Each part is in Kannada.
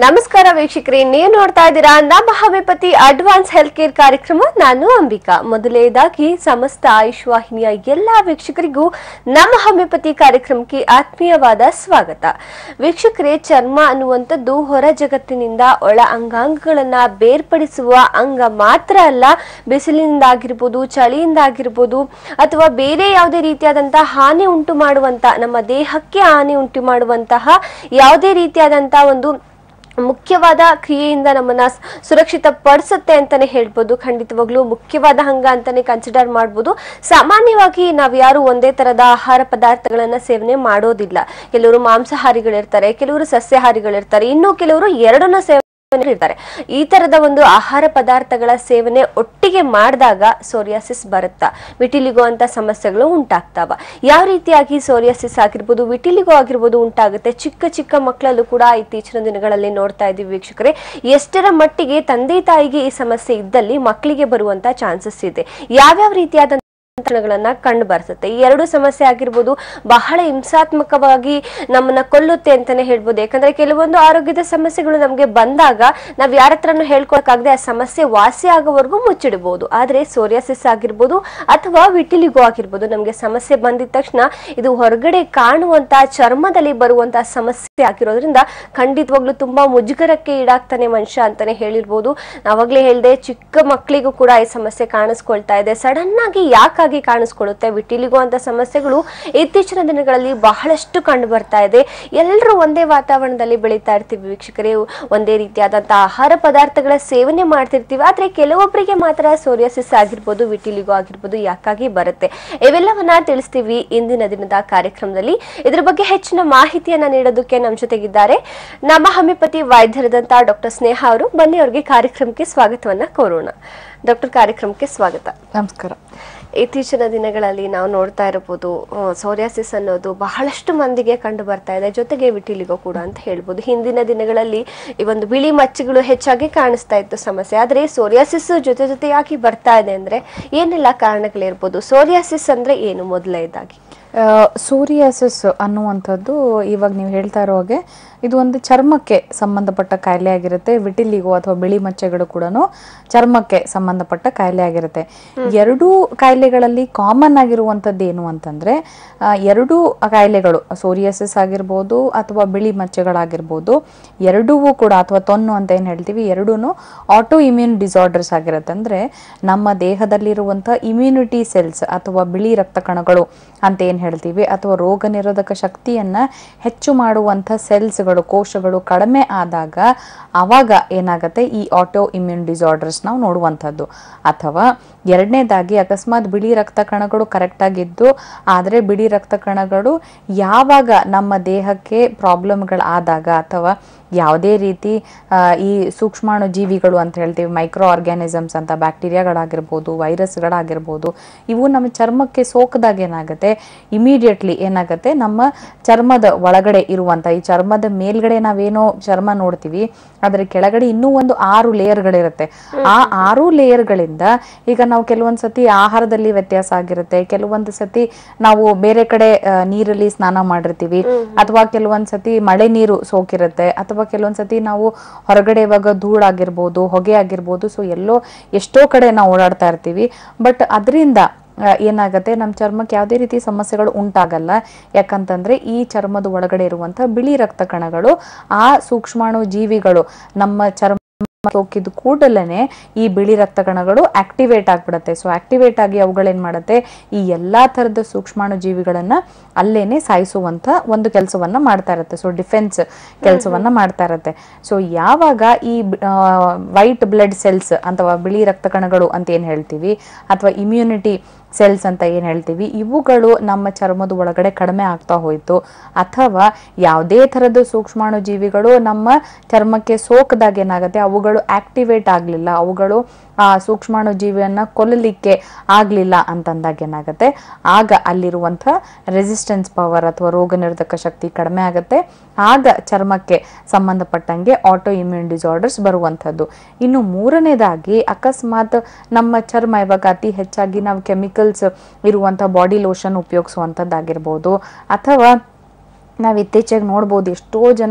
ನಮಸ್ಕಾರ ವೀಕ್ಷಕರೇ ನೀವು ನೋಡ್ತಾ ಇದ್ದೀರಾ ನಮ್ಮ ಹೋಮಿಯೋಪತಿ ಅಡ್ವಾನ್ಸ್ ಹೆಲ್ತ್ ಕೇರ್ ಕಾರ್ಯಕ್ರಮ ನಾನು ಅಂಬಿಕಾ ಮೊದಲನೇದಾಗಿ ಸಮಸ್ತ ಆಯುಷ್ ವಾಹಿನಿಯ ಎಲ್ಲಾ ವೀಕ್ಷಕರಿಗೂ ನಮ್ಮ ಹೋಮಿಯೋಪತಿ ಕಾರ್ಯಕ್ರಮಕ್ಕೆ ಆತ್ಮೀಯವಾದ ಸ್ವಾಗತ ವೀಕ್ಷಕರೇ ಚರ್ಮ ಅನ್ನುವಂಥದ್ದು ಹೊರ ಜಗತ್ತಿನಿಂದ ಒಳ ಅಂಗಾಂಗಗಳನ್ನ ಬೇರ್ಪಡಿಸುವ ಅಂಗ ಮಾತ್ರ ಅಲ್ಲ ಬಿಸಿಲಿನಿಂದಾಗಿರ್ಬೋದು ಚಳಿಯಿಂದಾಗಿರ್ಬೋದು ಅಥವಾ ಬೇರೆ ಯಾವುದೇ ರೀತಿಯಾದಂತಹ ಹಾನಿ ಉಂಟು ಮಾಡುವಂತ ನಮ್ಮ ದೇಹಕ್ಕೆ ಹಾನಿ ಉಂಟು ಮಾಡುವಂತಹ ಯಾವುದೇ ರೀತಿಯಾದಂತಹ ಒಂದು ಮುಖ್ಯವಾದ ಕ್ರಿಯೆಯಿಂದ ನಮ್ಮನ್ನ ಸ್- ಸುರಕ್ಷಿತ ಪಡಿಸುತ್ತೆ ಅಂತಾನೆ ಹೇಳ್ಬೋದು ಖಂಡಿತವಾಗ್ಲೂ ಮುಖ್ಯವಾದ ಅಂಗ ಅಂತಾನೆ ಕನ್ಸಿಡರ್ ಮಾಡ್ಬೋದು ಸಾಮಾನ್ಯವಾಗಿ ನಾವು ಯಾರು ಒಂದೇ ತರದ ಆಹಾರ ಪದಾರ್ಥಗಳನ್ನ ಸೇವನೆ ಮಾಡೋದಿಲ್ಲ ಕೆಲವರು ಮಾಂಸಾಹಾರಿಗಳಿರ್ತಾರೆ ಕೆಲವರು ಸಸ್ಯಾಹಾರಿಗಳಿರ್ತಾರೆ ಇನ್ನು ಕೆಲವರು ಎರಡನ್ನ ಸೇವನೆ ಇರ್ತಾರೆ ಈ ತರದ ಒಂದು ಆಹಾರ ಪದಾರ್ಥಗಳ ಸೇವನೆ ಒಟ್ಟಿಗೆ ಮಾಡಿದಾಗ ಸೋರಿಯಾಸಿಸ್ ಬರುತ್ತಾ ವಿಟಿಲಿಗೋ ಅಂತ ಸಮಸ್ಯೆಗಳು ಉಂಟಾಗ್ತಾವ ಯಾವ ರೀತಿಯಾಗಿ ಸೋರಿಯಾಸಿಸ್ ಆಗಿರ್ಬೋದು ವಿಟಿಲಿಗೋ ಆಗಿರ್ಬೋದು ಉಂಟಾಗುತ್ತೆ ಚಿಕ್ಕ ಚಿಕ್ಕ ಮಕ್ಕಳಲ್ಲೂ ಕೂಡ ಇತ್ತೀಚಿನ ದಿನಗಳಲ್ಲಿ ನೋಡ್ತಾ ಇದ್ದೀವಿ ವೀಕ್ಷಕರೇ ಎಷ್ಟರ ಮಟ್ಟಿಗೆ ತಂದೆ ತಾಯಿಗೆ ಈ ಸಮಸ್ಯೆ ಇದ್ದಲ್ಲಿ ಮಕ್ಕಳಿಗೆ ಬರುವಂತ ಚಾನ್ಸಸ್ ಇದೆ ಯಾವ್ಯಾವ ರೀತಿಯಾದ ಗಳನ್ನ ಕಂಡು ಬರ್ತದೆ ಈ ಎರಡು ಸಮಸ್ಯೆ ಆಗಿರ್ಬೋದು ಬಹಳ ಹಿಂಸಾತ್ಮಕವಾಗಿ ನಮ್ಮನ್ನ ಕೊಲ್ಲುತ್ತೆ ಅಂತಾನೆ ಹೇಳ್ಬೋದು ಯಾಕಂದ್ರೆ ಕೆಲವೊಂದು ಆರೋಗ್ಯದ ಸಮಸ್ಯೆಗಳು ನಮ್ಗೆ ಬಂದಾಗ ನಾವ್ ಯಾರ ಹತ್ರನೂ ಹೇಳ್ಕೊಳಕ್ಕಾಗದೆ ಆ ಸಮಸ್ಯೆ ವಾಸಿ ಆಗೋವರೆಗೂ ಮುಚ್ಚಿಡಬಹುದು ಆದ್ರೆ ಸೋರಿಯಾಸಿಸ್ ಆಗಿರ್ಬೋದು ಅಥವಾ ವಿಟಿಲಿಗೋ ಆಗಿರ್ಬೋದು ನಮ್ಗೆ ಸಮಸ್ಯೆ ಬಂದಿದ ತಕ್ಷಣ ಇದು ಹೊರಗಡೆ ಕಾಣುವಂತ ಚರ್ಮದಲ್ಲಿ ಬರುವಂತ ಸಮಸ್ಯೆ ಆಗಿರೋದ್ರಿಂದ ಖಂಡಿತವಾಗ್ಲೂ ತುಂಬಾ ಮುಜುಗರಕ್ಕೆ ಈಡಾಗ್ತಾನೆ ಮನುಷ್ಯ ಅಂತಾನೆ ಹೇಳಿರ್ಬೋದು ನಾವಾಗ್ಲೇ ಹೇಳ್ದೆ ಚಿಕ್ಕ ಮಕ್ಕಳಿಗೂ ಕೂಡ ಈ ಸಮಸ್ಯೆ ಕಾಣಿಸ್ಕೊಳ್ತಾ ಇದೆ ಸಡನ್ ಆಗಿ ಯಾಕಾಗಿ ಕಾಣಿಸ್ಕೊಳ್ಳುತ್ತೆ ವಿಟಿಲಿಗೋ ಅಂತ ಸಮಸ್ಯೆಗಳು ಇತ್ತೀಚಿನ ದಿನಗಳಲ್ಲಿ ಬಹಳಷ್ಟು ಕಂಡು ಬರ್ತಾ ಇದೆ ಎಲ್ಲರೂ ಒಂದೇ ವಾತಾವರಣದಲ್ಲಿ ಬೆಳೀತಾ ಇರ್ತೀವಿ ವೀಕ್ಷಕರೇ ಒಂದೇ ರೀತಿಯಾದಂತಹ ಆಹಾರ ಪದಾರ್ಥಗಳ ಸೇವನೆ ಮಾಡ್ತಿರ್ತೀವಿ ಆದ್ರೆ ಕೆಲವೊಬ್ಬರಿಗೆ ಮಾತ್ರ ಸೋರಿಯಾಸಿಸ್ ಆಗಿರ್ಬೋದು ವಿಟಿಲಿಗೋ ಆಗಿರ್ಬೋದು ಯಾಕಾಗಿ ಬರುತ್ತೆ ಇವೆಲ್ಲವನ್ನ ತಿಳಿಸ್ತೀವಿ ಇಂದಿನ ದಿನದ ಕಾರ್ಯಕ್ರಮದಲ್ಲಿ ಇದ್ರ ಬಗ್ಗೆ ಹೆಚ್ಚಿನ ಮಾಹಿತಿಯನ್ನ ನೀಡೋದಕ್ಕೆ ನಮ್ಮ ಜೊತೆಗಿದ್ದಾರೆ ನಮ್ಮ ಹೋಮಿಯೋಪತಿ ವೈದ್ಯರಾದಂತಹ ಡಾಕ್ಟರ್ ಸ್ನೇಹ ಅವರು ಬನ್ನಿ ಅವರಿಗೆ ಕಾರ್ಯಕ್ರಮಕ್ಕೆ ಸ್ವಾಗತವನ್ನ ಕೋರೋಣ ಡಾಕ್ಟರ್ ಕಾರ್ಯಕ್ರಮಕ್ಕೆ ಸ್ವಾಗತ ನಮಸ್ಕಾರ ಇತ್ತೀಚಿನ ದಿನಗಳಲ್ಲಿ ನಾವು ನೋಡ್ತಾ ಇರಬಹುದು ಸೋರಿಯಾಸಿಸ್ ಅನ್ನೋದು ಬಹಳಷ್ಟು ಮಂದಿಗೆ ಕಂಡು ಬರ್ತಾ ಇದೆ ಜೊತೆಗೆ ವಿಟಿಲಿಗೋ ಕೂಡ ಅಂತ ಹೇಳ್ಬೋದು ಹಿಂದಿನ ದಿನಗಳಲ್ಲಿ ಈ ಒಂದು ಬಿಳಿ ಮಚ್ಚೆಗಳು ಹೆಚ್ಚಾಗಿ ಕಾಣಿಸ್ತಾ ಇತ್ತು ಸಮಸ್ಯೆ ಆದ್ರೆ ಸೋರಿಯಾಸಿಸ್ ಜೊತೆ ಜೊತೆಯಾಗಿ ಬರ್ತಾ ಇದೆ ಅಂದ್ರೆ ಏನೆಲ್ಲ ಕಾರಣಗಳಿರ್ಬೋದು ಸೋರಿಯಾಸಿಸ್ ಅಂದ್ರೆ ಏನು ಮೊದಲನೇದಾಗಿ ಸೋರಿಯಾಸಿಸ್ ಅನ್ನುವಂಥದ್ದು ಇವಾಗ ನೀವು ಹೇಳ್ತಾ ಇರೋ ಹಾಗೆ ಇದು ಒಂದು ಚರ್ಮಕ್ಕೆ ಸಂಬಂಧಪಟ್ಟ ಕಾಯಿಲೆ ಆಗಿರುತ್ತೆ ವಿಟಿಲಿಗೋ ಅಥವಾ ಬಿಳಿ ಮಚ್ಚೆಗಳು ಕೂಡ ಚರ್ಮಕ್ಕೆ ಸಂಬಂಧಪಟ್ಟ ಕಾಯಿಲೆ ಆಗಿರುತ್ತೆ ಎರಡೂ ಕಾಯಿಲೆಗಳಲ್ಲಿ ಕಾಮನ್ ಆಗಿರುವಂಥದ್ದು ಏನು ಅಂತಂದ್ರೆ ಆ, ಎರಡೂ ಕಾಯಿಲೆಗಳು ಸೋರಿಯಾಸಿಸ್ ಆಗಿರ್ಬೋದು ಅಥವಾ ಬಿಳಿ ಮಚ್ಚೆಗಳಾಗಿರ್ಬೋದು ಎರಡೂ ಕೂಡ ಅಥವಾ ತೊನ್ನು ಅಂತ ಏನು ಹೇಳ್ತೀವಿ ಎರಡೂ ಆಟೋ ಇಮ್ಯೂನ್ ಡಿಸಾರ್ಡರ್ಸ್ ಆಗಿರುತ್ತೆ ಅಂದ್ರೆ ನಮ್ಮ ದೇಹದಲ್ಲಿರುವಂಥ ಇಮ್ಯುನಿಟಿ ಸೆಲ್ಸ್ ಅಥವಾ ಬಿಳಿ ರಕ್ತ ಕಣಗಳು ಅಂತ ಏನು ಹೇಳ್ತೀವಿ ಅಥವಾ ರೋಗ ನಿರೋಧಕ ಶಕ್ತಿಯನ್ನ ಹೆಚ್ಚು ಮಾಡುವಂಥ ಸೆಲ್ಸ್ಗಳು ಕೋಶಗಳು ಕಡಿಮೆ ಆದಾಗ ಅವಾಗ ಏನಾಗುತ್ತೆ ಈ ಆಟೋ ಇಮ್ಯೂನ್ ಡಿಸಾರ್ಡರ್ಸ್ ನಾವು ನೋಡುವಂಥದ್ದು ಅಥವಾ ಎರಡನೇದಾಗಿ ಅಕಸ್ಮಾತ್ ಬಿಳಿ ರಕ್ತ ಕಣಗಳು ಕರೆಕ್ಟ್ ಆಗಿದ್ದು ಆದರೆ ಬಿಳಿ ರಕ್ತ ಕಣಗಳು ಯಾವಾಗ ನಮ್ಮ ದೇಹಕ್ಕೆ ಪ್ರಾಬ್ಲಮ್ಗಳಾದಾಗ ಅಥವಾ ಯಾವುದೇ ರೀತಿ ಆ, ಈ ಸೂಕ್ಷ್ಮಾಣು ಜೀವಿಗಳು ಅಂತ ಹೇಳ್ತೀವಿ ಮೈಕ್ರೋ ಆರ್ಗ್ಯಾನಿಸಮ್ಸ್ ಅಂತ ಬ್ಯಾಕ್ಟೀರಿಯಾಗಳಾಗಿರ್ಬೋದು ವೈರಸ್ಗಳಾಗಿರ್ಬೋದು ಇವು ನಮ್ಮ ಚರ್ಮಕ್ಕೆ ಸೋಕಿದಾಗ ಏನಾಗುತ್ತೆ ಇಮಿಡಿಯೇಟ್ಲಿ ಏನಾಗುತ್ತೆ ನಮ್ಮ ಚರ್ಮದ ಒಳಗಡೆ ಇರುವಂತ ಈ ಚರ್ಮದ ಮೇಲ್ಗಡೆ ನಾವೇನೋ ಚರ್ಮ ನೋಡ್ತೀವಿ ಅದರ ಕೆಳಗಡೆ ಇನ್ನೂ ಒಂದು ಆರು ಲೇಯರ್ಗಳಿರುತ್ತೆ ಆ ಆರು ಲೇಯರ್ಗಳಿಂದ ಈಗ ನಾವು ಕೆಲವೊಂದ್ ಸತಿ ಆಹಾರದಲ್ಲಿ ವ್ಯತ್ಯಾಸ ಆಗಿರುತ್ತೆ ಕೆಲವೊಂದು ಸತಿ ನಾವು ಬೇರೆ ಕಡೆ ಆ, ನೀರಲ್ಲಿ ಸ್ನಾನ ಮಾಡಿರ್ತೀವಿ ಅಥವಾ ಕೆಲವೊಂದ್ ಸತಿ ಮಳೆ ನೀರು ಸೋಕಿರುತ್ತೆ ಅಥವಾ ಕೆಲವೊಂದ್ ಸತಿ ನಾವು ಹೊರಗಡೆ ಇವಾಗ ಧೂಳಾಗಿರ್ಬೋದು ಹೊಗೆ ಆಗಿರ್ಬೋದು ಸೊ ಎಲ್ಲೋ ಎಷ್ಟೋ ಕಡೆ ನಾವು ಓಡಾಡ್ತಾ ಇರ್ತೀವಿ ಬಟ್ ಅದರಿಂದ ಏನಾಗುತ್ತೆ ನಮ್ಮ ಚರ್ಮಕ್ಕೆ ಯಾವುದೇ ರೀತಿ ಸಮಸ್ಯೆಗಳು ಉಂಟಾಗಲ್ಲ ಯಾಕಂತಂದ್ರೆ ಈ ಚರ್ಮದ ಒಳಗಡೆ ಇರುವಂತ ಬಿಳಿ ರಕ್ತ ಕಣಗಳು ಆ ಸೂಕ್ಷ್ಮಾಣು ಜೀವಿಗಳು ನಮ್ಮ ಚರ್ಮ ಸೋಕಿದ ಕೂಡಲೇ ಈ ಬಿಳಿ ರಕ್ತ ಕಣಗಳು ಆಕ್ಟಿವೇಟ್ ಆಗ್ಬಿಡುತ್ತೆ ಸೊ ಆಕ್ಟಿವೇಟ್ ಆಗಿ ಅವುಗಳೇನ್ ಮಾಡುತ್ತೆ ಈ ಎಲ್ಲಾ ತರದ ಸೂಕ್ಷ್ಮಾಣು ಜೀವಿಗಳನ್ನ ಅಲ್ಲೇನೆ ಸಾಯಿಸುವಂತ ಒಂದು ಕೆಲಸವನ್ನ ಮಾಡ್ತಾ ಇರುತ್ತೆ ಸೊ ಡಿಫೆನ್ಸ್ ಕೆಲಸವನ್ನ ಮಾಡ್ತಾ ಇರುತ್ತೆ ಸೊ ಯಾವಾಗ ಈ ವೈಟ್ ಬ್ಲಡ್ ಸೆಲ್ಸ್ ಅಥವಾ ಬಿಳಿ ರಕ್ತ ಕಣಗಳು ಅಂತ ಏನ್ ಹೇಳ್ತೀವಿ ಅಥವಾ ಇಮ್ಯುನಿಟಿ ಸೆಲ್ಸ್ ಅಂತ ಏನ್ ಹೇಳ್ತೀವಿ ಇವುಗಳು ನಮ್ಮ ಚರ್ಮದ ಒಳಗಡೆ ಕಡಿಮೆ ಆಗ್ತಾ ಹೋಯ್ತು ಅಥವಾ ಯಾವುದೇ ಥರದ ಸೂಕ್ಷ್ಮಾಣು ಜೀವಿಗಳು ನಮ್ಮ ಚರ್ಮಕ್ಕೆ ಸೋಕದಾಗ ಏನಾಗುತ್ತೆ ಅವುಗಳು ಆಕ್ಟಿವೇಟ್ ಆಗಲಿಲ್ಲ ಅವುಗಳು ಆ ಸೂಕ್ಷ್ಮಾಣು ಜೀವಿಯನ್ನ ಕೊಲ್ಲಲಿಕ್ಕೆ ಆಗ್ಲಿಲ್ಲ ಅಂತಂದಾಗ ಏನಾಗುತ್ತೆ ಆಗ ಅಲ್ಲಿರುವಂಥ ರೆಸಿಸ್ಟೆನ್ಸ್ ಪವರ್ ಅಥವಾ ರೋಗ ನಿರೋಧಕ ಶಕ್ತಿ ಕಡಿಮೆ ಆಗುತ್ತೆ ಆಗ ಚರ್ಮಕ್ಕೆ ಸಂಬಂಧಪಟ್ಟಂಗೆ ಆಟೋ ಇಮ್ಯೂನ್ ಡಿಸಾರ್ಡರ್ಸ್ ಬರುವಂಥದ್ದು ಇನ್ನು ಮೂರನೇದಾಗಿ ಅಕಸ್ಮಾತ್ ನಮ್ಮ ಚರ್ಮ ಇವಾಗ ಅತಿ ಹೆಚ್ಚಾಗಿ ನಾವು ಕೆಮಿಕಲ್ಸ್ ಇರುವಂಥ ಬಾಡಿ ಲೋಷನ್ ಉಪಯೋಗಿಸುವಂಥದ್ದಾಗಿರ್ಬೋದು ಅಥವಾ ನಾವು ಇತ್ತೀಚೆಗೆ ನೋಡ್ಬೋದು ಎಷ್ಟೋ ಜನ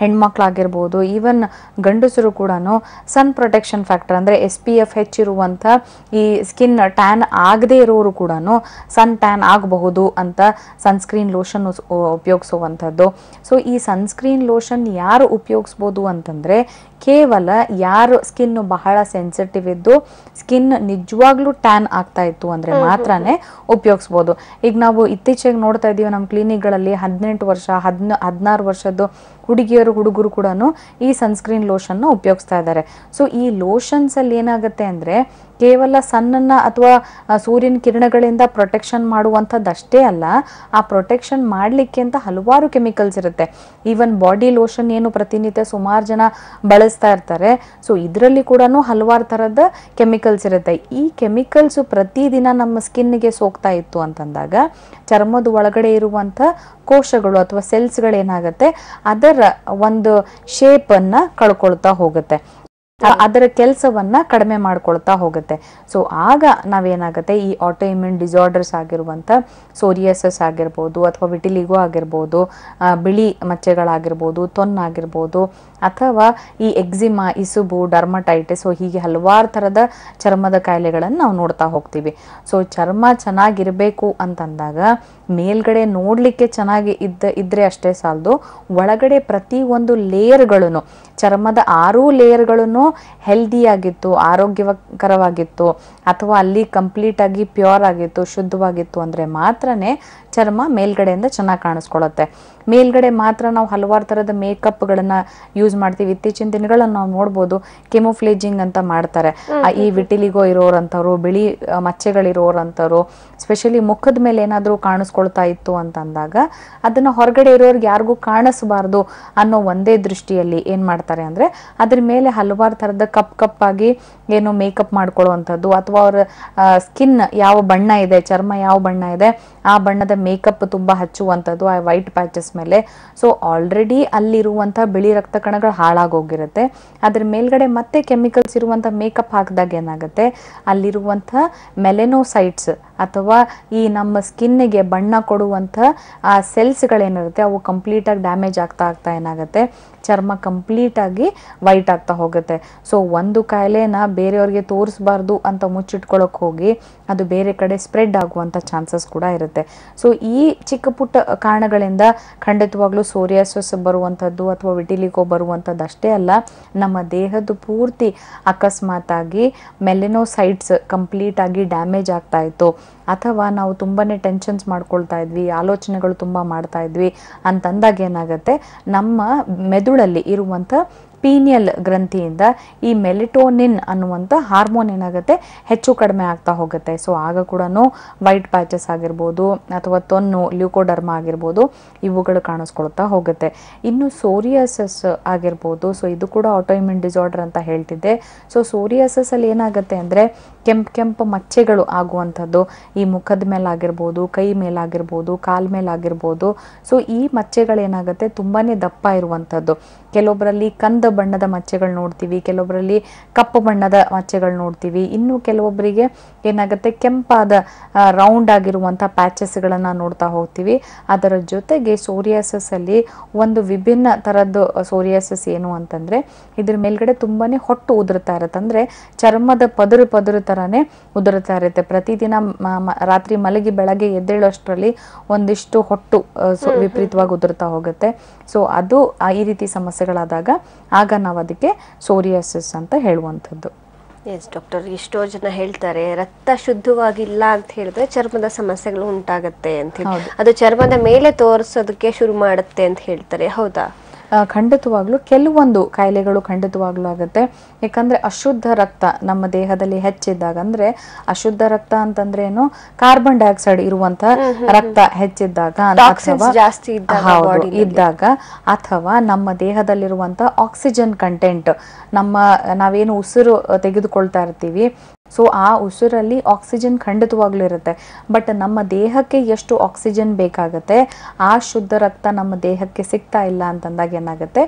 ಹೆಣ್ಮಕ್ಳಾಗಿರ್ಬೋದು ಈವನ್ ಗಂಡಸರು ಕೂಡ ಸನ್ ಪ್ರೊಟೆಕ್ಷನ್ ಫ್ಯಾಕ್ಟರ್ ಅಂದರೆ ಎಸ್ ಪಿ ಎಫ್ ಹೆಚ್ಚಿರುವಂಥ ಈ ಸ್ಕಿನ್ ಟ್ಯಾನ್ ಆಗದೇ ಇರೋರು ಕೂಡ ಸನ್ ಟ್ಯಾನ್ ಆಗಬಹುದು ಅಂತ ಸನ್ಸ್ಕ್ರೀನ್ ಲೋಷನ್ ಉಪಯೋಗಿಸುವಂಥದ್ದು ಸೊ ಈ ಸನ್ಸ್ಕ್ರೀನ್ ಲೋಷನ್ ಯಾರು ಉಪಯೋಗಿಸ್ಬೋದು ಅಂತಂದರೆ ಕೇವಲ ಯಾರು ಸ್ಕಿನ್ ಬಹಳ ಸೆನ್ಸಿಟಿವ್ ಇದ್ದು ಸ್ಕಿನ್ ನಿಜವಾಗ್ಲೂ ಟ್ಯಾನ್ ಆಗ್ತಾ ಇತ್ತು ಅಂದರೆ ಮಾತ್ರನೇ ಉಪಯೋಗಿಸ್ಬೋದು ಈಗ ನಾವು ಇತ್ತೀಚೆಗೆ ನೋಡ್ತಾ ಇದ್ದೀವಿ ನಮ್ಮ ಕ್ಲಿನಿಕ್ಗಳಲ್ಲಿ ಹದಿನೆಂಟು ವರ್ಷ ಹದಿನ ಹದಿನಾರು ವರ್ಷದ್ದು ಹುಡುಗಿಯರು ಹುಡುಗರು ಕೂಡ ಈ ಸನ್ಸ್ಕ್ರೀನ್ ಲೋಷನ್ನ ಉಪಯೋಗಿಸ್ತಾ ಇದ್ದಾರೆ ಸೊ ಈ ಲೋಷನ್ಸ್ ಅಲ್ಲಿ ಏನಾಗುತ್ತೆ ಅಂದರೆ ಕೇವಲ ಸನ್ನನ್ನ ಅಥವಾ ಆ, ಸೂರ್ಯನ ಕಿರಣಗಳಿಂದ ಪ್ರೊಟೆಕ್ಷನ್ ಮಾಡುವಂಥದ್ದಷ್ಟೇ ಅಲ್ಲ ಆ ಪ್ರೊಟೆಕ್ಷನ್ ಮಾಡಲಿಕ್ಕೆ ಅಂತ ಹಲವಾರು ಕೆಮಿಕಲ್ಸ್ ಇರುತ್ತೆ ಈವನ್ ಬಾಡಿ ಲೋಷನ್ ಏನು ಪ್ರತಿನಿತ್ಯ ಸುಮಾರು ಜನ ಬಳಸ್ತಾ ಇರ್ತಾರೆ ಸೊ ಇದರಲ್ಲಿ ಕೂಡ ಹಲವಾರು ಥರದ ಕೆಮಿಕಲ್ಸ್ ಇರುತ್ತೆ ಈ ಕೆಮಿಕಲ್ಸ್ ಪ್ರತಿದಿನ ನಮ್ಮ ಸ್ಕಿನ್ಗೆ ಸೋಗ್ತಾ ಇತ್ತು ಅಂತಂದಾಗ ಚರ್ಮದ ಒಳಗಡೆ ಇರುವಂಥ ಕೋಶಗಳು ಅಥವಾ ಸೆಲ್ಸ್ಗಳು ಏನಾಗುತ್ತೆ ಅದರ ಒಂದು ಶೇಪನ್ನ ಕಳ್ಕೊಳ್ತಾ ಹೋಗುತ್ತೆ ಅ- ಅದರ ಕೆಲಸವನ್ನ ಕಡಿಮೆ ಮಾಡ್ಕೊಳ್ತಾ ಹೋಗುತ್ತೆ ಸೊ ಆಗ ನಾವೇನಾಗುತ್ತೆ ಈ ಆಟೋ ಇಮ್ಯೂನ್ ಡಿಸಾರ್ಡರ್ಸ್ ಆಗಿರುವಂಥ ಸೋರಿಯಸಸ್ ಆಗಿರ್ಬೋದು ಅಥವಾ ವಿಟಿಲಿಗೋ ಆಗಿರ್ಬೋದು ಆ, ಬಿಳಿ ಮಚ್ಚೆಗಳಾಗಿರ್ಬೋದು ತೊನ್ನಾಗಿರ್ಬೋದು ಅಥವಾ ಈ ಎಕ್ಸಿಮಾ ಇಸುಬು ಡರ್ಮಟೈಟಿಸ್ ಹೀಗೆ ಹಲವಾರು ಥರದ ಚರ್ಮದ ಕಾಯಿಲೆಗಳನ್ನು ನಾವು ನೋಡ್ತಾ ಹೋಗ್ತೀವಿ ಸೊ ಚರ್ಮ ಚೆನ್ನಾಗಿರಬೇಕು ಅಂತಂದಾಗ ಮೇಲ್ಗಡೆ ನೋಡಲಿಕ್ಕೆ ಚೆನ್ನಾಗಿ ಇದ್ದ ಇದ್ರೆ ಅಷ್ಟೇ ಸಾಲದು ಒಳಗಡೆ ಪ್ರತಿ ಒಂದು ಲೇಯರ್ಗಳನ್ನು ಚರ್ಮದ ಆರೂ ಲೇಯರ್ಗಳನ್ನು ಹೆಲ್ದಿ ಆಗಿತ್ತು ಆರೋಗ್ಯಕರವಾಗಿತ್ತು ಅಥವಾ ಅಲ್ಲಿ ಕಂಪ್ಲೀಟ್ ಆಗಿ ಪ್ಯೂರ್ ಆಗಿತ್ತು ಶುದ್ಧವಾಗಿತ್ತು ಅಂದರೆ ಮಾತ್ರನೇ ಚರ್ಮ ಮೇಲ್ಗಡೆಯಿಂದ ಚೆನ್ನಾಗಿ ಕಾಣಿಸ್ಕೊಳ್ಳುತ್ತೆ ಮೇಲ್ಗಡೆ ಮಾತ್ರ ನಾವು ಹಲವಾರು ಥರದ ಮೇಕಪ್ಗಳನ್ನು ಯೂಸ್ ಮಾಡ್ತೀವಿ ಇತ್ತೀಚಿನ ದಿನಗಳಲ್ಲಿ ನಾವು ನೋಡ್ಬೋದು ಕೆಮೋಫ್ಲೇಜಿಂಗ್ ಅಂತ ಮಾಡ್ತಾರೆ ಆ, ಈ ವಿಟಿಲಿಗೋ ಇರೋರಂಥವ್ರು ಬಿಳಿ ಆ, ಮಚ್ಚೆಗಳಿರೋರಂಥವ್ರು ಸ್ಪೆಷಲಿ ಮುಖದ ಮೇಲೆ ಏನಾದರೂ ಕಾಣಿಸ್ಕೊಳ್ತಾ ಇತ್ತು ಅಂತಂದಾಗ ಅದನ್ನು ಹೊರಗಡೆ ಇರೋರ್ಗೆ ಯಾರಿಗೂ ಕಾಣಿಸಬಾರ್ದು ಅನ್ನೋ ಒಂದೇ ದೃಷ್ಟಿಯಲ್ಲಿ ಏನು ಮಾಡ್ತಾರೆ ಅಂದರೆ ಅದ್ರ ಮೇಲೆ ಹಲವಾರು ಥರದ ಕಪ್ ಕಪ್ಪಾಗಿ ಏನು ಮೇಕಪ್ ಮಾಡ್ಕೊಳ್ಳುವಂಥದ್ದು ಅಥವಾ ಅವರ ಸ್ಕಿನ್ ಯಾವ ಬಣ್ಣ ಇದೆ ಚರ್ಮ ಯಾವ ಬಣ್ಣ ಇದೆ ಆ ಬಣ್ಣದ ಮೇಕಪ್ ತುಂಬ ಹಚ್ಚುವಂಥದ್ದು ಆ ವೈಟ್ ಪ್ಯಾಚಸ್ ಮೇಲೆ ಸೊ ಆಲ್ರೆಡಿ ಅಲ್ಲಿರುವಂಥ ಬಿಳಿ ರಕ್ತ ಕಣಗಳು ಹಾಳಾಗೋಗಿರುತ್ತೆ ಅದ್ರ ಮೇಲ್ಗಡೆ ಮತ್ತೆ ಕೆಮಿಕಲ್ಸ್ ಇರುವಂಥ ಮೇಕಪ್ ಹಾಕಿದಾಗ ಏನಾಗುತ್ತೆ ಅಲ್ಲಿರುವಂಥ ಮೆಲೆನೋಸೈಟ್ಸ್ ಅಥವಾ ಈ ನಮ್ಮ ಸ್ಕಿನ್ನಿಗೆ ಬಣ್ಣ ಕೊಡುವಂಥ ಆ ಸೆಲ್ಸ್ಗಳೇನಿರುತ್ತೆ ಅವು ಕಂಪ್ಲೀಟಾಗಿ ಡ್ಯಾಮೇಜ್ ಆಗ್ತಾ ಆಗ್ತಾ ಏನಾಗುತ್ತೆ ಚರ್ಮ ಕಂಪ್ಲೀಟಾಗಿ ವೈಟ್ ಆಗ್ತಾ ಹೋಗುತ್ತೆ ಸೊ ಒಂದು ಕಾಯಿಲೆನ ಬೇರೆಯವ್ರಿಗೆ ತೋರಿಸ್ಬಾರ್ದು ಅಂತ ಮುಚ್ಚಿಟ್ಕೊಳ್ಳೋಕೆ ಹೋಗಿ ಅದು ಬೇರೆ ಕಡೆ ಸ್ಪ್ರೆಡ್ ಆಗುವಂಥ ಚಾನ್ಸಸ್ ಕೂಡ ಇರುತ್ತೆ ಸೊ ಈ ಚಿಕ್ಕ ಪುಟ್ಟ ಕಾರಣಗಳಿಂದ ಖಂಡಿತವಾಗ್ಲೂ ಸೋರಿಯಾಸಿಸ್ ಬರುವಂಥದ್ದು ಅಥವಾ ವಿಟಿಲಿಗೋ ಬರುವಂಥದ್ದು ಅಷ್ಟೇ ಅಲ್ಲ ನಮ್ಮ ದೇಹದ ಪೂರ್ತಿ ಅಕಸ್ಮಾತಾಗಿ ಮೆಲಿನೋಸೈಟ್ಸ್ ಕಂಪ್ಲೀಟ್ ಆಗಿ ಡ್ಯಾಮೇಜ್ ಆಗ್ತಾ ಇತ್ತು ಅಥವಾ ನಾವು ತುಂಬಾನೇ ಟೆನ್ಷನ್ಸ್ ಮಾಡ್ಕೊಳ್ತಾ ಇದ್ವಿ ಆಲೋಚನೆಗಳು ತುಂಬ ಮಾಡ್ತಾ ಇದ್ವಿ ಅಂತಂದಾಗ ಏನಾಗುತ್ತೆ ನಮ್ಮ ಮೆದುಳಲ್ಲಿ ಇರುವಂಥ ಪೀನಿಯಲ್ ಗ್ರಂಥಿಯಿಂದ ಈ ಮೆಲಿಟೋನಿನ್ ಅನ್ನುವಂಥ ಹಾರ್ಮೋನ್ ಏನಾಗುತ್ತೆ ಹೆಚ್ಚು ಕಡಿಮೆ ಆಗ್ತಾ ಹೋಗುತ್ತೆ ಸೊ ಆಗ ಕೂಡ ವೈಟ್ ಪ್ಯಾಚಸ್ ಆಗಿರ್ಬೋದು ಅಥವಾ ತೊನ್ನು ಲ್ಯೂಕೋಡರ್ಮ ಆಗಿರ್ಬೋದು ಇವುಗಳು ಕಾಣಿಸ್ಕೊಳ್ತಾ ಹೋಗುತ್ತೆ ಇನ್ನು ಸೋರಿಯಾಸಸ್ ಆಗಿರ್ಬೋದು ಸೊ ಇದು ಕೂಡ ಆಟೋಇಮ್ಯೂನ್ ಡಿಸಾರ್ಡರ್ ಅಂತ ಹೇಳ್ತಿದ್ದೆ ಸೊ ಸೋರಿಯಾಸಸ್ ಅಲ್ಲಿ ಏನಾಗುತ್ತೆ ಅಂದರೆ ಕೆಂಪು ಕೆಂಪು ಮಚ್ಚೆಗಳು ಆಗುವಂಥದ್ದು ಈ ಮುಖದ ಮೇಲಾಗಿರ್ಬೋದು ಕೈ ಮೇಲಾಗಿರ್ಬೋದು ಕಾಲ್ ಮೇಲಾಗಿರ್ಬೋದು ಸೊ ಈ ಮಚ್ಚೆಗಳೇನಾಗುತ್ತೆ ತುಂಬಾ ದಪ್ಪ ಇರುವಂಥದ್ದು ಕೆಲವೊಬ್ಬರಲ್ಲಿ ಕಂದ ಬಣ್ಣದ ಮಚ್ಚೆಗಳು ನೋಡ್ತೀವಿ ಕೆಲವೊಬ್ಬರಲ್ಲಿ ಕಪ್ಪು ಬಣ್ಣದ ಮಚ್ಚೆಗಳು ನೋಡ್ತೀವಿ ಇನ್ನು ಕೆಲವೊಬ್ಬರಿಗೆ ಏನಾಗುತ್ತೆ ಕೆಂಪಾದ ರೌಂಡ್ ಆಗಿರುವಂಥ ಪ್ಯಾಚಸ್ಗಳನ್ನು ನೋಡ್ತಾ ಹೋಗ್ತೀವಿ ಅದರ ಜೊತೆಗೆ ಸೋರಿಯಾಸಸ್ ಅಲ್ಲಿ ಒಂದು ವಿಭಿನ್ನ ಥರದ್ದು ಸೋರಿಯಾಸಸ್ ಏನು ಅಂತಂದರೆ ಇದ್ರ ಮೇಲ್ಗಡೆ ತುಂಬಾ ಹೊಟ್ಟು ಉದುರ್ತಾ ಇರುತ್ತೆ ಅಂದರೆ ಚರ್ಮದ ಪದರು ಪದರು ಥರನೇ ಉದುರ್ತಾ ಇರುತ್ತೆ ಪ್ರತಿದಿನ ಮ- ಮ- ರಾತ್ರಿ ಮಲಗಿ ಬೆಳಗ್ಗೆ ಎದ್ದೇಳೋಷ್ಟರಲ್ಲಿ ಒಂದಿಷ್ಟು ಹೊಟ್ಟು ಆ, ಸೊ- ವಿಪರೀತವಾಗಿ ಉದುರ್ತಾ ಹೋಗುತ್ತೆ ಸೊ ಅದು ಆ ಈ ರೀತಿ ಸಮಸ್ಯೆಗಳಾದಾಗ ಆಗ ನಾವು ಅದಕ್ಕೆ ಸೋರಿಯಾಸಿಸ್ ಅಂತ ಹೇಳುವಂಥದ್ದು ಎಸ್ ಡಾಕ್ಟರ್ ಎಷ್ಟೋ ಜನ ಹೇಳ್ತಾರೆ ರಕ್ತ ಶುದ್ಧವಾಗಿಲ್ಲ ಅಂತ ಹೇಳಿದ್ರೆ ಚರ್ಮದ ಸಮಸ್ಯೆಗಳು ಉಂಟಾಗತ್ತೆ ಅಂತ ಹೇಳಿ ಹೌದು. ಅದು ಚರ್ಮದ ಮೇಲೆ ತೋರಿಸೋದಕ್ಕೆ ಶುರು ಮಾಡುತ್ತೆ ಅಂತ ಹೇಳ್ತಾರೆ ಹೌದಾ ಆ, ಖಂಡಿತವಾಗ್ಲೂ ಕೆಲವೊಂದು ಕಾಯಿಲೆಗಳು ಖಂಡಿತವಾಗ್ಲೂ ಆಗುತ್ತೆ ಯಾಕಂದ್ರೆ ಅಶುದ್ಧ ರಕ್ತ ನಮ್ಮ ದೇಹದಲ್ಲಿ ಹೆಚ್ಚಿದ್ದಾಗ ಅಂದ್ರೆ ಅಶುದ್ಧ ರಕ್ತ ಅಂತಂದ್ರೆ ಏನು ಕಾರ್ಬನ್ ಡೈಆಕ್ಸೈಡ್ ಇರುವಂತ ರಕ್ತ ಹೆಚ್ಚಿದ್ದಾಗ Toxins ಅಥವಾ- ಜಾಸ್ತಿ ಇದ್ದಾಗ ಹೌದು, body ನಲ್ಲಿ. ಇದ್ದಾಗ ಅಥವಾ ನಮ್ಮ ದೇಹದಲ್ಲಿರುವಂತ ಆಕ್ಸಿಜನ್ ಕಂಟೆಂಟ್ ನಮ್ಮ ನಾವೇನು ಉಸಿರು ಅ, ತೆಗೆದುಕೊಳ್ತಾ ಇರ್ತೀವಿ ಸೊ ಆ ಉಸಿರಲ್ಲಿ ಆಕ್ಸಿಜನ್ ಖಂಡಿತವಾಗ್ಲೂ ಇರುತ್ತೆ ಬಟ್ ನಮ್ಮ ದೇಹಕ್ಕೆ ಎಷ್ಟು ಆಕ್ಸಿಜನ್ ಬೇಕಾಗತ್ತೆ ಆ ಶುದ್ಧ ರಕ್ತ ನಮ್ಮ ದೇಹಕ್ಕೆ ಸಿಗ್ತಾ ಇಲ್ಲ ಅಂತಂದಾಗ ಏನಾಗುತ್ತೆ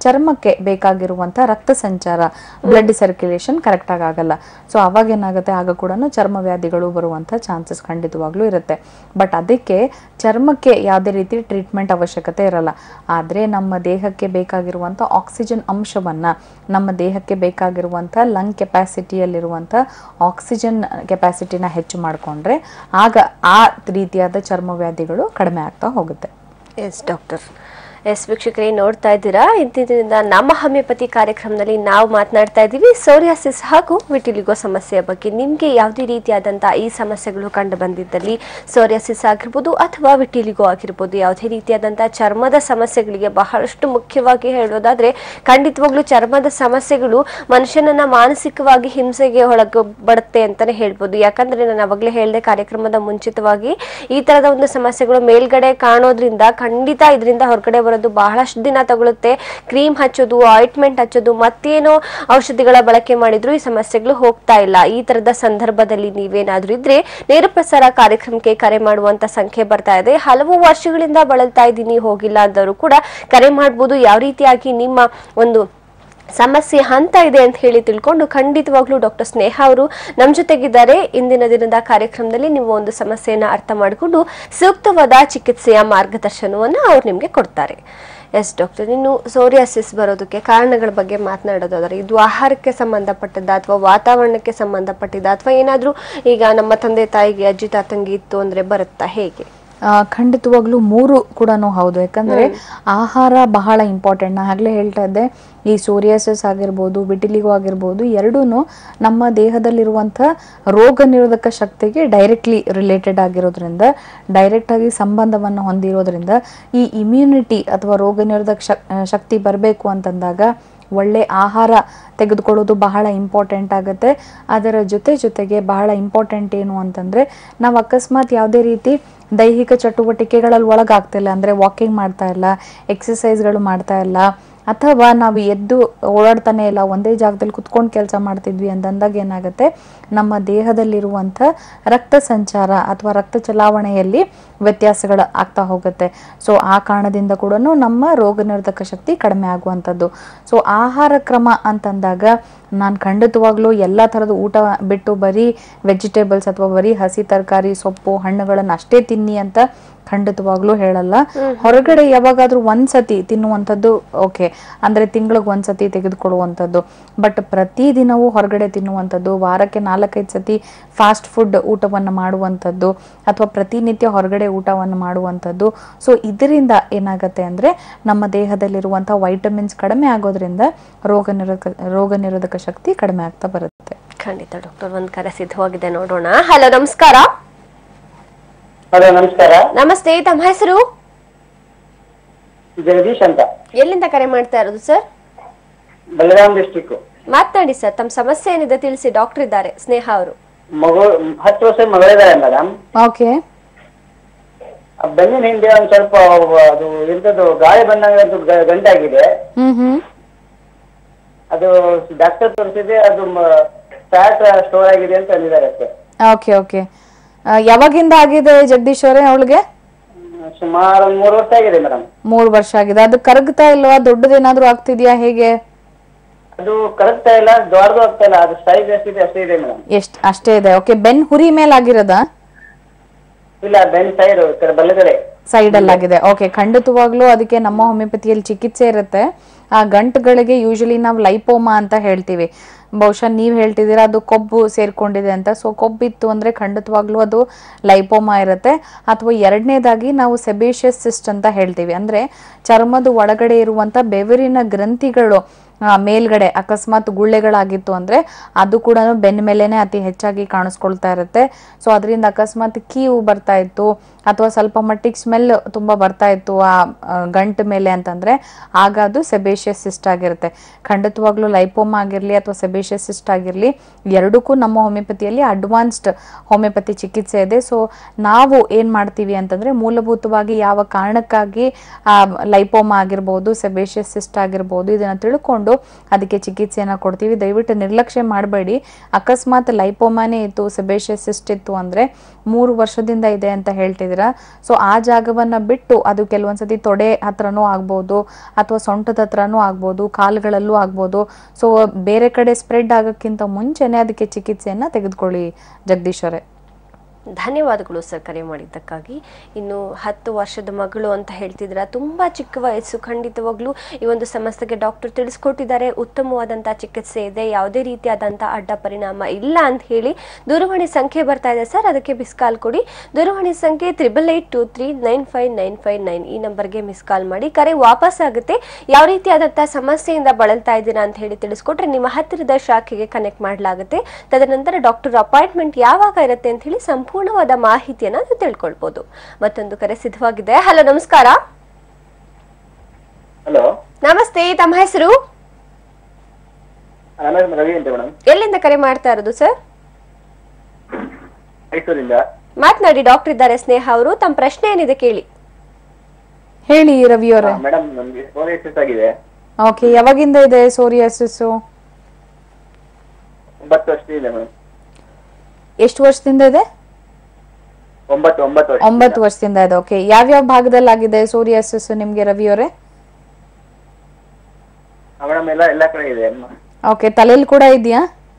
ಚರ್ಮಕ್ಕೆ ಬೇಕಾಗಿರುವಂಥ ರಕ್ತ ಸಂಚಾರ ಬ್ಲಡ್ ಸರ್ಕ್ಯುಲೇಷನ್ ಕರೆಕ್ಟಾಗಿ ಆಗಲ್ಲ ಸೊ ಅವಾಗ ಏನಾಗುತ್ತೆ ಆಗ ಕೂಡ ಚರ್ಮ ವ್ಯಾಧಿಗಳು ಬರುವಂಥ ಚಾನ್ಸಸ್ ಖಂಡಿತವಾಗ್ಲೂ ಇರುತ್ತೆ ಬಟ್ ಅದಕ್ಕೆ ಚರ್ಮಕ್ಕೆ ಯಾವುದೇ ರೀತಿ ಟ್ರೀಟ್ಮೆಂಟ್ ಅವಶ್ಯಕತೆ ಇರಲ್ಲ ಆದರೆ ನಮ್ಮ ದೇಹಕ್ಕೆ ಬೇಕಾಗಿರುವಂಥ ಆಕ್ಸಿಜನ್ ಅಂಶವನ್ನು ನಮ್ಮ ದೇಹಕ್ಕೆ ಬೇಕಾಗಿರುವಂಥ ಲಂಗ್ ಕೆಪಾಸಿಟಿಯಲ್ಲಿರುವಂಥ ಆಕ್ಸಿಜನ್ ಕೆಪಾಸಿಟಿನ ಹೆಚ್ಚು ಮಾಡಿಕೊಂಡ್ರೆ ಆಗ ಆ ರೀತಿಯಾದ ಚರ್ಮ ವ್ಯಾಧಿಗಳು ಕಡಿಮೆ ಆಗ್ತಾ ಹೋಗುತ್ತೆ ಎಸ್ ಡಾಕ್ಟರ್ ಎಸ್ ವೀಕ್ಷಕರೇ ನೋಡ್ತಾ ಇದ್ದೀರಾ ಇಂದಿನಿಂದ ನಮ್ಮ ಹೋಮಿಯೋಪತಿ ಕಾರ್ಯಕ್ರಮದಲ್ಲಿ ನಾವು ಮಾತನಾಡ್ತಾ ಇದ್ದೀವಿ ಸೋರಿಯಾಸಿಸ್ ಹಾಗೂ ವಿಟಿಲಿಗೋ ಸಮಸ್ಯೆಯ ಬಗ್ಗೆ ನಿಮಗೆ ಯಾವುದೇ ರೀತಿಯಾದಂಥ ಈ ಸಮಸ್ಯೆಗಳು ಕಂಡು ಬಂದಿದ್ದಲ್ಲಿ ಸೋರಿಯಾಸಿಸ್ ಆಗಿರ್ಬೋದು ಅಥವಾ ವಿಟಿಲಿಗೋ ಆಗಿರ್ಬೋದು ಯಾವುದೇ ರೀತಿಯಾದಂಥ ಚರ್ಮದ ಸಮಸ್ಯೆಗಳಿಗೆ ಬಹಳಷ್ಟು ಮುಖ್ಯವಾಗಿ ಹೇಳೋದಾದ್ರೆ ಖಂಡಿತವಾಗ್ಲೂ ಚರ್ಮದ ಸಮಸ್ಯೆಗಳು ಮನುಷ್ಯನನ್ನ ಮಾನಸಿಕವಾಗಿ ಹಿಂಸೆಗೆ ಒಳಗಬಡುತ್ತೆ ಅಂತಾನೆ ಹೇಳ್ಬೋದು ಯಾಕಂದ್ರೆ ನಾನು ಅವಾಗಲೇ ಹೇಳಿದೆ ಕಾರ್ಯಕ್ರಮದ ಮುಂಚಿತವಾಗಿ ಈ ತರದ ಒಂದು ಸಮಸ್ಯೆಗಳು ಮೇಲ್ಗಡೆ ಕಾಣೋದ್ರಿಂದ ಖಂಡಿತ ಇದರಿಂದ ಹೊರಗಡೆ ಬರೋದು ಬಹಳಷ್ಟು ದಿನ ತಗೊಳುತ್ತೆ ಕ್ರೀಮ್ ಹಚ್ಚೋದು ಆಯಿಂಟ್ಮೆಂಟ್ ಹಚ್ಚೋದು ಮತ್ತೇನೋ ಔಷಧಿಗಳ ಬಳಕೆ ಮಾಡಿದ್ರು ಈ ಸಮಸ್ಯೆಗಳು ಹೋಗ್ತಾ ಇಲ್ಲ ಈ ತರದ ಸಂದರ್ಭದಲ್ಲಿ ನೀವೇನಾದ್ರೂ ಇದ್ರೆ ನೇರ ಪ್ರಸಾರ ಕಾರ್ಯಕ್ರಮಕ್ಕೆ ಕರೆ ಮಾಡುವಂತ ಸಂಖ್ಯೆ ಬರ್ತಾ ಇದೆ ಹಲವು ವರ್ಷಗಳಿಂದ ಬಳಲ್ತಾ ಇದ್ದೀನಿ ಹೋಗಿಲ್ಲ ಅಂದವರು ಕೂಡ ಕರೆ ಮಾಡ್ಬೋದು ಯಾವ ರೀತಿಯಾಗಿ ನಿಮ್ಮ ಒಂದು ಸಮಸ್ಯೆ ಹಂತ ಇದೆ ಅಂತ ಹೇಳಿ ತಿಳ್ಕೊಂಡು ಖಂಡಿತವಾಗ್ಲೂ ಡಾಕ್ಟರ್ ಸ್ನೇಹ ಅವರು ನಮ್ಮ ಜೊತೆಗಿದ್ದಾರೆ ಇಂದಿನ ದಿನದ ಕಾರ್ಯಕ್ರಮದಲ್ಲಿ ನೀವು ಒಂದು ಸಮಸ್ಯೆಯನ್ನು ಅರ್ಥ ಮಾಡಿಕೊಂಡು ಸೂಕ್ತವಾದ ಚಿಕಿತ್ಸೆಯ ಮಾರ್ಗದರ್ಶನವನ್ನು ಅವ್ರು ನಿಮಗೆ ಕೊಡ್ತಾರೆ ಎಸ್ ಡಾಕ್ಟರ್ ಇನ್ನು ಸೋರಿಯಾಸಿಸ್ ಬರೋದಕ್ಕೆ ಕಾರಣಗಳ ಬಗ್ಗೆ ಮಾತನಾಡೋದಾದ್ರೆ ಇದು ಆಹಾರಕ್ಕೆ ಸಂಬಂಧಪಟ್ಟದ್ದ ಅಥವಾ ವಾತಾವರಣಕ್ಕೆ ಸಂಬಂಧಪಟ್ಟಿದ್ದ ಅಥವಾ ಏನಾದರೂ ಈಗ ನಮ್ಮ ತಂದೆ ತಾಯಿಗೆ ಅಜ್ಜಿ ತಾತಂಗೆ ಇತ್ತು ಅಂದ್ರೆ ಬರುತ್ತಾ ಹೇಗೆ ಆ, ಖಂಡಿತವಾಗ್ಲೂ ಮೂರು ಕೂಡ ಹೌದು ಯಾಕಂದ್ರೆ ಆಹಾರ ಬಹಳ ಇಂಪಾರ್ಟೆಂಟ್ ನಾ ಆಗ್ಲೇ ಹೇಳ್ತಾ ಇದ್ದೆ ಈ ಸೋರಿಯಾಸಿಸ್ ಆಗಿರ್ಬೋದು ವಿಟಿಲಿಗೋ ಆಗಿರ್ಬೋದು ಎರಡೂ ನಮ್ಮ ದೇಹದಲ್ಲಿರುವಂಥ ರೋಗ ನಿರೋಧಕ ಶಕ್ತಿಗೆ ಡೈರೆಕ್ಟ್ಲಿ ರಿಲೇಟೆಡ್ ಆಗಿರೋದ್ರಿಂದ ಡೈರೆಕ್ಟ್ ಆಗಿ ಸಂಬಂಧವನ್ನು ಹೊಂದಿರೋದ್ರಿಂದ ಈ ಇಮ್ಯುನಿಟಿ ಅಥವಾ ರೋಗ ನಿರೋಧಕ ಶಕ್- ಶಕ್ತಿ ಬರಬೇಕು ಅಂತಂದಾಗ ಒಳ್ಳೆ ಆಹಾರ ತೆಗೆದುಕೊಳ್ಳೋದು ಬಹಳ ಇಂಪಾರ್ಟೆಂಟ್ ಆಗುತ್ತೆ ಅದರ ಜೊತೆ ಜೊತೆಗೆ ಬಹಳ ಇಂಪಾರ್ಟೆಂಟ್ ಏನು ಅಂತಂದರೆ ನಾವು ಅಕಸ್ಮಾತ್ ಯಾವುದೇ ರೀತಿ ದೈಹಿಕ ಚಟುವಟಿಕೆಗಳಲ್ಲಿ ಒಳಗಾಗ್ತಿಲ್ಲ ಅಂದರೆ ವಾಕಿಂಗ್ ಮಾಡ್ತಾ ಇಲ್ಲ ಎಕ್ಸಸೈಸ್ಗಳು ಮಾಡ್ತಾ ಇಲ್ಲ ಅಥವಾ ನಾವು ಎದ್ದು ಓಡಾಡ್ತಾನೆ ಇಲ್ಲ ಒಂದೇ ಜಾಗದಲ್ಲಿ ಕುತ್ಕೊಂಡು ಕೆಲಸ ಮಾಡ್ತಿದ್ವಿ ಅಂತಂದಾಗ ಏನಾಗುತ್ತೆ ನಮ್ಮ ದೇಹದಲ್ಲಿರುವಂಥ ರಕ್ತ ಸಂಚಾರ ಅಥವಾ ರಕ್ತ ಚಲಾವಣೆಯಲ್ಲಿ ವ್ಯತ್ಯಾಸಗಳು ಆಗ್ತಾ ಹೋಗುತ್ತೆ ಸೊ ಆ ಕಾರಣದಿಂದ ಕೂಡ ನಮ್ಮ ರೋಗ ನಿರೋಧಕ ಶಕ್ತಿ ಕಡಿಮೆ ಆಗುವಂಥದ್ದು ಸೊ ಆಹಾರ ಕ್ರಮ ಅಂತಂದಾಗ ನಾನು ಖಂಡಿತವಾಗ್ಲೂ ಎಲ್ಲ ಥರದ ಊಟ ಬಿಟ್ಟು ಬರೀ ವೆಜಿಟೇಬಲ್ಸ್ ಅಥವಾ ಬರೀ ಹಸಿ ತರಕಾರಿ ಸೊಪ್ಪು ಹಣ್ಣುಗಳನ್ನು ಅಷ್ಟೇ ತಿನ್ನಿ ಅಂತ ಖಂಡಿತವಾಗ್ಲೂ ಹೇಳಲ್ಲ ಹೊರಗಡೆ ಯಾವಾಗಾದ್ರೂ ಒಂದ್ಸತಿ ತಿನ್ನುವಂಥದ್ದು ಓಕೆ ಅಂದ್ರೆ ತಿಂಗಳಿಗೆ ಒಂದ್ಸತಿ ತೆಗೆದುಕೊಳ್ಳುವಂಥದ್ದು ಬಟ್ ಪ್ರತಿದಿನವೂ ಹೊರಗಡೆ ತಿನ್ನುವಂಥದ್ದು ವಾರಕ್ಕೆ ನಾಲ್ಕೈದು ಸತಿ ಫಾಸ್ಟ್ ಫುಡ್ ಊಟವನ್ನು ಮಾಡುವಂಥದ್ದು ಅಥವಾ ಪ್ರತಿನಿತ್ಯ ಹೊರಗಡೆ ಊಟವನ್ನು ಮಾಡುವಂಥದ್ದು ಸೊ ಇದರಿಂದ ಏನಾಗುತ್ತೆ ಅಂದ್ರೆ ನಮ್ಮ ದೇಹದಲ್ಲಿರುವಂಥ ವೈಟಮಿನ್ಸ್ ಕಡಿಮೆ ಆಗೋದ್ರಿಂದ ರೋಗ ನಿರೋಧಕ ರೋಗ ನಿರೋಧಕ ಶಕ್ತಿ ಕಡಿಮೆ ಆಗ್ತಾ ಬರುತ್ತೆ ಖಂಡಿತ ಡಾಕ್ಟರ್ ಒಂದ್ ಕರೆ ಸಿದ್ಧವಾಗಿದೆ ನೋಡೋಣ ಹಲೋ ನಮಸ್ಕಾರ ಹಲೋ ನಮಸ್ಕಾರ ನಮಸ್ತೆ ತಮ್ಮ ಹೆಸರು ಜಗದೀಶ್ ಅಂತ ಎಲ್ಲಿಂದ ಕರೆ ಮಾಡ್ತಾ ಇರೋದು ಸರ್ ಬೆಳಗಾಂ ಡಿಸ್ಟಿಕ್ ಮಾತನಾಡಿ ಸರ್ ತಮ್ಮ ಸಮಸ್ಯೆ ಏನಿದೆ ತಿಳಿಸಿ ಡಾಕ್ಟರ್ ಇದ್ದಾರೆ ಸ್ನೇಹ ಅವರು ಮಗು ಹತ್ತು ವರ್ಷ ಮಗಳಿದ್ದಾರೆ ಮೇಡಮ್ ಓಕೆ ಬೆನ್ನಿನ ಹಿಂದೆ ಒಂದ್ ಸ್ವಲ್ಪ ಅದು ಎಂತದ್ದು ಗಾಳಿ ಬಂದಂಗೆ ಅದು ಗ- ಗಂಟಾಗಿದೆ ಹ್ಮ್ ಹ್ಮ್ ಅದು ಡಾಕ್ಟರ್ ತೋರಿಸಿದೆ ಅದು ಫ್ಯಾಟ್ ಸ್ಟೋರ್ ಆಗಿದೆ ಅಂತ ಅಂದಿದ್ದಾರೆ ಅಷ್ಟೇ ಓಕೆ ಓಕೆ ಯಾವಾಗಿಂದ ಆಗಿದೆ ಜಗದೀಶ್ ಅವರೇ ಅವಳಿಗೆ ಸುಮಾರು ಒಂದ್ ಮೂರು ವರ್ಷ ಆಗಿದೆ ಮೇಡಮ್ ಮೂರು ವರ್ಷ ಆಗಿದೆ ಅದು ಕರಗ್ತಾ ಇಲ್ವಾ ದೊಡ್ಡದೇನಾದ್ರೂ ಆಗ್ತಿದ್ಯಾ ಹೇಗೆ ಅದು ಕರೆಕ್ಟ್ ಇಲ್ಲ ದೊಡ್ಡದು ಆಗ್ತಾ ಇಲ್ಲ ಅದು ಸೈಜ್ ಎಷ್ಟಿದೆ ಅಷ್ಟೇ ಇದೆ ಮೇಡಮ್ ಎಷ್ಟ್ ಅಷ್ಟೇ ಇದೆ ಓಕೆ ಬೆನ್ ಹುರಿ ಮೇಲೆ ಆಗಿರೋದಾ ಇಲ್ಲ ಬೆನ್ ಸೈಡ್ ಕಡೆ ಬಲಗಡೆ ಸೈಡ್ ಅಲ್ಲಿ ಆಗಿದೆ ಓಕೆ ಖಂಡಿತವಾಗ್ಲೂ ಅದಕ್ಕೆ ನಮ್ಮ ಹೋಮಿಯೋಪತಿಯಲ್ಲಿ ಚಿಕಿತ್ಸೆ ಇರುತ್ತೆ ಆ ಗಂಟುಗಳಿಗೆ ಯೂಶಲಿ ನಾವು ಲೈಪೋಮಾ ಅಂತ ಹೇಳ್ತೀವಿ ಬಹುಶಃ ನೀವು ಹೇಳ್ತಿದ್ದೀರಾ ಅದು ಕೊಬ್ಬು ಸೇರ್ಕೊಂಡಿದೆ ಅಂತ ಸೊ ಕೊಬ್ಬಿತ್ತು ಅಂದ್ರೆ ಖಂಡಿತವಾಗ್ಲೂ ಅದು ಲೈಪೋಮಾ ಇರುತ್ತೆ ಅಥವಾ ಎರಡನೇದಾಗಿ ನಾವು ಸೆಬೇಷಿಯಸ್ ಸಿಸ್ಟ್ ಅಂತ ಹೇಳ್ತೀವಿ ಅಂದ್ರೆ ಚರ್ಮದ ಒಳಗಡೆ ಇರುವಂತ ಬೆವರಿನ ಗ್ರಂಥಿಗಳು ಆ, ಮೇಲ್ಗಡೆ ಅಕಸ್ಮಾತ್ ಗುಳ್ಳೆಗಳಾಗಿತ್ತು ಅಂದ್ರೆ ಅದು ಕೂಡ ಬೆನ್ನ ಮೇಲೆನೆ ಅತಿ ಹೆಚ್ಚಾಗಿ ಕಾಣಿಸ್ಕೊಳ್ತಾ ಇರುತ್ತೆ ಸೊ ಅದರಿಂದ ಅಕಸ್ಮಾತ್ ಕೀವು ಬರ್ತಾ ಇತ್ತು ಅಥವಾ ಸ್ವಲ್ಪ ಮಟ್ಟಿಗೆ ಸ್ಮೆಲ್ ತುಂಬಾ ಬರ್ತಾ ಇತ್ತು ಆ ಆ, ಗಂಟು ಮೇಲೆ ಅಂತಂದ್ರೆ ಆಗ ಅದು ಸೆಬೇಷಿಯಸ್ ಸಿಸ್ಟ್ ಆಗಿರುತ್ತೆ ಖಂಡಿತವಾಗ್ಲೂ ಲೈಪೋಮಾ ಆಗಿರ್ಲಿ ಅಥವಾ ಸೆಬೇಷಿಯಸ್ ಸಿಸ್ಟ್ ಆಗಿರ್ಲಿ ಎರಡಕ್ಕೂ ನಮ್ಮ ಹೋಮಿಯೋಪತಿಯಲ್ಲಿ ಅಡ್ವಾನ್ಸ್ಡ್ ಹೋಮಿಯೋಪತಿ ಚಿಕಿತ್ಸೆ ಇದೆ ಸೊ ನಾವು ಏನ್ ಮಾಡ್ತೀವಿ ಅಂತಂದ್ರೆ ಮೂಲಭೂತವಾಗಿ ಯಾವ ಕಾರಣಕ್ಕಾಗಿ ಆ ಲೈಪೋಮಾ ಆಗಿರ್ಬೋದು ಸೆಬೇಷಿಯಸ್ ಸಿಸ್ಟ್ ಆಗಿರ್ಬೋದು ಇದನ್ನ ತಿಳ್ಕೊಂಡು ನೋಡಿಕೊಂಡು ಅದಕ್ಕೆ ಚಿಕಿತ್ಸೆಯನ್ನು ಕೊಡ್ತೀವಿ ದಯವಿಟ್ಟು ನಿರ್ಲಕ್ಷ್ಯ ಮಾಡಬೇಡಿ ಅಕಸ್ಮಾತ್ ಲೈಪೋಮಾನೇ ಇತ್ತು ಸೆಬೇಷಿಯಸ್ ಸಿಸ್ಟ್ ಇತ್ತು ಅಂದರೆ ಮೂರು ವರ್ಷದಿಂದ ಇದೆ ಅಂತ ಹೇಳ್ತಿದ್ದೀರಾ ಸೊ ಆ ಜಾಗವನ್ನು ಬಿಟ್ಟು ಅದು ಕೆಲವೊಂದ್ಸತಿ ತೊಡೆ ಹತ್ರನೂ ಆಗ್ಬೋದು ಅಥವಾ ಸೊಂಟದ ಹತ್ರನೂ ಆಗ್ಬೋದು ಕಾಲುಗಳಲ್ಲೂ ಆಗ್ಬೋದು ಸೊ ಬೇರೆ ಕಡೆ ಸ್ಪ್ರೆಡ್ ಆಗೋಕ್ಕಿಂತ ಮುಂಚೆನೇ ಅದಕ್ಕೆ ಚಿಕಿತ್ಸೆಯನ್ನು ತೆಗೆದುಕೊಳ್ಳಿ ಜಗದೀಶ್ವರೇ ಧನ್ಯವಾದಗಳು ಸರ್ ಕರೆ ಮಾಡಿದ್ದಕ್ಕಾಗಿ ಇನ್ನು ಹತ್ತು ವರ್ಷದ ಮಗಳು ಅಂತ ಹೇಳ್ತಿದ್ರ ತುಂಬಾ ಚಿಕ್ಕ ವಯಸ್ಸು ಖಂಡಿತವಾಗ್ಲೂ ಈ ಒಂದು ಸಮಸ್ಯೆಗೆ ಡಾಕ್ಟರ್ ತಿಳಿಸ್ಕೊಟ್ಟಿದ್ದಾರೆ ಉತ್ತಮವಾದಂಥ ಚಿಕಿತ್ಸೆ ಇದೆ ಯಾವುದೇ ರೀತಿಯಾದಂಥ ಅಡ್ಡ ಪರಿಣಾಮ ಇಲ್ಲ ಅಂತ ಹೇಳಿ ದೂರವಾಣಿ ಸಂಖ್ಯೆ ಬರ್ತಾ ಇದೆ ಸರ್ ಅದಕ್ಕೆ ಮಿಸ್ ಕಾಲ್ ಕೊಡಿ ದೂರವಾಣಿ ಸಂಖ್ಯೆ triple eight two three nine five nine five nine ಈ ನಂಬರ್ಗೆ ಮಿಸ್ ಕಾಲ್ ಮಾಡಿ ಕರೆ ವಾಪಸ್ ಆಗುತ್ತೆ ಯಾವ ರೀತಿಯಾದಂಥ ಸಮಸ್ಯೆಯಿಂದ ಬಳಲ್ತಾ ಇದ್ದೀರಾ ಅಂತ ಹೇಳಿ ತಿಳಿಸ್ಕೊಟ್ರೆ ನಿಮ್ಮ ಹತ್ತಿರದ ಶಾಖೆಗೆ ಕನೆಕ್ಟ್ ಮಾಡಲಾಗುತ್ತೆ ತದನಂತರ ಡಾಕ್ಟರ್ ಅಪಾಯಿಂಟ್ಮೆಂಟ್ ಯಾವಾಗ ಇರುತ್ತೆ ಅಂತ ಹೇಳಿ ಸಂಪೂರ್ಣವಾದ ಮಾಹಿತಿಯನ್ನ ನೀವು ತಿಳ್ಕೊಳ್ಬಹುದು ಮತ್ತೊಂದು ಕರೆ ಸಿದ್ಧವಾಗಿದೆ ಹಲೋ ನಮಸ್ಕಾರ ಹಲೋ ನಮಸ್ತೆ ತಮ್ಮ ಹೆಸರು ನನ್ನ ಹೆಸರು ರವಿ ಅಂತ ಮೇಡಮ್ ಎಲ್ಲಿಂದ ಕರೆ ಮಾಡ್ತಾ ಇರೋದು ಸರ್ ಮೈಸೂರಿಂದ ಮಾತನಾಡಿ ಡಾಕ್ಟರ್ ಇದ್ದಾರೆ ಸ್ನೇಹ ಅವರು ತಮ್ಮ ಪ್ರಶ್ನೆ ಏನಿದೆ ಕೇಳಿ ಹೇಳಿ ರವಿ ಅವರೇ ಮೇಡಮ್ ನಮ್ಗೆ ಸೋರಿಯಸಿಸ್ ಆಗಿದೆ ಓಕೆ ಯಾವಾಗಿಂದ ಇದೆ ಸೋರಿಯಾಸಿಸ್ ಒಂಬತ್ತು ವರ್ಷದಿಂದ ಮೇಡಮ್ ಎಷ್ಟು ವರ್ಷದಿಂದ ಇದೆ ಒಂಬತ್ತು ಒಂಬತ್ತು ವರ್ಷ ಒಂಬತ್ತು ವರ್ಷದಿಂದ ಇದೆ ಓಕೆ ಯಾವ್ಯಾವ ಭಾಗದಲ್ಲಿ ಆಗಿದೆ ಸೋರಿಯಾಸಿಸ್ ನಿಮ್ಗೆ ರವಿ ಅವರೇ ಮೇಡಮ್ ಎಲ್ಲ ಎಲ್ಲ ಕಡೆ ಇದೆ ಓಕೆ ತಲೆಯಲ್ಲಿ ಕೂಡ ಇದೆಯಾ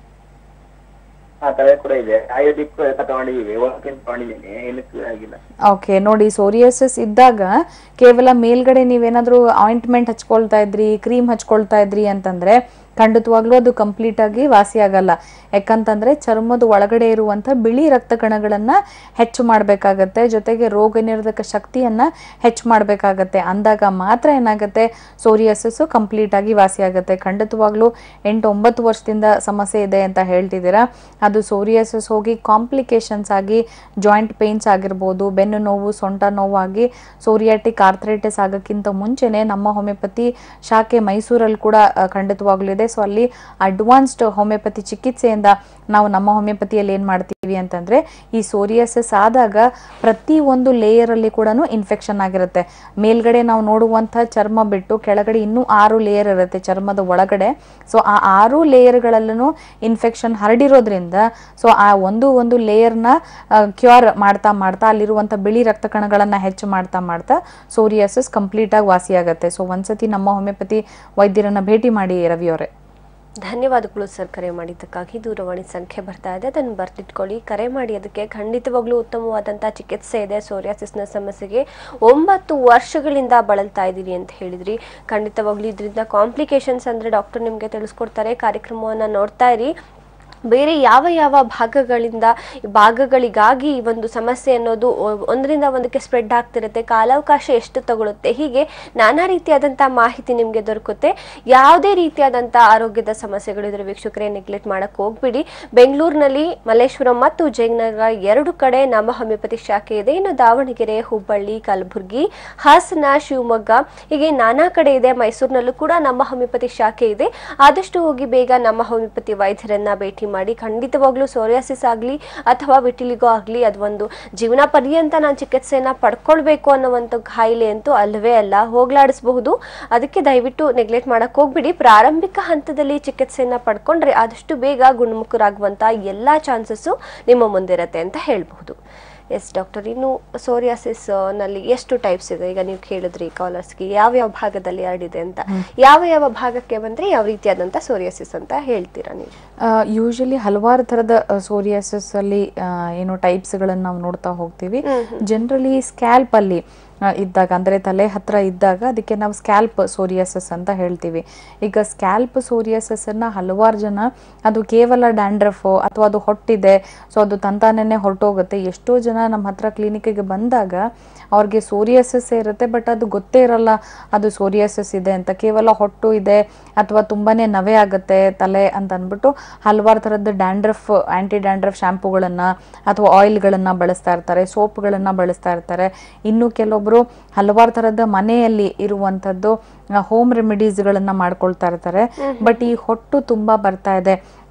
ಆ ತಲೆ ಕೂಡ ಇದೆ ಆಯುರ್ವೇದಿಕ್ ಎಲ್ಲ ತಗೊಂಡಿದೀವಿ ವರ್ಕಿಂಗ್ ತಗೊಂಡಿದ್ದೀನಿ ಏನಕ್ಕೂ ಆಗಿಲ್ಲ ಓಕೆ ನೋಡಿ ಸೋರಿಯಾಸಿಸ್ ಇದ್ದಾಗ ಕೇವಲ ಮೇಲ್ಗಡೆ ನೀವೇನಾದ್ರೂ ಆಯಿಂಟ್ಮೆಂಟ್ ಹಚ್ಕೊಳ್ತಾ ಇದ್ರಿ ಕ್ರೀಮ್ ಹಚ್ಕೊಳ್ತಾ ಇದ್ರಿ ಅಂತಂದ್ರೆ ಖಂಡಿತವಾಗ್ಲೂ ಅದು ಕಂಪ್ಲೀಟ್ ಆಗಿ ವಾಸಿ ಆಗಲ್ಲ ಯಾಕಂತಂದ್ರೆ ಚರ್ಮದ ಒಳಗಡೆ ಇರುವಂತ ಬಿಳಿ ರಕ್ತ ಕಣಗಳನ್ನ ಹೆಚ್ಚು ಮಾಡಬೇಕಾಗತ್ತೆ ಜೊತೆಗೆ ರೋಗ ನಿರೋಧಕ ಶಕ್ತಿಯನ್ನ ಹೆಚ್ಚು ಮಾಡಬೇಕಾಗತ್ತೆ ಅಂದಾಗ ಮಾತ್ರ ಏನಾಗುತ್ತೆ ಸೋರಿಯಾಸಿಸ್ ಕಂಪ್ಲೀಟ್ ಆಗಿ ವಾಸಿ ಆಗುತ್ತೆ ಖಂಡಿತವಾಗ್ಲೂ ಎಂಟು ಒಂಬತ್ತು ವರ್ಷದಿಂದ ಸಮಸ್ಯೆ ಇದೆ ಅಂತ ಹೇಳ್ತಿದ್ದೀರಾ ಅದು ಸೋರಿಯಾಸಿಸ್ ಹೋಗಿ ಕಾಂಪ್ಲಿಕೇಶನ್ಸ್ ಆಗಿ ಜಾಯಿಂಟ್ ಪೇನ್ಸ್ ಆಗಿರ್ಬೋದು ಬೆನ್ನು ನೋವು ಸೊಂಟ ನೋವಾಗಿ ಸೋರಿಯಾಟಿಕ್ ಆರ್ಥರೈಟಿಸ್ ಆಗೋಕ್ಕಿಂತ ಮುಂಚೆನೆ ನಮ್ಮ ಹೋಮಿಯೋಪತಿ ಶಾಖೆ ಮೈಸೂರಲ್ಲಿ ಕೂಡ ಆ, ಖಂಡಿತವಾಗ್ಲೂ ಇದೆ ಸೊ ಅಲ್ಲಿ ಅಡ್ವಾನ್ಸ್ಡ್ ಹೋಮಿಯೋಪತಿ ಚಿಕಿತ್ಸೆಯಿಂದ ನಾವು ನಮ್ಮ ಹೋಮಿಯೋಪತಿಯಲ್ಲಿ ಏನು ಮಾಡ್ತೀವಿ ಅಂತಂದ್ರೆ ಈ ಸೋರಿಯಾಸಿಸ್ ಆದಾಗ ಪ್ರತಿ ಒಂದು ಲೇಯರ್ ಅಲ್ಲಿ ಕೂಡ ಇನ್ಫೆಕ್ಷನ್ ಆಗಿರುತ್ತೆ ಮೇಲ್ಗಡೆ ನಾವು ನೋಡುವಂಥ ಚರ್ಮ ಬಿಟ್ಟು ಕೆಳಗಡೆ ಇನ್ನೂ ಆರು ಲೇಯರ್ ಇರುತ್ತೆ ಚರ್ಮದ ಒಳಗಡೆ ಸೊ ಆ ಆರು ಲೇಯರ್ಗಳಲ್ಲೂ ಇನ್ಫೆಕ್ಷನ್ ಹರಡಿರೋದ್ರಿಂದ ಸೊ ಆ ಒಂದು ಒಂದು ಲೇಯರ್ನ ಕ್ಯೂರ್ ಮಾಡ್ತಾ ಮಾಡ್ತಾ ಅಲ್ಲಿರುವಂಥ ಬಿಳಿ ರಕ್ತ ಕಣಗಳನ್ನು ಹೆಚ್ಚು ಮಾಡ್ತಾ ಮಾಡ್ತಾ ಸೋರಿಯಾಸಿಸ್ ಕಂಪ್ಲೀಟ್ ಆಗಿ ವಾಸಿಯಾಗತ್ತೆ ಸೊ ಒಂದ್ಸತಿ ನಮ್ಮ ಹೋಮಿಯೋಪತಿ ವೈದ್ಯರನ್ನ ಭೇಟಿ ಮಾಡಿ ರವಿ ಅವರೇ ಧನ್ಯವಾದಗಳು ಸರ್ ಕರೆ ಮಾಡಿದ್ದಕ್ಕಾಗಿ ದೂರವಾಣಿ ಸಂಖ್ಯೆ ಬರ್ತಾ ಇದೆ ಅದನ್ನು ಬರ್ತಿಟ್ಕೊಳ್ಳಿ ಕರೆ ಮಾಡಿ ಅದಕ್ಕೆ ಖಂಡಿತವಾಗ್ಲೂ ಉತ್ತಮವಾದಂಥ ಚಿಕಿತ್ಸೆ ಇದೆ ಸೋರಿಯಾಸಿಸ್ನ ಸಮಸ್ಯೆಗೆ ಒಂಬತ್ತು ವರ್ಷಗಳಿಂದ ಬಳಲ್ತಾ ಇದ್ದೀರಿ ಅಂತ ಹೇಳಿದ್ರಿ ಖಂಡಿತವಾಗ್ಲೂ ಇದರಿಂದ ಕಾಂಪ್ಲಿಕೇಶನ್ಸ್ ಅಂದರೆ ಡಾಕ್ಟರ್ ನಿಮಗೆ ತಿಳಿಸ್ಕೊಡ್ತಾರೆ ಕಾರ್ಯಕ್ರಮವನ್ನು ನೋಡ್ತಾ ಇರಿ ಬೇರೆ ಯಾವ ಯಾವ ಭಾಗಗಳಿಂದ ಭಾಗಗಳಿಗಾಗಿ ಈ ಒಂದು ಸಮಸ್ಯೆ ಅನ್ನೋದು ಒ- ಒಂದರಿಂದ ಒಂದಕ್ಕೆ ಸ್ಪ್ರೆಡ್ ಆಗ್ತಿರುತ್ತೆ ಕಾಲಾವಕಾಶ ಎಷ್ಟು ತಗೊಳುತ್ತೆ ಹೀಗೆ ನಾನಾ ರೀತಿಯಾದಂಥ ಮಾಹಿತಿ ನಿಮಗೆ ದೊರಕುತ್ತೆ ಯಾವುದೇ ರೀತಿಯಾದಂಥ ಆರೋಗ್ಯದ ಸಮಸ್ಯೆಗಳಿದ್ರೆ ವೀಕ್ಷಕರೇ ನೆಗ್ಲೆಕ್ಟ್ ಮಾಡಕ್ಕೆ ಹೋಗ್ಬಿಡಿ ಬೆಂಗಳೂರಿನಲ್ಲಿ ಮಲ್ಲೇಶ್ವರಂ ಮತ್ತು ಜಯನಗರ ಎರಡು ಕಡೆ ನಮ್ಮ ಹೋಮಿಯೋಪತಿ ಶಾಖೆ ಇದೆ ಇನ್ನು ದಾವಣಗೆರೆ ಹುಬ್ಬಳ್ಳಿ ಕಲಬುರಗಿ ಹಾಸನ ಶಿವಮೊಗ್ಗ ಹೀಗೆ ನಾನಾ ಕಡೆ ಇದೆ ಮೈಸೂರಿನಲ್ಲೂ ಕೂಡ ನಮ್ಮ ಹೋಮಿಯೋಪತಿ ಶಾಖೆ ಇದೆ ಆದಷ್ಟು ಹೋಗಿ ಬೇಗ ನಮ್ಮ ಹೋಮಿಯೋಪತಿ ವೈದ್ಯರನ್ನ ಭೇಟಿ ಮಾಡಿ ಖಂಡಿತವಾಗ್ಲೂ ಸೋರಿಯಾಸಿಸ್ ಆಗಲಿ ಅಥವಾ ವಿಟಿಲಿಗೋ ಆಗಲಿ ಅದು ಒಂದು ಜೀವನ ಪರ್ಯಂತ ನಾನು ಚಿಕಿತ್ಸೆಯನ್ನ ಪಡ್ಕೊಳ್ಬೇಕು ಅನ್ನುವಂಥ ಕಾಯಿಲೆ ಅಂತೂ ಅಲ್ಲವೇ ಅಲ್ಲ ಹೋಗ್ಲಾಡಿಸಬಹುದು ಅದಕ್ಕೆ ದಯವಿಟ್ಟು ನೆಗ್ಲೆಕ್ಟ್ ಮಾಡಕ್ ಹೋಗ್ಬಿಡಿ ಪ್ರಾರಂಭಿಕ ಹಂತದಲ್ಲಿ ಚಿಕಿತ್ಸೆಯನ್ನ ಪಡ್ಕೊಂಡ್ರೆ ಆದಷ್ಟು ಬೇಗ ಗುಣಮುಖರಾಗುವಂತ ಎಲ್ಲಾ ಚಾನ್ಸಸ್ಸು ನಿಮ್ಮ ಮುಂದಿರತ್ತೆ ಅಂತ ಹೇಳ್ಬಹುದು ಎಸ್ ಡಾಕ್ಟರ್ ಇನ್ನು ಸೋರಿಯಾಸಿಸ್ ನಲ್ಲಿ ಎಷ್ಟು ಟೈಪ್ಸ್ ಇದೆ ಈಗ ನೀವು ಕೇಳಿದ್ರಿ ಕಾಲರ್ಸ್ಗೆ ಯಾವ ಯಾವ ಭಾಗದಲ್ಲಿ ಹರಡಿದೆ ಅಂತ ಯಾವ ಯಾವ ಭಾಗಕ್ಕೆ ಬಂದ್ರೆ ಯಾವ ರೀತಿಯಾದಂತ ಸೋರಿಯಾಸಿಸ್ ಅಂತ ಹೇಳ್ತೀರಾ ನೀವು ಯೂಶಲಿ ಹಲವಾರು ಥರದ ಸೋರಿಯಾಸಿಸ್ ಅಲ್ಲಿ ಆ, ಏನು ಟೈಪ್ಸ್ಗಳನ್ನು ನಾವು ನೋಡ್ತಾ ಹೋಗ್ತೀವಿ ಜನರಲಿ ಸ್ಕ್ಯಾಲ್ಪ್ ಅಲ್ಲಿ ಆ, ಇದ್ದಾಗ ಅಂದ್ರೆ ತಲೆ ಹತ್ರ ಇದ್ದಾಗ ಅದಕ್ಕೆ ನಾವು ಸ್ಕ್ಯಾಲ್ಪ್ ಸೋರಿಯಾಸಿಸ್ ಅಂತ ಹೇಳ್ತೀವಿ ಈಗ ಸ್ಕ್ಯಾಲ್ಪ್ ಸೋರಿಯಾಸಿಸ್ ಅನ್ನ ಹಲವಾರು ಜನ ಅದು ಕೇವಲ ಡ್ಯಾಂಡ್ರಫ್ ಅಥವಾ ಅದು ಹೊಟ್ಟಿದೆ ಸೊ ಅದು ತಂತಾನೇ ಹೊರಟೋಗುತ್ತೆ ಎಷ್ಟೋ ಜನ ನಮ್ಮ ಹತ್ರ ಕ್ಲಿನಿಕ್ಗೆ ಬಂದಾಗ ಅವ್ರಿಗೆ ಸೋರಿಯಾಸಿಸ್ ಇರುತ್ತೆ ಬಟ್ ಅದು ಗೊತ್ತೇ ಇರಲ್ಲ ಅದು ಸೋರಿಯಾಸಿಸ್ ಇದೆ ಅಂತ ಕೇವಲ ಹೊಟ್ಟು ಇದೆ ಅಥವಾ ತುಂಬಾನೇ ನವೆ ಆಗುತ್ತೆ ತಲೆ ಅಂತ ಅಂದ್ಬಿಟ್ಟು ಹಲವಾರು ಥರದ ಡ್ಯಾಂಡ್ರಫ್ ಆಂಟಿ ಡ್ಯಾಂಡ್ರಫ್ ಶಾಂಪೂಗಳನ್ನ ಅಥವಾ ಆಯಿಲ್ಗಳನ್ನ ಬಳಸ್ತಾ ಇರ್ತಾರೆ ಸೋಪ್ಗಳನ್ನ ಬಳಸ್ತಾ ಇರ್ತಾರೆ ಇನ್ನು ಕೆಲವೊಬ್ರು ಹಲವಾರು ಥರದ ಮನೆಯಲ್ಲಿ ಇರುವಂಥದ್ದು ಹೋಮ್ ರೆಮಿಡೀಸ್ಗಳನ್ನ ಮಾಡ್ಕೊಳ್ತಾ ಇರ್ತಾರೆ ಬಟ್ ಈ ಹೊಟ್ಟು ತುಂಬಾ ಬರ್ತಾ ಇದೆ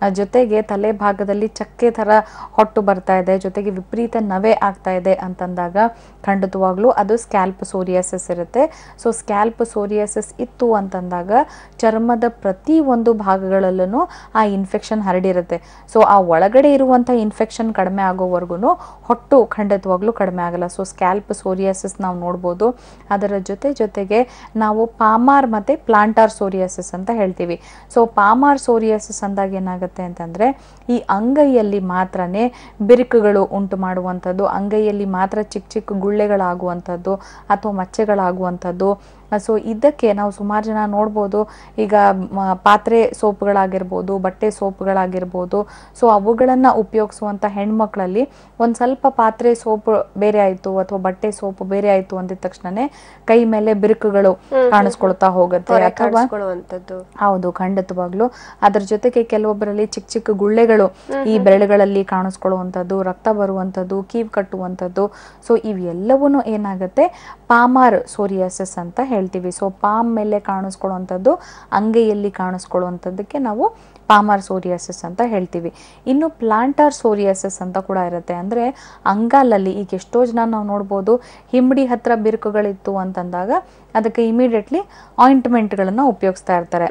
ಆ, ಜೊತೆಗೆ ತಲೆ ಭಾಗದಲ್ಲಿ ಚಕ್ಕೆ ಥರ ಹೊಟ್ಟು ಬರ್ತಾ ಇದೆ ಜೊತೆಗೆ ವಿಪರೀತ ನವೆ ಆಗ್ತಾ ಇದೆ ಅಂತಂದಾಗ ಖಂಡಿತವಾಗ್ಲೂ ಅದು ಸ್ಕ್ಯಾಲ್ಪ್ ಸೋರಿಯಾಸಿಸ್ ಇರುತ್ತೆ ಸೊ ಸ್ಕ್ಯಾಲ್ಪ್ ಸೋರಿಯಾಸಿಸ್ ಇತ್ತು ಅಂತಂದಾಗ ಚರ್ಮದ ಪ್ರತಿ ಒಂದು ಭಾಗಗಳಲ್ಲೂ ಆ ಇನ್ಫೆಕ್ಷನ್ ಹರಡಿರುತ್ತೆ ಸೊ ಆ ಒಳಗಡೆ ಇರುವಂಥ ಇನ್ಫೆಕ್ಷನ್ ಕಡಿಮೆ ಆಗೋವರೆಗೂ ಹೊಟ್ಟು ಖಂಡಿತವಾಗ್ಲೂ ಕಡಿಮೆ ಆಗಲ್ಲ ಸೊ ಸ್ಕ್ಯಾಲ್ಪ್ ಸೋರಿಯಾಸಿಸ್ ನಾವು ನೋಡ್ಬೋದು ಅದರ ಜೊತೆ ಜೊತೆಗೆ ನಾವು ಪಾಮಾರ್ ಮತ್ತು ಪ್ಲಾಂಟಾರ್ ಸೋರಿಯಾಸಿಸ್ ಅಂತ ಹೇಳ್ತೀವಿ ಸೊ ಪಾಮಾರ್ ಸೋರಿಯಾಸಿಸ್ ಅಂದಾಗ ಏನಾಗುತ್ತೆ ಅಂತಂದರೆ ಈ ಅಂಗೈಯಲ್ಲಿ ಮಾತ್ರನೇ ಬಿರುಕುಗಳು ಉಂಟು ಮಾಡುವಂಥದ್ದು ಅಂಗೈಯಲ್ಲಿ ಮಾತ್ರ ಚಿಕ್ಕ ಚಿಕ್ಕ ಗುಳ್ಳೆಗಳಾಗುವಂಥದ್ದು ಅಥವಾ ಮಚ್ಚೆಗಳಾಗುವಂಥದ್ದು ಸೊ ಇದಕ್ಕೆ ನಾವು ಸುಮಾರು ಜನ ನೋಡ್ಬೋದು ಈಗ ಮ, ಪಾತ್ರೆ ಸೋಪ್ಗಳಾಗಿರ್ಬೋದು ಬಟ್ಟೆ ಸೋಪ್ಗಳಾಗಿರ್ಬೋದು ಸೊ ಅವುಗಳನ್ನು ಉಪಯೋಗಿಸುವಂಥ ಹೆಣ್ಮಕ್ಳಲ್ಲಿ ಒಂದು ಸ್ವಲ್ಪ ಪಾತ್ರೆ ಸೋಪ್ ಬೇರೆ ಆಯಿತು ಅಥವಾ ಬಟ್ಟೆ ಸೋಪ್ ಬೇರೆ ಆಯಿತು ಅಂದಿದ ತಕ್ಷಣನೇ ಕೈ ಮೇಲೆ ಬಿರುಕುಗಳು ಕಾಣಿಸ್ಕೊಳ್ತಾ ಹೋಗುತ್ತೆ ಹೊರೆ ಅಥವಾ ಕಾಣಿಸ್ಕೊಳ್ಳುವಂಥದ್ದು ಹೌದು ಖಂಡಿತವಾಗ್ಲು ಅದ್ರ ಜೊತೆಗೆ ಕೆಲವೊಬ್ಬರಲ್ಲಿ ಚಿಕ್ಕ ಚಿಕ್ಕ ಗುಳ್ಳೆಗಳು ಈ ಬೆರಳುಗಳಲ್ಲಿ ಕಾಣಿಸ್ಕೊಳ್ಳುವಂಥದ್ದು ರಕ್ತ ಬರುವಂಥದ್ದು ಕೀವು ಕಟ್ಟುವಂಥದ್ದು ಸೊ ಇವೆಲ್ಲವೂ ಏನಾಗುತ್ತೆ ಪಾಮಾರ್ ಸೋರಿಯಾಸಿಸ್ ಅಂತ ಹೇಳ್ತೀವಿ ಸೊ ಪಾಮ್ ಮೇಲೆ ಕಾಣಿಸ್ಕೊಳ್ಳುವಂಥದ್ದು ಅಂಗೈಯಲ್ಲಿ ಕಾಣಿಸ್ಕೊಳ್ಳುವಂಥದ್ದಕ್ಕೆ ನಾವು ಪಾಮಾರ್ ಸೋರಿಯಾಸಿಸ್ ಅಂತ ಹೇಳ್ತೀವಿ ಇನ್ನು ಪ್ಲಾಂಟಾರ್ ಸೋರಿಯಾಸಿಸ್ ಅಂತ ಕೂಡ ಇರುತ್ತೆ ಅಂದರೆ ಅಂಗಾಲಲ್ಲಿ ಈಗ ಎಷ್ಟೋ ಜನ ನಾವು ನೋಡ್ಬೋದು ಹಿಮ್ಮಡಿ ಹತ್ರ ಬಿರುಕುಗಳಿತ್ತು ಅಂತಂದಾಗ ಅದಕ್ಕೆ ಇಮಿಡಿಯೇಟ್ಲಿ ಆಯಿಂಟ್ಮೆಂಟ್ಗಳನ್ನು ಉಪಯೋಗಿಸ್ತಾ ಇರ್ತಾರೆ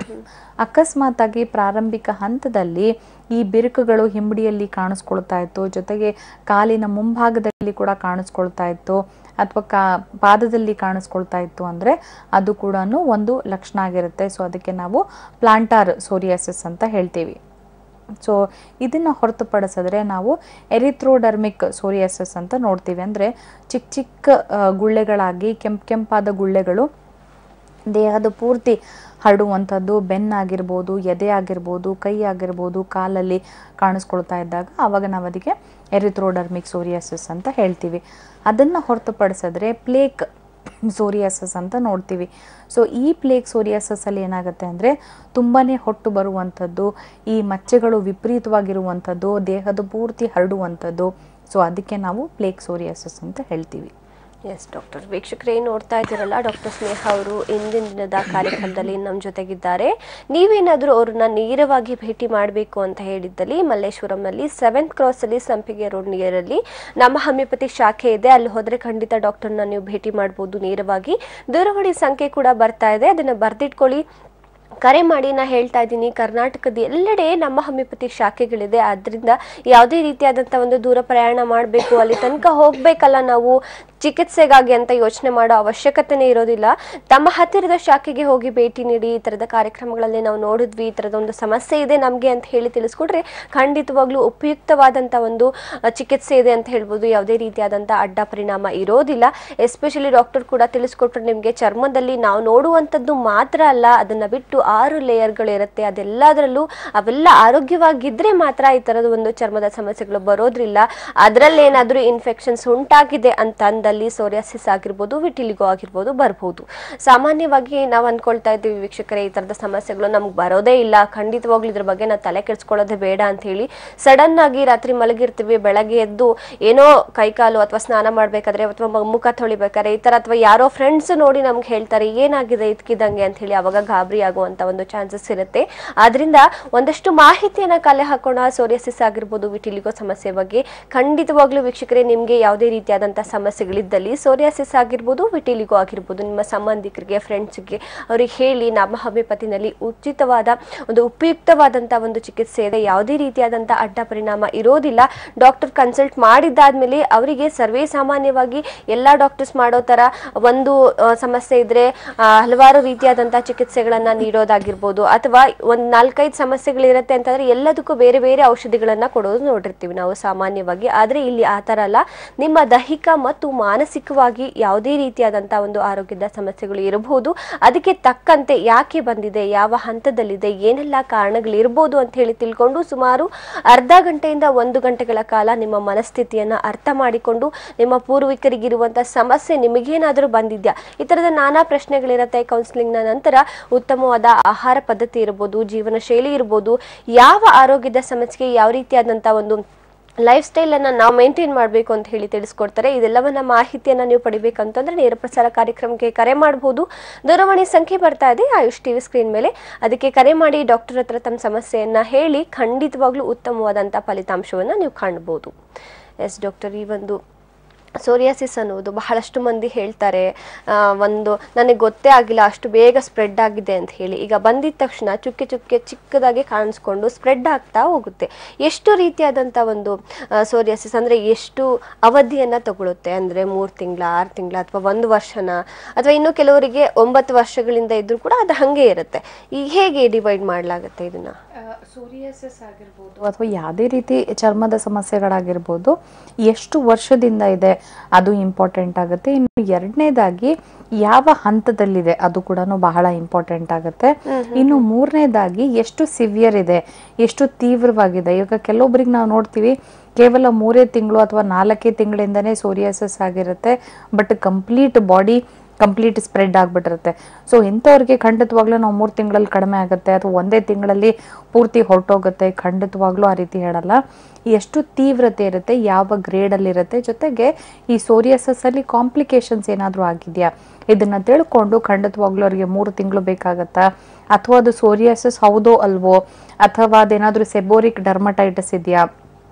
ಅಕಸ್ಮಾತ್ ಆಗಿ ಪ್ರಾರಂಭಿಕ ಹಂತದಲ್ಲಿ ಈ ಬಿರುಕುಗಳು ಹಿಂಬಡಿಯಲ್ಲಿ ಕಾಣಿಸ್ಕೊಳ್ತಾ ಇತ್ತು ಜೊತೆಗೆ ಕಾಲಿನ ಮುಂಭಾಗದಲ್ಲಿ ಕೂಡ ಕಾಣಿಸ್ಕೊಳ್ತಾ ಇತ್ತು ಅಥವಾ ಕಾ ಪಾದದಲ್ಲಿ ಕಾಣಿಸ್ಕೊಳ್ತಾ ಇತ್ತು ಅಂದರೆ ಅದು ಕೂಡ ಒಂದು ಲಕ್ಷಣ ಆಗಿರುತ್ತೆ ಸೊ ಅದಕ್ಕೆ ನಾವು ಪ್ಲಾಂಟಾರ್ ಸೋರಿಯಾಸಿಸ್ ಅಂತ ಹೇಳ್ತೀವಿ ಸೊ ಇದನ್ನು ಹೊರತುಪಡಿಸಿದ್ರೆ ನಾವು ಎರಿಥ್ರೋಡರ್ಮಿಕ್ ಸೋರಿಯಾಸಿಸ್ ಅಂತ ನೋಡ್ತೀವಿ ಅಂದರೆ ಚಿಕ್ಕ ಚಿಕ್ಕ ಆ, ಗುಳ್ಳೆಗಳಾಗಿ ಕೆಂಪು ಕೆಂಪಾದ ಗುಳ್ಳೆಗಳು ದೇಹದ ಪೂರ್ತಿ ಹರಡುವಂಥದ್ದು ಬೆನ್ನಾಗಿರ್ಬೋದು ಎದೆ ಆಗಿರ್ಬೋದು ಕೈ ಆಗಿರ್ಬೋದು ಕಾಲಲ್ಲಿ ಕಾಣಿಸ್ಕೊಳ್ತಾ ಇದ್ದಾಗ ಆವಾಗ ನಾವು ಅದಕ್ಕೆ ಎರಿಥ್ರೋಡರ್ಮಿಕ್ ಸೋರಿಯಾಸಿಸ್ ಅಂತ ಹೇಳ್ತೀವಿ ಅದನ್ನು ಹೊರತುಪಡಿಸಿದ್ರೆ ಪ್ಲೇಕ್ ಸೋರಿಯಾಸಿಸ್ ಅಂತ ನೋಡ್ತೀವಿ ಸೊ ಈ ಪ್ಲೇಕ್ ಸೋರಿಯಾಸಿಸ್ ಅಲ್ಲಿ ಏನಾಗುತ್ತೆ ಅಂದರೆ ತುಂಬಾ ಹೊಟ್ಟು ಬರುವಂಥದ್ದು ಈ ಮಚ್ಚೆಗಳು ವಿಪರೀತವಾಗಿರುವಂಥದ್ದು ದೇಹದ ಪೂರ್ತಿ ಹರಡುವಂಥದ್ದು ಸೊ ಅದಕ್ಕೆ ನಾವು ಪ್ಲೇಕ್ ಸೋರಿಯಾಸಿಸ್ ಅಂತ ಹೇಳ್ತೀವಿ ಎಸ್ ಡಾಕ್ಟರ್ ವೀಕ್ಷಕರೇ ನೋಡ್ತಾ ಇದ್ದೀರಲ್ಲ ಡಾಕ್ಟರ್ ಸ್ನೇಹ ಅವರು ಇಂದಿನ ದಿನದ ಕಾರ್ಯಕ್ರಮದಲ್ಲಿ ನಮ್ಮ ಜೊತೆಗಿದ್ದಾರೆ ನೀವೇನಾದರೂ ಅವ್ರನ್ನ ನೇರವಾಗಿ ಭೇಟಿ ಮಾಡಬೇಕು ಅಂತ ಹೇಳಿದ್ದಲ್ಲಿ ಮಲ್ಲೇಶ್ವರಂನಲ್ಲಿ ಸೆವೆಂತ್ ಕ್ರಾಸಲ್ಲಿ ಸಂಪಿಗೆ ರೋಡ್ ನಿಯರಲ್ಲಿ ನಮ್ಮ ಹೋಮಿಯೋಪತಿ ಶಾಖೆ ಇದೆ ಅಲ್ಲಿ ಹೋದರೆ ಖಂಡಿತ ಡಾಕ್ಟರ್ನ ನೀವು ಭೇಟಿ ಮಾಡ್ಬೋದು ನೇರವಾಗಿ ದೂರವಾಣಿ ಸಂಖ್ಯೆ ಕೂಡ ಬರ್ತಾ ಇದೆ ಅದನ್ನು ಬರೆದಿಟ್ಕೊಳ್ಳಿ ಕರೆ ಮಾಡಿ ನಾ ಹೇಳ್ತಾ ಇದ್ದೀನಿ ಕರ್ನಾಟಕದ ಎಲ್ಲೆಡೆ ನಮ್ಮ ಹೋಮಿಯೋಪತಿ ಶಾಖೆಗಳಿದೆ ಆದ್ರಿಂದ ಯಾವುದೇ ರೀತಿಯಾದಂಥ ಒಂದು ದೂರ ಪ್ರಯಾಣ ಮಾಡಬೇಕು ಅಲ್ಲಿ ತನಕ ಹೋಗ್ಬೇಕಲ್ಲ ನಾವು ಚಿಕಿತ್ಸೆಗಾಗಿ ಅಂತ ಯೋಚನೆ ಮಾಡೋ ಅವಶ್ಯಕತೆನೇ ಇರೋದಿಲ್ಲ ತಮ್ಮ ಹತ್ತಿರದ ಶಾಖೆಗೆ ಹೋಗಿ ಭೇಟಿ ನೀಡಿ ಈ ಥರದ ಕಾರ್ಯಕ್ರಮಗಳಲ್ಲಿ ನಾವು ನೋಡಿದ್ವಿ ಈ ಥರದ ಒಂದು ಸಮಸ್ಯೆ ಇದೆ ನಮಗೆ ಅಂತ ಹೇಳಿ ತಿಳಿಸ್ಕೊಟ್ರೆ ಖಂಡಿತವಾಗ್ಲೂ ಉಪಯುಕ್ತವಾದಂಥ ಒಂದು ಅ, ಚಿಕಿತ್ಸೆ ಇದೆ ಅಂತ ಹೇಳ್ಬೋದು ಯಾವುದೇ ರೀತಿಯಾದಂಥ ಅಡ್ಡ ಪರಿಣಾಮ ಇರೋದಿಲ್ಲ ಎಸ್ಪೆಷಲಿ ಡಾಕ್ಟರ್ ಕೂಡ ತಿಳಿಸ್ಕೊಟ್ರು ನಿಮಗೆ ಚರ್ಮದಲ್ಲಿ ನಾವು ನೋಡುವಂಥದ್ದು ಮಾತ್ರ ಅಲ್ಲ ಅದನ್ನು ಬಿಟ್ಟು ಆರು ಲೇಯರ್ಗಳಿರುತ್ತೆ ಅದೆಲ್ಲದರಲ್ಲೂ ಅವೆಲ್ಲ ಆರೋಗ್ಯವಾಗಿದ್ದರೆ ಮಾತ್ರ ಈ ಥರದ ಒಂದು ಚರ್ಮದ ಸಮಸ್ಯೆಗಳು ಬರೋದ್ರಿಲ್ಲ ಅದರಲ್ಲಿ ಏನಾದರೂ ಇನ್ಫೆಕ್ಷನ್ಸ್ ಉಂಟಾಗಿದೆ ಅಂತ ಅಂದಲ್ಲಿ ಸೋರಿಯಾಸಿಸ್ ಆಗಿರ್ಬೋದು ವಿಟಿಲಿಗೋ ಆಗಿರ್ಬೋದು ಬರ್ಬೋದು ಸಾಮಾನ್ಯವಾಗಿ ನಾವು ಅಂದ್ಕೊಳ್ತಾ ಇದ್ದೀವಿ ವೀಕ್ಷಕರೇ ಈ ಥರದ ಸಮಸ್ಯೆಗಳು ನಮ್ಗೆ ಬರೋದೇ ಇಲ್ಲ ಖಂಡಿತವಾಗ್ಲೂ ಇದ್ರ ಬಗ್ಗೆ ನಾವು ತಲೆ ಕೆಡಿಸ್ಕೊಳ್ಳೋದೇ ಬೇಡ ಅಂತ ಹೇಳಿ ಸಡನ್ ಆಗಿ ರಾತ್ರಿ ಮಲಗಿರ್ತೀವಿ ಬೆಳಗ್ಗೆ ಎದ್ದು ಏನೋ ಕೈಕಾಲು ಅಥವಾ ಸ್ನಾನ ಮಾಡಬೇಕಾದ್ರೆ ಅಥವಾ ಮ- ಮುಖ ತೊಳಿಬೇಕಾದ್ರೆ ಈ ಥರ ಅಥವಾ ಯಾರೋ ಫ್ರೆಂಡ್ಸ್ ನೋಡಿ ನಮ್ಗೆ ಹೇಳ್ತಾರೆ ಏನಾಗಿದೆ ಇದ್ಕಿದಂಗೆ ಅಂತ ಹೇಳಿ ಅವಾಗ ಗಾಬರಿ ಆಗುವಂತ ಒಂದು ಚಾನ್ಸಸ್ ಇರುತ್ತೆ ಆದ್ರಿಂದ ಒಂದಷ್ಟು ಮಾಹಿತಿಯನ್ನ ಕಲೆ ಹಾಕೋಣ ಸೋರಿಯಸಿಸ್ ಆಗಿರ್ಬೋದು ವಿಟಿಲಿಗೋ ಸಮಸ್ಯೆ ಬಗ್ಗೆ ಖಂಡಿತವಾಗ್ಲೂ ವೀಕ್ಷಕರೇ ನಿಮಗೆ ಯಾವುದೇ ರೀತಿಯಾದಂಥ ಸಮಸ್ಯೆಗಳಿದ್ದಲ್ಲಿ ಸೋರಿಯಾಸಿಸ್ ಆಗಿರ್ಬೋದು ವಿಟಿಲಿಗೋ ಆಗಿರ್ಬೋದು ನಿಮ್ಮ ಸಂಬಂಧಿಕರಿಗೆ ಫ್ರೆಂಡ್ಸ್ಗೆ ಅವ್ರಿಗೆ ಹೇಳಿ ನಮ್ಮ ಹೋಮಿಯೋಪತಿನಲ್ಲಿ ಉಚಿತವಾದ ಒಂದು ಉಪಯುಕ್ತವಾದಂಥ ಒಂದು ಚಿಕಿತ್ಸೆ ಇದೆ ಯಾವುದೇ ರೀತಿಯಾದಂಥ ಅಡ್ಡ ಪರಿಣಾಮ ಇರೋದಿಲ್ಲ ಡಾಕ್ಟರ್ ಕನ್ಸಲ್ಟ್ ಮಾಡಿದ್ದಾದ್ಮೇಲೆ ಅವರಿಗೆ ಸರ್ವೇ ಸಾಮಾನ್ಯವಾಗಿ ಎಲ್ಲ ಡಾಕ್ಟರ್ಸ್ ಮಾಡೋ ಥರ ಒಂದು ಆ, ಸಮಸ್ಯೆ ಇದ್ರೆ ಆ, ಹಲವಾರು ರೀತಿಯಾದಂಥ ಚಿಕಿತ್ಸೆಗಳನ್ನ ನೀಡೋದಾಗಿರ್ಬೋದು ಅಥವಾ ಒಂದು ನಾಲ್ಕೈದು ಸಮಸ್ಯೆಗಳಿರುತ್ತೆ ಅಂತಂದ್ರೆ ಎಲ್ಲದಕ್ಕೂ ಬೇರೆ ಬೇರೆ ಔಷಧಿಗಳನ್ನ ಕೊಡೋದು ನೋಡಿರ್ತೀವಿ ನಾವು ಸಾಮಾನ್ಯವಾಗಿ ಆದರೆ ಇಲ್ಲಿ ಆ ಥರ ಅಲ್ಲ ನಿಮ್ಮ ದೈಹಿಕ ಮತ್ತು ಮಾನಸಿಕವಾಗಿ ಯಾವುದೇ ರೀತಿಯಾದಂಥ ಒಂದು ಆರೋಗ್ಯದ ಸಮಸ್ಯೆಗಳು ಇರಬಹುದು ಅದಕ್ಕೆ ತಕ್ಕಂತೆ ಯಾಕೆ ಬಂದಿದೆ ಯಾವ ಹಂತದಲ್ಲಿದೆ ಏನೆಲ್ಲ ಕಾರಣಗಳಿರ್ಬೋದು ಅಂತ ಹೇಳಿ ತಿಳ್ಕೊಂಡು ಸುಮಾರು ಅರ್ಧ ಗಂಟೆಯಿಂದ ಒಂದು ಗಂಟೆಗಳ ಕಾಲ ನಿಮ್ಮ ಮನಸ್ಥಿತಿಯನ್ನ ಅರ್ಥ ಮಾಡಿಕೊಂಡು ನಿಮ್ಮ ಪೂರ್ವಿಕರಿಗಿರುವಂಥ ಸಮಸ್ಯೆ ನಿಮಗೇನಾದರೂ ಬಂದಿದ್ಯಾ ಈ ಥರದ ನಾನಾ ಪ್ರಶ್ನೆಗಳಿರುತ್ತೆ ಕೌನ್ಸಿಲಿಂಗ್ನ ನಂತರ ಉತ್ತಮವಾದ ಆಹಾರ ಪದ್ಧತಿ ಇರ್ಬೋದು ಜೀವನ ಶೈಲಿ ಇರ್ಬೋದು ಯಾವ ಆರೋಗ್ಯದ ಸಮಸ್ಯೆಗೆ ಯಾವ ರೀತಿಯಾದಂಥ ಒಂದು ಲೈಫ್ ಸ್ಟೈಲನ್ನು ನಾವು ಮೇಂಟೈನ್ ಮಾಡಬೇಕು ಅಂತ ಹೇಳಿ ತಿಳಿಸ್ಕೊಡ್ತಾರೆ ಇದೆಲ್ಲವನ್ನ ಮಾಹಿತಿಯನ್ನು ನೀವು ಪಡಿಬೇಕಂತಂದ್ರೆ ನೇರ ಪ್ರಸಾರ ಕಾರ್ಯಕ್ರಮಕ್ಕೆ ಕರೆ ಮಾಡಬಹುದು ದೂರವಾಣಿ ಸಂಖ್ಯೆ ಬರ್ತಾ ಇದೆ ಆಯುಷ್ ಟಿವಿ ಸ್ಕ್ರೀನ್ ಮೇಲೆ ಅದಕ್ಕೆ ಕರೆ ಮಾಡಿ ಡಾಕ್ಟರ್ ಹತ್ರ ತಮ್ಮ ಸಮಸ್ಯೆಯನ್ನ ಹೇಳಿ ಖಂಡಿತವಾಗ್ಲೂ ಉತ್ತಮವಾದಂಥ ಫಲಿತಾಂಶವನ್ನು ನೀವು ಕಾಣ್ಬೋದು ಎಸ್ ಡಾಕ್ಟರ್ ಈ ಒಂದು ಸೋರಿಯಾಸಿಸ್ ಅನ್ನೋದು ಬಹಳಷ್ಟು ಮಂದಿ ಹೇಳ್ತಾರೆ ಆ, ಒಂದು ನನಗೆ ಗೊತ್ತೇ ಆಗಿಲ್ಲ ಅಷ್ಟು ಬೇಗ ಸ್ಪ್ರೆಡ್ ಆಗಿದೆ ಅಂತ ಹೇಳಿ ಈಗ ಬಂದಿದ ತಕ್ಷಣ ಚುಕ್ಕೆ ಚುಕ್ಕೆ ಚಿಕ್ಕದಾಗಿ ಕಾಣಿಸ್ಕೊಂಡು ಸ್ಪ್ರೆಡ್ ಆಗ್ತಾ ಹೋಗುತ್ತೆ ಎಷ್ಟು ರೀತಿಯಾದಂಥ ಒಂದು ಸೋರಿಯಾಸಿಸ್ ಅಂದರೆ ಎಷ್ಟು ಅವಧಿಯನ್ನು ತಗೊಳುತ್ತೆ ಅಂದರೆ ಮೂರು ತಿಂಗಳ ಆರು ತಿಂಗಳ ಅಥವಾ ಒಂದು ವರ್ಷನ ಅಥವಾ ಇನ್ನು ಕೆಲವರಿಗೆ ಒಂಬತ್ತು ವರ್ಷಗಳಿಂದ ಇದ್ರೂ ಕೂಡ ಅದು ಹಾಗೆ ಇರುತ್ತೆ ಈ ಹೇಗೆ ಡಿವೈಡ್ ಮಾಡಲಾಗುತ್ತೆ ಇದನ್ನ ಸೋರಿಯಾಸಿಸ್ ಆಗಿರ್ಬೋದು ಅಥವಾ ಯಾವುದೇ ರೀತಿ ಚರ್ಮದ ಸಮಸ್ಯೆಗಳಾಗಿರ್ಬೋದು ಎಷ್ಟು ವರ್ಷದಿಂದ ಇದೆ ಅದು ಇಂಪಾರ್ಟೆಂಟ್ ಆಗುತ್ತೆ ಇನ್ನು ಎರಡನೇದಾಗಿ ಯಾವ ಹಂತದಲ್ಲಿದೆ ಅದು ಕೂಡ ಬಹಳ ಇಂಪಾರ್ಟೆಂಟ್ ಆಗುತ್ತೆ ಇನ್ನು ಮೂರನೇದಾಗಿ ಎಷ್ಟು ಸಿವಿಯರ್ ಇದೆ ಎಷ್ಟು ತೀವ್ರವಾಗಿದೆ ಇವಾಗ ಕೆಲವೊಬ್ರಿಗೆ ನಾವು ನೋಡ್ತೀವಿ ಕೇವಲ ಮೂರೇ ತಿಂಗಳು ಅಥವಾ ನಾಲ್ಕೇ ತಿಂಗಳಿಂದನೇ ಸೋರಿಯಾಸಿಸ್ ಆಗಿರುತ್ತೆ but complete body complete spread ಆಗಿಬಿಟ್ಟಿರುತ್ತೆ ಸೊ ಇಂಥವ್ರಿಗೆ ಖಂಡಿತವಾಗ್ಲೂ ನಾವು ಮೂರು ತಿಂಗಳಲ್ಲಿ ಕಡಿಮೆ ಆಗುತ್ತೆ ಅಥವಾ ಒಂದೇ ತಿಂಗಳಲ್ಲಿ ಪೂರ್ತಿ ಹೊರಟೋಗುತ್ತೆ ಖಂಡಿತವಾಗ್ಲೂ ಆ ರೀತಿ ಹೇಳಲ್ಲ ಎಷ್ಟು ತೀವ್ರತೆ ಇರುತ್ತೆ ಯಾವ ಗ್ರೇಡಲ್ಲಿ ಇರುತ್ತೆ ಜೊತೆಗೆ ಈ ಸೋರಿಯಸಸ್ ಅಲ್ಲಿ ಕಾಂಪ್ಲಿಕೇಶನ್ಸ್ ಏನಾದರೂ ಆಗಿದೆಯಾ ಇದನ್ನ ತಿಳ್ಕೊಂಡು ಖಂಡಿತವಾಗ್ಲೂ ಅವರಿಗೆ ಮೂರು ತಿಂಗಳು ಬೇಕಾಗತ್ತಾ ಅಥವಾ ಅದು ಸೋರಿಯಾಸಿಸ್ ಹೌದೋ ಅಲ್ವೋ ಅಥವಾ ಅದೇನಾದರೂ ಸೆಬೋರಿಕ್ ಡರ್ಮಟೈಟಿಸ್ ಇದೆಯಾ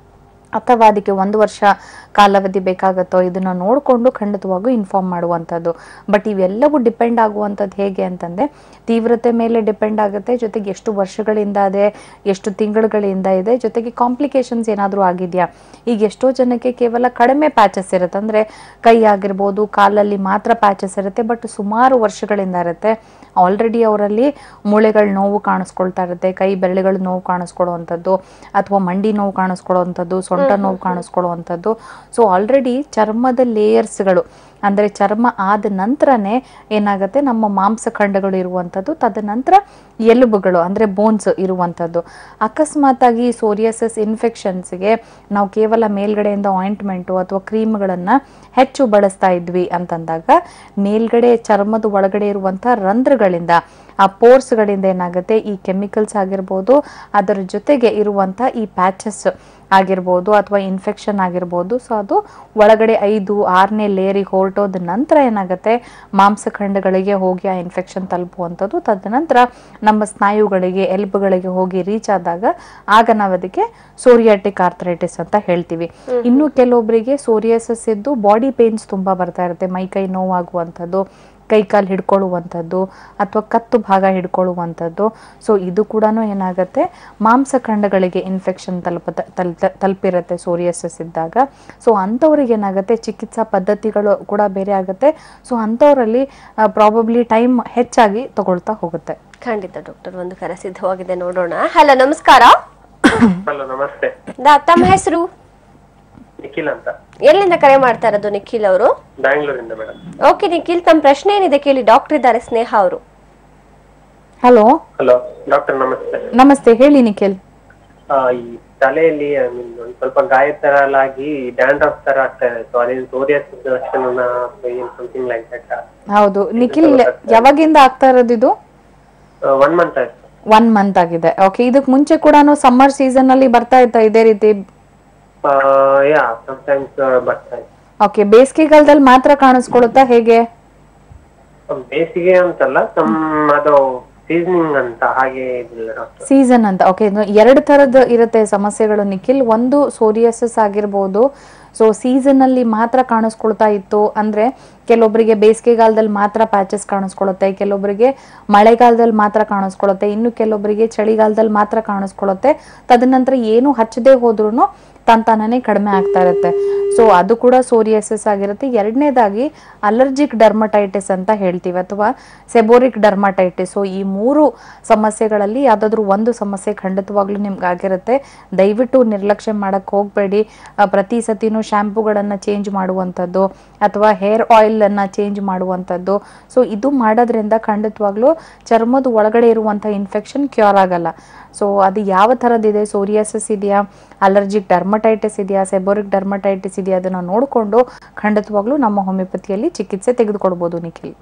ಅಥವಾ ಅದಕ್ಕೆ ಒಂದು ವರ್ಷ ಕಾಲಾವಧಿ ಬೇಕಾಗುತ್ತೋ ಇದನ್ನ ನೋಡಿಕೊಂಡು ಖಂಡಿತವಾಗೂ ಇನ್ಫಾರ್ಮ್ ಮಾಡುವಂಥದ್ದು ಬಟ್ ಇವೆಲ್ಲವೂ ಡಿಪೆಂಡ್ ಆಗುವಂಥದ್ದು ಹೇಗೆ ಅಂತಂದರೆ ತೀವ್ರತೆ ಮೇಲೆ ಡಿಪೆಂಡ್ ಆಗುತ್ತೆ ಜೊತೆಗೆ ಎಷ್ಟು ವರ್ಷಗಳಿಂದ ಇದೆ ಎಷ್ಟು ತಿಂಗಳುಗಳಿಂದ ಇದೆ ಜೊತೆಗೆ ಕಾಂಪ್ಲಿಕೇಶನ್ಸ್ ಏನಾದರೂ ಆಗಿದೆಯಾ ಈಗ ಎಷ್ಟೋ ಜನಕ್ಕೆ ಕೇವಲ ಕಡಿಮೆ ಪ್ಯಾಚಸ್ ಇರುತ್ತೆ ಅಂದರೆ ಕೈ ಆಗಿರ್ಬೋದು ಕಾಲಲ್ಲಿ ಮಾತ್ರ ಪ್ಯಾಚಸ್ ಇರುತ್ತೆ ಬಟ್ ಸುಮಾರು ವರ್ಷಗಳಿಂದ ಇರುತ್ತೆ ಆಲ್ರೆಡಿ ಅವರಲ್ಲಿ ಮೂಳೆಗಳ ನೋವು ಕಾಣಿಸ್ಕೊಳ್ತಾ ಇರುತ್ತೆ ಕೈ ಬೆರಳುಗಳ ನೋವು ಕಾಣಿಸ್ಕೊಳ್ಳುವಂಥದ್ದು ಅಥವಾ ಮಂಡಿ ನೋವು ಕಾಣಿಸ್ಕೊಳ್ಳುವಂಥದ್ದು ಸೊಂಟ ನೋವು ಕಾಣಿಸ್ಕೊಳ್ಳುವಂಥದ್ದು ಸೊ ಆಲ್ರೆಡಿ ಚರ್ಮದ ಲೇಯರ್ಸ್ಗಳು ಅಂದರೆ ಚರ್ಮ ಆದ ನಂತರನೇ ಏನಾಗುತ್ತೆ ನಮ್ಮ ಮಾಂಸಖಂಡಗಳು ಇರುವಂಥದ್ದು ತದನಂತರ ಎಲುಬುಗಳು ಅಂದರೆ ಬೋನ್ಸ್ ಇರುವಂಥದ್ದು ಅಕಸ್ಮಾತಾಗಿ ಸೋರಿಯಸಸ್ ಇನ್ಫೆಕ್ಷನ್ಸ್ಗೆ ನಾವು ಕೇವಲ ಮೇಲ್ಗಡೆಯಿಂದ ಆಯಿಂಟ್ಮೆಂಟು ಅಥವಾ ಕ್ರೀಮ್ಗಳನ್ನು ಹೆಚ್ಚು ಬಳಸ್ತಾ ಇದ್ವಿ ಅಂತಂದಾಗ ಮೇಲ್ಗಡೆ ಚರ್ಮದ ಒಳಗಡೆ ಇರುವಂಥ ರಂಧ್ರಗಳಿಂದ ಆ ಪೋರ್ಸ್ಗಳಿಂದ ಏನಾಗುತ್ತೆ ಈ ಕೆಮಿಕಲ್ಸ್ ಆಗಿರ್ಬೋದು ಅದರ ಜೊತೆಗೆ ಇರುವಂಥ ಈ ಪ್ಯಾಚಸ್ ಆಗಿರ್ಬೋದು ಅಥವಾ ಇನ್ಫೆಕ್ಷನ್ ಆಗಿರ್ಬೋದು ಸೊ ಅದು ಒಳಗಡೆ ಐದು ಆರನೇ ಲೇಯರಿಗೆ ಹೊರಟೋದ ನಂತರ ಏನಾಗುತ್ತೆ ಮಾಂಸಖಂಡಗಳಿಗೆ ಹೋಗಿ ಆ ಇನ್ಫೆಕ್ಷನ್ ತಲುಪುವಂಥದ್ದು ತದನಂತರ ನಮ್ಮ ಸ್ನಾಯುಗಳಿಗೆ ಎಲ್ಬ್ಗಳಿಗೆ ಹೋಗಿ ರೀಚ್ ಆದಾಗ ಆಗ ನಾವು ಅದಕ್ಕೆ ಸೋರಿಯಾಟಿಕ್ ಆರ್ಥರೈಟಿಸ್ ಅಂತ ಹೇಳ್ತೀವಿ ಇನ್ನು ಕೆಲವೊಬ್ಬರಿಗೆ ಸೋರಿಯಾಸಿಸ್ ಇದ್ದು ಬಾಡಿ ಪೇನ್ಸ್ ತುಂಬಾ ಬರ್ತಾ ಇರುತ್ತೆ ಮೈ ಕೈ ನೋವಾಗುವಂಥದ್ದು ಕೈ ಕಾಲು ಹಿಡ್ಕೊಳ್ಳುವಂಥದ್ದು ಅಥವಾ ಕತ್ತು ಭಾಗ ಹಿಡ್ಕೊಳ್ಳುವಂಥದ್ದು ಸೊ ಇದು ಕೂಡ ಏನಾಗುತ್ತೆ ಮಾಂಸಖಂಡಗಳಿಗೆ ಇನ್ಫೆಕ್ಷನ್ ತಲುಪ ತಲ್ ತಲುಪಿರುತ್ತೆ ಸೋರಿಯಸಸ್ ಇದ್ದಾಗ ಸೊ ಅಂಥವ್ರಿಗೆ ಏನಾಗುತ್ತೆ ಚಿಕಿತ್ಸಾ ಪದ್ಧತಿಗಳು ಕೂಡ ಬೇರೆ ಆಗುತ್ತೆ ಸೊ ಅಂಥವರಲ್ಲಿ ಪ್ರಾಬಬ್ಲಿ ಟೈಮ್ ಹೆಚ್ಚಾಗಿ ತಗೊಳ್ತಾ ಹೋಗುತ್ತೆ ಖಂಡಿತ ಡಾಕ್ಟರ್ ಒಂದು ಕರೆ ಸಿದ್ಧವಾಗಿದೆ ನೋಡೋಣ ಹಲೋ ನಮಸ್ಕಾರ ಹಲೋ ನಮಸ್ತೆ ದಾ- ತಮ್ಮ ಹೆಸರು ನಿಖಿಲ್ ಅಂತ ಎಲ್ಲಿಂದ ಕರೆ ಮಾಡ್ತಾ ಇರೋದು ನಿಖಿಲ್ ಅವರು ಬ್ಯಾಂಗ್ಳೂರಿಂದ ಮೇಡಮ್ ಓಕೆ ನಿಖಿಲ್ ತಮ್ಮ ಪ್ರಶ್ನೆ ಏನಿದೆ ಕೇಳಿ ಡಾಕ್ಟರ್ ಇದ್ದಾರೆ ಸ್ನೇಹ ಅವರು ಹಲೋ ಹಲೋ ಡಾಕ್ಟರ್ ನಮಸ್ತೆ ನಮಸ್ತೆ ಹೇಳಿ ನಿಖಿಲ್ ಆ, ಈ ತಲೆಯಲ್ಲಿ I mean, ಒಂದ್ ಸ್ವಲ್ಪ ಗಾಯ ತರ ಎಲ್ಲ ಆಗಿ ಡ್ಯಾಂಡ್ರಫ್ ತರ ಆಗ್ತಾ ಇದೆ ಸೊ ಅದೇನು ಸೋರಿಯಾಸಿಸ್ ಲಕ್ಷಣ ಏನು ಸಮಥಿಂಗ್ ಲೈಕ್ ದಟ್ ಹೌದು ನಿಖಿಲ್ ಯಾವಾಗಿಂದ ಆಗ್ತಾ ಇರೋದು ಇದು ಒನ್ ಮಂತ್ ಆಯ್ತು ಒನ್ ಮಂತ್ ಆಗಿದೆ ಓಕೆ ಇದಕ್ ಮುಂಚೆ ಕೂಡ ಸಮ್ಮರ್ ಸೀಸನ್ ಅಲ್ಲಿ ಬರ್ತಾ ಇತ್ತಾ ಇದೇ ರೀತಿ ಯಾ ಸಮಟೈಮ್ಸ್ ಬರ್ತಾ ಇತ್ತು ಓಕೆ ಬೇಸಿಗೆಗಾಲದಲ್ಲಿ ಮಾತ್ರ ಕಾಣಿಸ್ಕೊಳ್ಳುತ್ತಾ ಹೇಗೆ ಬೇಸಿಗೆ ಅಂತಲ್ಲ ಸಮ್ ಅದು ಸೀಸನಿಂಗ್ ಅಂತ ಹಾಗೆ ಇದಿಲ್ಲ ಡಾಕ್ಟರ್ ಸೀಸನ್ ಅಂತ ಓಕೆ ಎರಡು ತರದ ಇರುತ್ತೆ ಸಮಸ್ಯೆಗಳು ನಿಖಿಲ್ ಒಂದು ಸೋರಿಯಸಸ್ ಆಗಿರ್ಬೋದು ಸೊ ಸೀಸನ್ ಅಲ್ಲಿ ಮಾತ್ರ ಕಾಣಿಸ್ಕೊಳ್ತಾ ಇತ್ತು ಅಂದ್ರೆ ಕೆಲವೊಬ್ಬರಿಗೆ ಬೇಸಿಗೆಗಾಲದಲ್ಲಿ ಮಾತ್ರ ಪ್ಯಾಚಸ್ ಕಾಣಿಸ್ಕೊಳ್ಳುತ್ತೆ ಕೆಲವೊಬ್ಬರಿಗೆ ಮಳೆಗಾಲದಲ್ಲಿ ಮಾತ್ರ ಕಾಣಿಸ್ಕೊಳ್ಳುತ್ತೆ ಇನ್ನು ಕೆಲವೊಬ್ಬರಿಗೆ ಚಳಿಗಾಲದಲ್ಲಿ ಮಾತ್ರ ಕಾಣಿಸ್ಕೊಳ್ಳುತ್ತೆ ತದನಂತರ ಏನು ಹಚ್ಚದೆ ಹೋದ್ರೂ ತಂತಾನೇ ಕಡಿಮೆ ಆಗ್ತಾ ಇರುತ್ತೆ ಸೊ ಅದು ಕೂಡ ಸೋರಿಯಸಿಸ್ ಆಗಿರುತ್ತೆ ಎರಡನೇದಾಗಿ ಅಲರ್ಜಿಕ್ ಡರ್ಮಟೈಟಿಸ್ ಅಂತ ಹೇಳ್ತೀವಿ ಅಥವಾ ಸೆಬೋರಿಕ್ ಡರ್ಮಟೈಟಿಸ್ ಸೊ ಈ ಮೂರು ಸಮಸ್ಯೆಗಳಲ್ಲಿ ಯಾವುದಾದ್ರೂ ಒಂದು ಸಮಸ್ಯೆ ಖಂಡಿತವಾಗ್ಲೂ ನಿಮ್ಗೆ ಆಗಿರುತ್ತೆ ದಯವಿಟ್ಟು ನಿರ್ಲಕ್ಷ್ಯ ಮಾಡಕ್ಕೆ ಹೋಗಬೇಡಿ ಪ್ರತಿ ಸತಿನೂ ಶಾಂಪೂಗಳನ್ನು ಚೇಂಜ್ ಮಾಡುವಂಥದ್ದು ಅಥವಾ ಹೇರ್ ಆಯಿಲನ್ನು ಚೇಂಜ್ ಮಾಡುವಂಥದ್ದು ಸೊ ಇದು ಮಾಡೋದ್ರಿಂದ ಖಂಡಿತವಾಗ್ಲೂ ಚರ್ಮದ ಒಳಗಡೆ ಇರುವಂಥ ಇನ್ಫೆಕ್ಷನ್ ಕ್ಯೂರ್ ಆಗಲ್ಲ ಸೊ ಅದು ಯಾವ ಥರದ್ದಿದೆ ಸೋರಿಯಾಸಿಸ್ ಇದೆಯಾ ಅಲರ್ಜಿಕ್ ಡರ್ಮಟೈಟಿಸ್ ಇದೆಯಾ ಸೆಬೋರಿಕ್ ಡರ್ಮಟೈಟಿಸ್ ಇದೆಯಾ ಅದನ್ನು ನೋಡಿಕೊಂಡು ಖಂಡಿತವಾಗ್ಲೂ ನಮ್ಮ ಹೋಮಿಯೋಪತಿಯಲ್ಲಿ ಚಿಕಿತ್ಸೆ ತೆಗೆದುಕೊಡ್ಬೋದು ನಿಖಿಲ್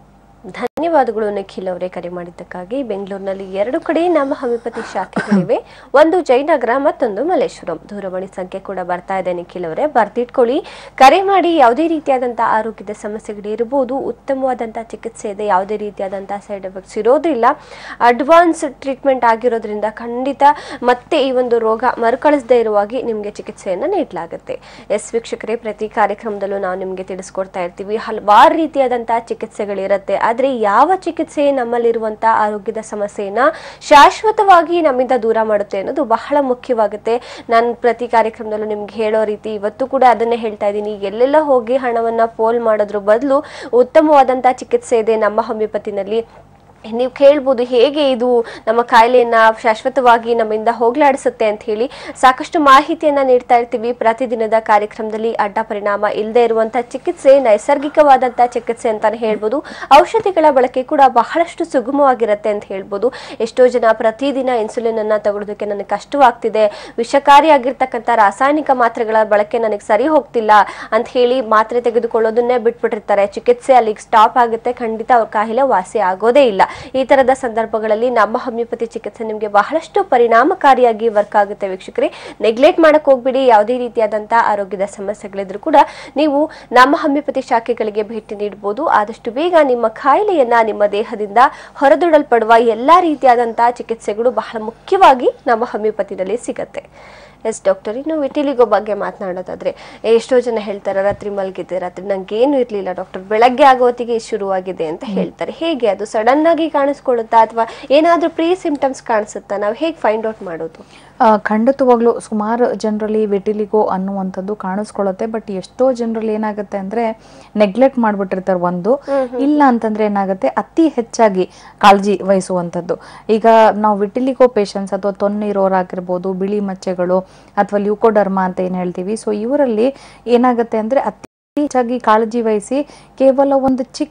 ಧನ್ಯವಾದಗಳು ನಿಖಿಲ್ ಅವರೇ ಕರೆ ಮಾಡಿದ್ದಕ್ಕಾಗಿ ಬೆಂಗಳೂರಿನಲ್ಲಿ ಎರಡು ಕಡೆ ನಮ್ಮ ಹೋಮಿಯೋಪತಿ ಶಾಖೆಗಳಿವೆ ಒಂದು ಜಯನಗರ ಮತ್ತೊಂದು ಮಲ್ಲೇಶ್ವರಂ ದೂರವಾಣಿ ಸಂಖ್ಯೆ ಕೂಡ ಬರ್ತಾ ಇದೆ ನಿಖಿಲ್ ಅವರೇ ಬರ್ತಿಟ್ಕೊಳ್ಳಿ ಕರೆ ಮಾಡಿ ಯಾವುದೇ ರೀತಿಯಾದಂತಹ ಆರೋಗ್ಯದ ಸಮಸ್ಯೆಗಳಿರ್ಬೋದು ಉತ್ತಮವಾದಂತಹ ಚಿಕಿತ್ಸೆ ಇದೆ ಯಾವುದೇ ರೀತಿಯಾದಂತಹ ಸೈಡ್ ಎಫೆಕ್ಟ್ಸ್ ಇರೋದಿಲ್ಲ ಅಡ್ವಾನ್ಸ್ ಟ್ರೀಟ್ಮೆಂಟ್ ಆಗಿರೋದ್ರಿಂದ ಖಂಡಿತ ಮತ್ತೆ ಈ ಒಂದು ರೋಗ ಮರುಕಳಿಸದೇ ಇರುವಾಗಿ ನಿಮಗೆ ಚಿಕಿತ್ಸೆಯನ್ನು ನೀಡಲಾಗುತ್ತೆ ಎಸ್ ವೀಕ್ಷಕರೇ ಪ್ರತಿ ಕಾರ್ಯಕ್ರಮದಲ್ಲೂ ನಾವು ನಿಮಗೆ ತಿಳಿಸ್ಕೊಡ್ತಾ ಇರ್ತೀವಿ ಹಲವಾರು ರೀತಿಯಾದಂತಹ ಚಿಕಿತ್ಸೆಗಳಿರುತ್ತೆ ಆದರೆ ಯಾವ ಚಿಕಿತ್ಸೆ ನಮ್ಮಲ್ಲಿರುವಂತಹ ಆರೋಗ್ಯದ ಸಮಸ್ಯೆಯನ್ನ ಶಾಶ್ವತವಾಗಿ ನಮ್ಮಿಂದ ದೂರ ಮಾಡುತ್ತೆ ಅನ್ನೋದು ಬಹಳ ಮುಖ್ಯವಾಗುತ್ತೆ ನಾನು ಪ್ರತಿ ಕಾರ್ಯಕ್ರಮದಲ್ಲೂ ನಿಮ್ಗೆ ಹೇಳೋ ರೀತಿ ಇವತ್ತು ಕೂಡ ಅದನ್ನೇ ಹೇಳ್ತಾ ಇದ್ದೀನಿ ಎಲ್ಲೆಲ್ಲ ಹೋಗಿ ಹಣವನ್ನ ಪೋಲ್ ಮಾಡೋದ್ರ ಬದಲು ಉತ್ತಮವಾದಂತಹ ಚಿಕಿತ್ಸೆ ಇದೆ ನಮ್ಮ ಹೋಮಿಯೋಪತಿನಲ್ಲಿ ನೀವು ಕೇಳ್ಬೋದು ಹೇಗೆ ಇದು ನಮ್ಮ ಕಾಯಿಲೆಯನ್ನ ಶಾಶ್ವತವಾಗಿ ನಮ್ಮಿಂದ ಹೋಗ್ಲಾಡಿಸುತ್ತೆ ಅಂತ ಹೇಳಿ ಸಾಕಷ್ಟು ಮಾಹಿತಿಯನ್ನ ನೀಡ್ತಾ ಇರ್ತೀವಿ ಪ್ರತಿದಿನದ ಕಾರ್ಯಕ್ರಮದಲ್ಲಿ ಅಡ್ಡ ಪರಿಣಾಮ ಇಲ್ಲದೆ ಇರುವಂತಹ ಚಿಕಿತ್ಸೆ ನೈಸರ್ಗಿಕವಾದಂತಹ ಚಿಕಿತ್ಸೆ ಅಂತಾನೆ ಹೇಳ್ಬೋದು ಔಷಧಿಗಳ ಬಳಕೆ ಕೂಡ ಬಹಳಷ್ಟು ಸುಗಮವಾಗಿರುತ್ತೆ ಅಂತ ಹೇಳ್ಬೋದು ಎಷ್ಟೋ ಜನ ಪ್ರತಿದಿನ ಇನ್ಸುಲಿನ್ ಅನ್ನ ತಗೊಳ್ಳೋದಕ್ಕೆ ನನಗೆ ಕಷ್ಟವಾಗ್ತಿದೆ ವಿಷಕಾರಿಯಾಗಿರ್ತಕ್ಕಂಥ ರಾಸಾಯನಿಕ ಮಾತ್ರೆಗಳ ಬಳಕೆ ನನಗೆ ಸರಿ ಹೋಗ್ತಿಲ್ಲ ಅಂತ ಹೇಳಿ ಮಾತ್ರೆ ತೆಗೆದುಕೊಳ್ಳೋದನ್ನೇ ಬಿಟ್ಬಿಟ್ಟಿರ್ತಾರೆ ಚಿಕಿತ್ಸೆ ಅಲ್ಲಿಗೆ ಸ್ಟಾಪ್ ಆಗುತ್ತೆ ಖಂಡಿತ ಅವ್ರ ಕಾಯಿಲೆ ವಾಸಿ ಆಗೋದೇ ಇಲ್ಲ ಈ ತರದ ಸಂದರ್ಭಗಳಲ್ಲಿ ನಮ್ಮ ಹೋಮಿಯೋಪತಿ ಚಿಕಿತ್ಸೆ ನಿಮಗೆ ಬಹಳಷ್ಟು ಪರಿಣಾಮಕಾರಿಯಾಗಿ ವರ್ಕ್ ಆಗುತ್ತೆ ವೀಕ್ಷಕರೇ ನೆಗ್ಲೆಕ್ಟ್ ಮಾಡಕ್ ಹೋಗ್ಬಿಡಿ ಯಾವುದೇ ರೀತಿಯಾದಂತಹ ಆರೋಗ್ಯದ ಸಮಸ್ಯೆಗಳಿದ್ರು ಕೂಡ ನೀವು ನಮ್ಮ ಹೋಮಿಯೋಪತಿ ಶಾಖೆಗಳಿಗೆ ಭೇಟಿ ನೀಡಬಹುದು ಆದಷ್ಟು ಬೇಗ ನಿಮ್ಮ ಕಾಯಿಲೆಯನ್ನ ನಿಮ್ಮ ದೇಹದಿಂದ ಹೊರದೂಡಲ್ಪಡುವ ಎಲ್ಲಾ ರೀತಿಯಾದಂತಹ ಚಿಕಿತ್ಸೆಗಳು ಬಹಳ ಮುಖ್ಯವಾಗಿ ನಮ್ಮ ಹೋಮಿಯೋಪತಿನಲ್ಲಿ ಸಿಗತ್ತೆ ಎಸ್ ಡಾಕ್ಟರ್ ಇನ್ನು ವಿಟಿಲಿಗೋ ಬಗ್ಗೆ ಮಾತನಾಡೋದಾದ್ರೆ ಎಷ್ಟೋ ಜನ ಹೇಳ್ತಾರೆ ರಾತ್ರಿ ಮಲಗಿದ್ದೆ ರಾತ್ರಿ ನಂಗೆ ಏನು ಇರ್ಲಿಲ್ಲ ಡಾಕ್ಟರ್ ಬೆಳಗ್ಗೆ ಆಗೋ ಹೊತ್ತಿಗೆ ಶುರುವಾಗಿದೆ ಅಂತ ಹೇಳ್ತಾರೆ ಹೇಗೆ ಅದು ಸಡನ್ ಆಗಿ ಕಾಣಿಸ್ಕೊಳ್ಳುತ್ತಾ ಅಥವಾ ಏನಾದ್ರೂ ಪ್ರೀ ಸಿಂಪ್ಟಮ್ಸ್ ಕಾಣಿಸುತ್ತಾ ನಾವು ಹೇಗೆ ಫೈಂಡ್ ಔಟ್ ಮಾಡೋದು ಆ, ಖಂಡಿತವಾಗ್ಲೂ ಸುಮಾರು ಜನರಲ್ಲಿ ವಿಟಿಲಿಗೋ ಅನ್ನುವಂಥದ್ದು ಕಾಣಿಸ್ಕೊಳ್ಳುತ್ತೆ ಬಟ್ ಎಷ್ಟೋ ಜನರಲ್ಲಿ ಏನಾಗುತ್ತೆ ಅಂದ್ರೆ ನೆಗ್ಲೆಕ್ಟ್ ಮಾಡ್ಬಿಟ್ಟಿರ್ತಾರೆ ಒಂದು ಇಲ್ಲ ಅಂತಂದ್ರೆ ಏನಾಗುತ್ತೆ ಅತಿ ಹೆಚ್ಚಾಗಿ ಕಾಳಜಿ ವಹಿಸುವಂಥದ್ದು ಈಗ ನಾವು ವಿಟಿಲಿಗೋ ಪೇಷಂಟ್ಸ್ ಅಥವಾ ತೊನ್ನಿರೋರಾಗಿರ್ಬೋದು ಬಿಳಿ ಮಚ್ಚೆಗಳು ಅಥವಾ ಲ್ಯೂಕೋಡರ್ಮಾ ಅಂತ ಏನು ಹೇಳ್ತೀವಿ ಸೊ ಇವರಲ್ಲಿ ಏನಾಗುತ್ತೆ ಅಂದ್ರೆ ಅತಿ ಹೆಚ್ಚಾಗಿ ಕಾಳಜಿ ವಹಿಸಿ ಕೇವಲ ಒಂದು ಚಿಕ್ಕ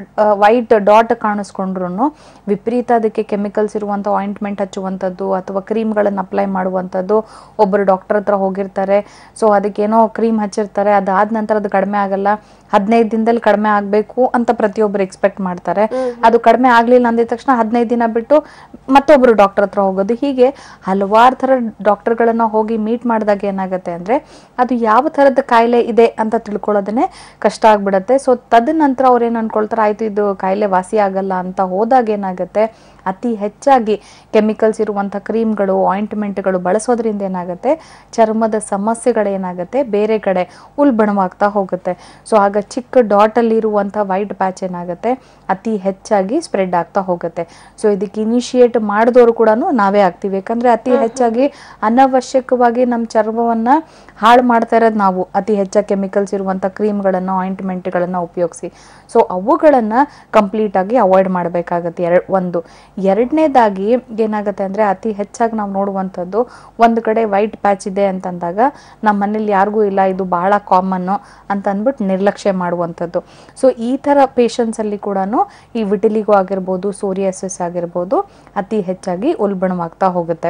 ವೈಟ್ ಡಾಟ್ ಕಾಣಿಸ್ಕೊಂಡ್ರು ವಿಪರೀತ ಅದಕ್ಕೆ ಕೆಮಿಕಲ್ಸ್ ಇರುವಂಥ ಆಯಿಂಟ್ಮೆಂಟ್ ಹಚ್ಚುವಂಥದ್ದು ಅಥವಾ ಕ್ರೀಮ್ಗಳನ್ನು ಅಪ್ಲೈ ಮಾಡುವಂಥದ್ದು ಒಬ್ಬರು ಡಾಕ್ಟರ್ ಹತ್ರ ಹೋಗಿರ್ತಾರೆ ಸೊ ಅದಕ್ಕೇನೋ ಕ್ರೀಮ್ ಹಚ್ಚಿರ್ತಾರೆ ಅದಾದ ನಂತರ ಅದು ಕಡಿಮೆ ಆಗಲ್ಲ ಹದಿನೈದು ದಿನದಲ್ಲಿ ಕಡಿಮೆ ಆಗಬೇಕು ಅಂತ ಪ್ರತಿಯೊಬ್ಬರು ಎಕ್ಸ್ಪೆಕ್ಟ್ ಮಾಡ್ತಾರೆ ಅದು ಕಡಿಮೆ ಆಗಲಿಲ್ಲ ಅಂದಿದ ತಕ್ಷಣ ಹದಿನೈದು ದಿನ ಬಿಟ್ಟು ಮತ್ತೊಬ್ಬರು ಡಾಕ್ಟರ್ ಹತ್ರ ಹೋಗೋದು ಹೀಗೆ ಹಲವಾರು ಥರ ಡಾಕ್ಟರ್ಗಳನ್ನ ಹೋಗಿ ಮೀಟ್ ಮಾಡಿದಾಗ ಏನಾಗುತ್ತೆ ಅಂದರೆ ಅದು ಯಾವ ಥರದ ಕಾಯಿಲೆ ಇದೆ ಅಂತ ತಿಳ್ಕೊಳ್ಳೋದೇ ಕಷ್ಟ ಆಗ್ಬಿಡತ್ತೆ ಸೊ ತದನಂತರ ಅವ್ರು ಏನು ಅನ್ಕೊಳ್ತಾರೆ ಆಯ್ತು ಇದು ಕಾಯಿಲೆ ವಾಸಿ ಆಗಲ್ಲ ಅಂತ ಹೋದಾಗ ಏನಾಗುತ್ತೆ ಅತಿ ಹೆಚ್ಚಾಗಿ ಕೆಮಿಕಲ್ಸ್ ಇರುವಂಥ ಕ್ರೀಮ್ಗಳು ಆಯಿಂಟ್ಮೆಂಟ್ಗಳು ಬಳಸೋದ್ರಿಂದ ಏನಾಗುತ್ತೆ ಚರ್ಮದ ಸಮಸ್ಯೆಗಳೇನಾಗುತ್ತೆ ಬೇರೆ ಕಡೆ ಉಲ್ಬಣವಾಗ್ತಾ ಹೋಗುತ್ತೆ ಸೊ ಆಗ ಚಿಕ್ಕ ಡಾಟಲ್ಲಿ ಇರುವಂಥ ವೈಟ್ ಪ್ಯಾಚ್ ಏನಾಗುತ್ತೆ ಅತಿ ಹೆಚ್ಚಾಗಿ ಸ್ಪ್ರೆಡ್ ಆಗ್ತಾ ಹೋಗುತ್ತೆ ಸೊ ಇದಕ್ಕೆ ಇನಿಷಿಯೇಟ್ ಮಾಡಿದವರು ಕೂಡ ನಾವೇ ಆಗ್ತೀವಿ ಯಾಕಂದ್ರೆ ಅತಿ ಹೆಚ್ಚಾಗಿ ಅನವಶ್ಯಕವಾಗಿ ನಮ್ಮ ಚರ್ಮವನ್ನ ಹಾಳು ಮಾಡ್ತಾ ಇರೋದು ನಾವು ಅತಿ ಹೆಚ್ಚಾಗಿ ಕೆಮಿಕಲ್ಸ್ ಇರುವಂಥ ಕ್ರೀಮ್ಗಳನ್ನು ಆಯಿಂಟ್ಮೆಂಟ್ಗಳನ್ನು ಉಪಯೋಗಿಸಿ ಸೊ ಅವುಗಳನ್ನು ಕಂಪ್ಲೀಟ್ ಆಗಿ ಅವಾಯ್ಡ್ ಮಾಡಬೇಕಾಗತ್ತೆ ಎರಡು ಒಂದು ಎರಡನೇದಾಗಿ ಏನಾಗುತ್ತೆ ಅಂದರೆ ಅತಿ ಹೆಚ್ಚಾಗಿ ನಾವು ನೋಡುವಂಥದ್ದು ಒಂದು ಕಡೆ ವೈಟ್ ಪ್ಯಾಚ್ ಇದೆ ಅಂತಂದಾಗ ನಮ್ಮ ಮನೇಲಿ ಯಾರಿಗೂ ಇಲ್ಲ ಇದು ಬಹಳ ಕಾಮನ್ನು ಅಂತ ಅಂದ್ಬಿಟ್ಟು ನಿರ್ಲಕ್ಷ್ಯ ಮಾಡುವಂಥದ್ದು ಸೊ ಈ ಥರ ಪೇಷಂಟ್ಸಲ್ಲಿ ಕೂಡ ಈ ವಿಟಿಲಿಗೋ ಆಗಿರ್ಬೋದು ಸೋರಿಯಾಸಿಸ್ ಆಗಿರ್ಬೋದು ಅತಿ ಹೆಚ್ಚಾಗಿ ಉಲ್ಬಣವಾಗ್ತಾ ಹೋಗುತ್ತೆ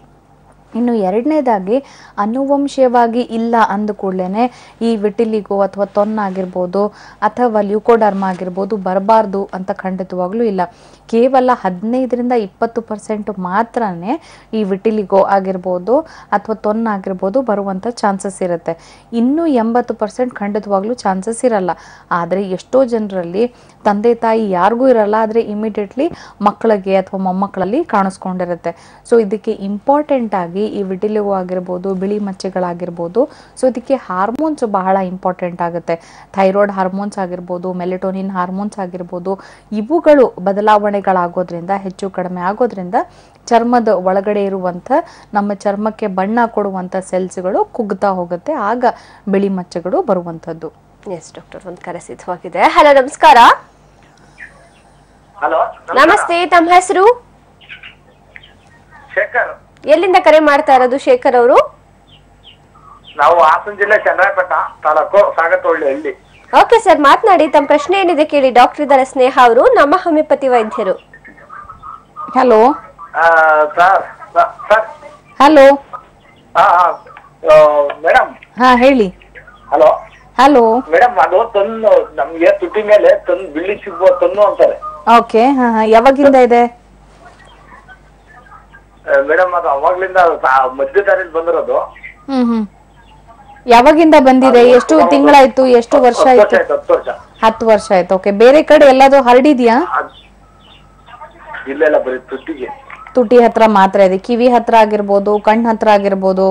ಇನ್ನು ಎರಡನೇದಾಗಿ ಅನುವಂಶೀಯವಾಗಿ ಇಲ್ಲ ಅಂದ ಕೂಡಲೇ ಈ ವಿಟಿಲಿಗೋ ಅಥವಾ ತೊನ್ನಾಗಿರ್ಬೋದು ಅಥವಾ ಲ್ಯೂಕೋಡರ್ಮ ಆಗಿರ್ಬೋದು ಬರಬಾರ್ದು ಅಂತ ಖಂಡಿತವಾಗ್ಲೂ ಇಲ್ಲ ಕೇವಲ ಹದಿನೈದರಿಂದ ಇಪ್ಪತ್ತು ಪರ್ಸೆಂಟ್ ಮಾತ್ರನೇ ಈ ವಿಟಿಲಿಗೋ ಆಗಿರ್ಬೋದು ಅಥವಾ ತೊನ್ನಾಗಿರ್ಬೋದು ಬರುವಂಥ ಚಾನ್ಸಸ್ ಇರುತ್ತೆ ಇನ್ನು ಎಂಬತ್ತು ಪರ್ಸೆಂಟ್ ಖಂಡಿತವಾಗ್ಲೂ ಚಾನ್ಸಸ್ ಇರಲ್ಲ ಆದರೆ ಎಷ್ಟೋ ಜನರಲ್ಲಿ ತಂದೆ ತಾಯಿ ಯಾರಿಗೂ ಇರಲ್ಲ ಆದರೆ ಇಮಿಡಿಯೇಟ್ಲಿ ಮಕ್ಕಳಿಗೆ ಅಥವಾ ಮೊಮ್ಮಕ್ಕಳಲ್ಲಿ ಕಾಣಿಸ್ಕೊಂಡಿರುತ್ತೆ ಸೊ ಇದಕ್ಕೆ ಇಂಪಾರ್ಟೆಂಟ್ ಆಗಿ ಈ ವಿಟಿಲಿಗೋ ಆಗಿರ್ಬೋದು ಬಿಳಿ ಮಚ್ಚೆಗಳಾಗಿರ್ಬೋದು ಸೊ ಇದಕ್ಕೆ ಹಾರ್ಮೋನ್ಸ್ ಬಹಳ ಇಂಪಾರ್ಟೆಂಟ್ ಆಗುತ್ತೆ ಥೈರಾಯ್ಡ್ ಹಾರ್ಮೋನ್ಸ್ ಆಗಿರ್ಬೋದು ಮೆಲೆಟೋನಿನ್ ಹಾರ್ಮೋನ್ಸ್ ಆಗಿರ್ಬೋದು ಇವುಗಳು ಬದಲಾವಣೆಗಳಾಗೋದ್ರಿಂದ ಹೆಚ್ಚು ಕಡಿಮೆ ಆಗೋದ್ರಿಂದ ಚರ್ಮದ ಒಳಗಡೆ ಇರುವಂಥ ನಮ್ಮ ಚರ್ಮಕ್ಕೆ ಬಣ್ಣ ಕೊಡುವಂಥ ಸೆಲ್ಸ್ಗಳು ಕುಗ್ತಾ ಹೋಗುತ್ತೆ ಆಗ ಬಿಳಿ ಮಚ್ಚೆಗಳು ಬರುವಂಥದ್ದು ಎಸ್ ಡಾಕ್ಟರ್ ಒಂದು ಕರೆ ಸಿದ್ಧವಾಗಿದೆ ಹಲೋ ನಮಸ್ಕಾರ ಹಲೋ ನಮಸ್ತೆ ತಮ್ಮ ಹೆಸರು ಶೇಖರ್ ಎಲ್ಲಿಂದ ಕರೆ ಮಾಡ್ತಾ ಇರೋದು ಶೇಖರ್ ಅವರು ನಾವು ಹಾಸನ ಜಿಲ್ಲೆ ಚನ್ನರಾಯಪಟ್ಟ ತಾಲೂಕು ಸಾಗತೊಳ್ಳಿ ಹಳ್ಳಿ ಓಕೆ ಸರ್ ಮಾತನಾಡಿ ತಮ್ಮ ಪ್ರಶ್ನೆ ಏನಿದೆ ಕೇಳಿ ಡಾಕ್ಟರ್ ಇದ್ದಾರೆ ಸ್ನೇಹ ಅವರು ನಮ್ಮ ಹೋಮಿಯೋಪತಿ ವೈದ್ಯರು ಹಲೋ ಆ, ಸರ್ ಸ- ಸರ್ ಹಲೋ ಹಾ ಹಾ ಮೇಡಮ್ ಹಾ ಹೇಳಿ ಹಲೋ ಹಲೋ ಮೇಡಮ್ ಅದು ತನ್ನು ನಮ್ಗೆ ತುಟಿ ಮೇಲೆ ತನ್ ಬಿಳಿ ಸಿಗುವ ತನ್ನು ಅಂತಾರೆ ಓಕೆ ಹಾ ಹಾ ಯಾವಾಗಿಂದ ಇದೆ ಮೇಡಮ್ ಅದು ಅವಾಗ್ಲಿಂದ ಸಾ- ಮಧ್ಯ ದಾರಿಲಿ ಬಂದಿರೋದು ಹ್ಮ್ ಹ್ಮ್ ಯಾವಾಗಿಂದ ಬಂದಿದೆ ಎಷ್ಟು ತಿಂಗಳಾಯ್ತು ಎಷ್ಟು ವರ್ಷ ಹತ್ತು ಆಯ್ತು ಆಯ್ತು ಹತ್ತು ವರ್ಷ ಹತ್ತು ವರ್ಷ ಆಯ್ತು ಓಕೆ ಬೇರೆ ಕಡೆ ಎಲ್ಲಾದ್ರೂ ಹರಡಿದ್ಯಾ ಅದ್- ಇಲ್ಲ ಇಲ್ಲ ಬರೀ ತುಟಿಗೆ ತುಟಿ ಹತ್ರ ಮಾತ್ರ ಇದೆ ಕಿವಿ ಹತ್ರ ಆಗಿರ್ಬೋದು ಕಣ್ ಹತ್ರ ಆಗಿರ್ಬೋದು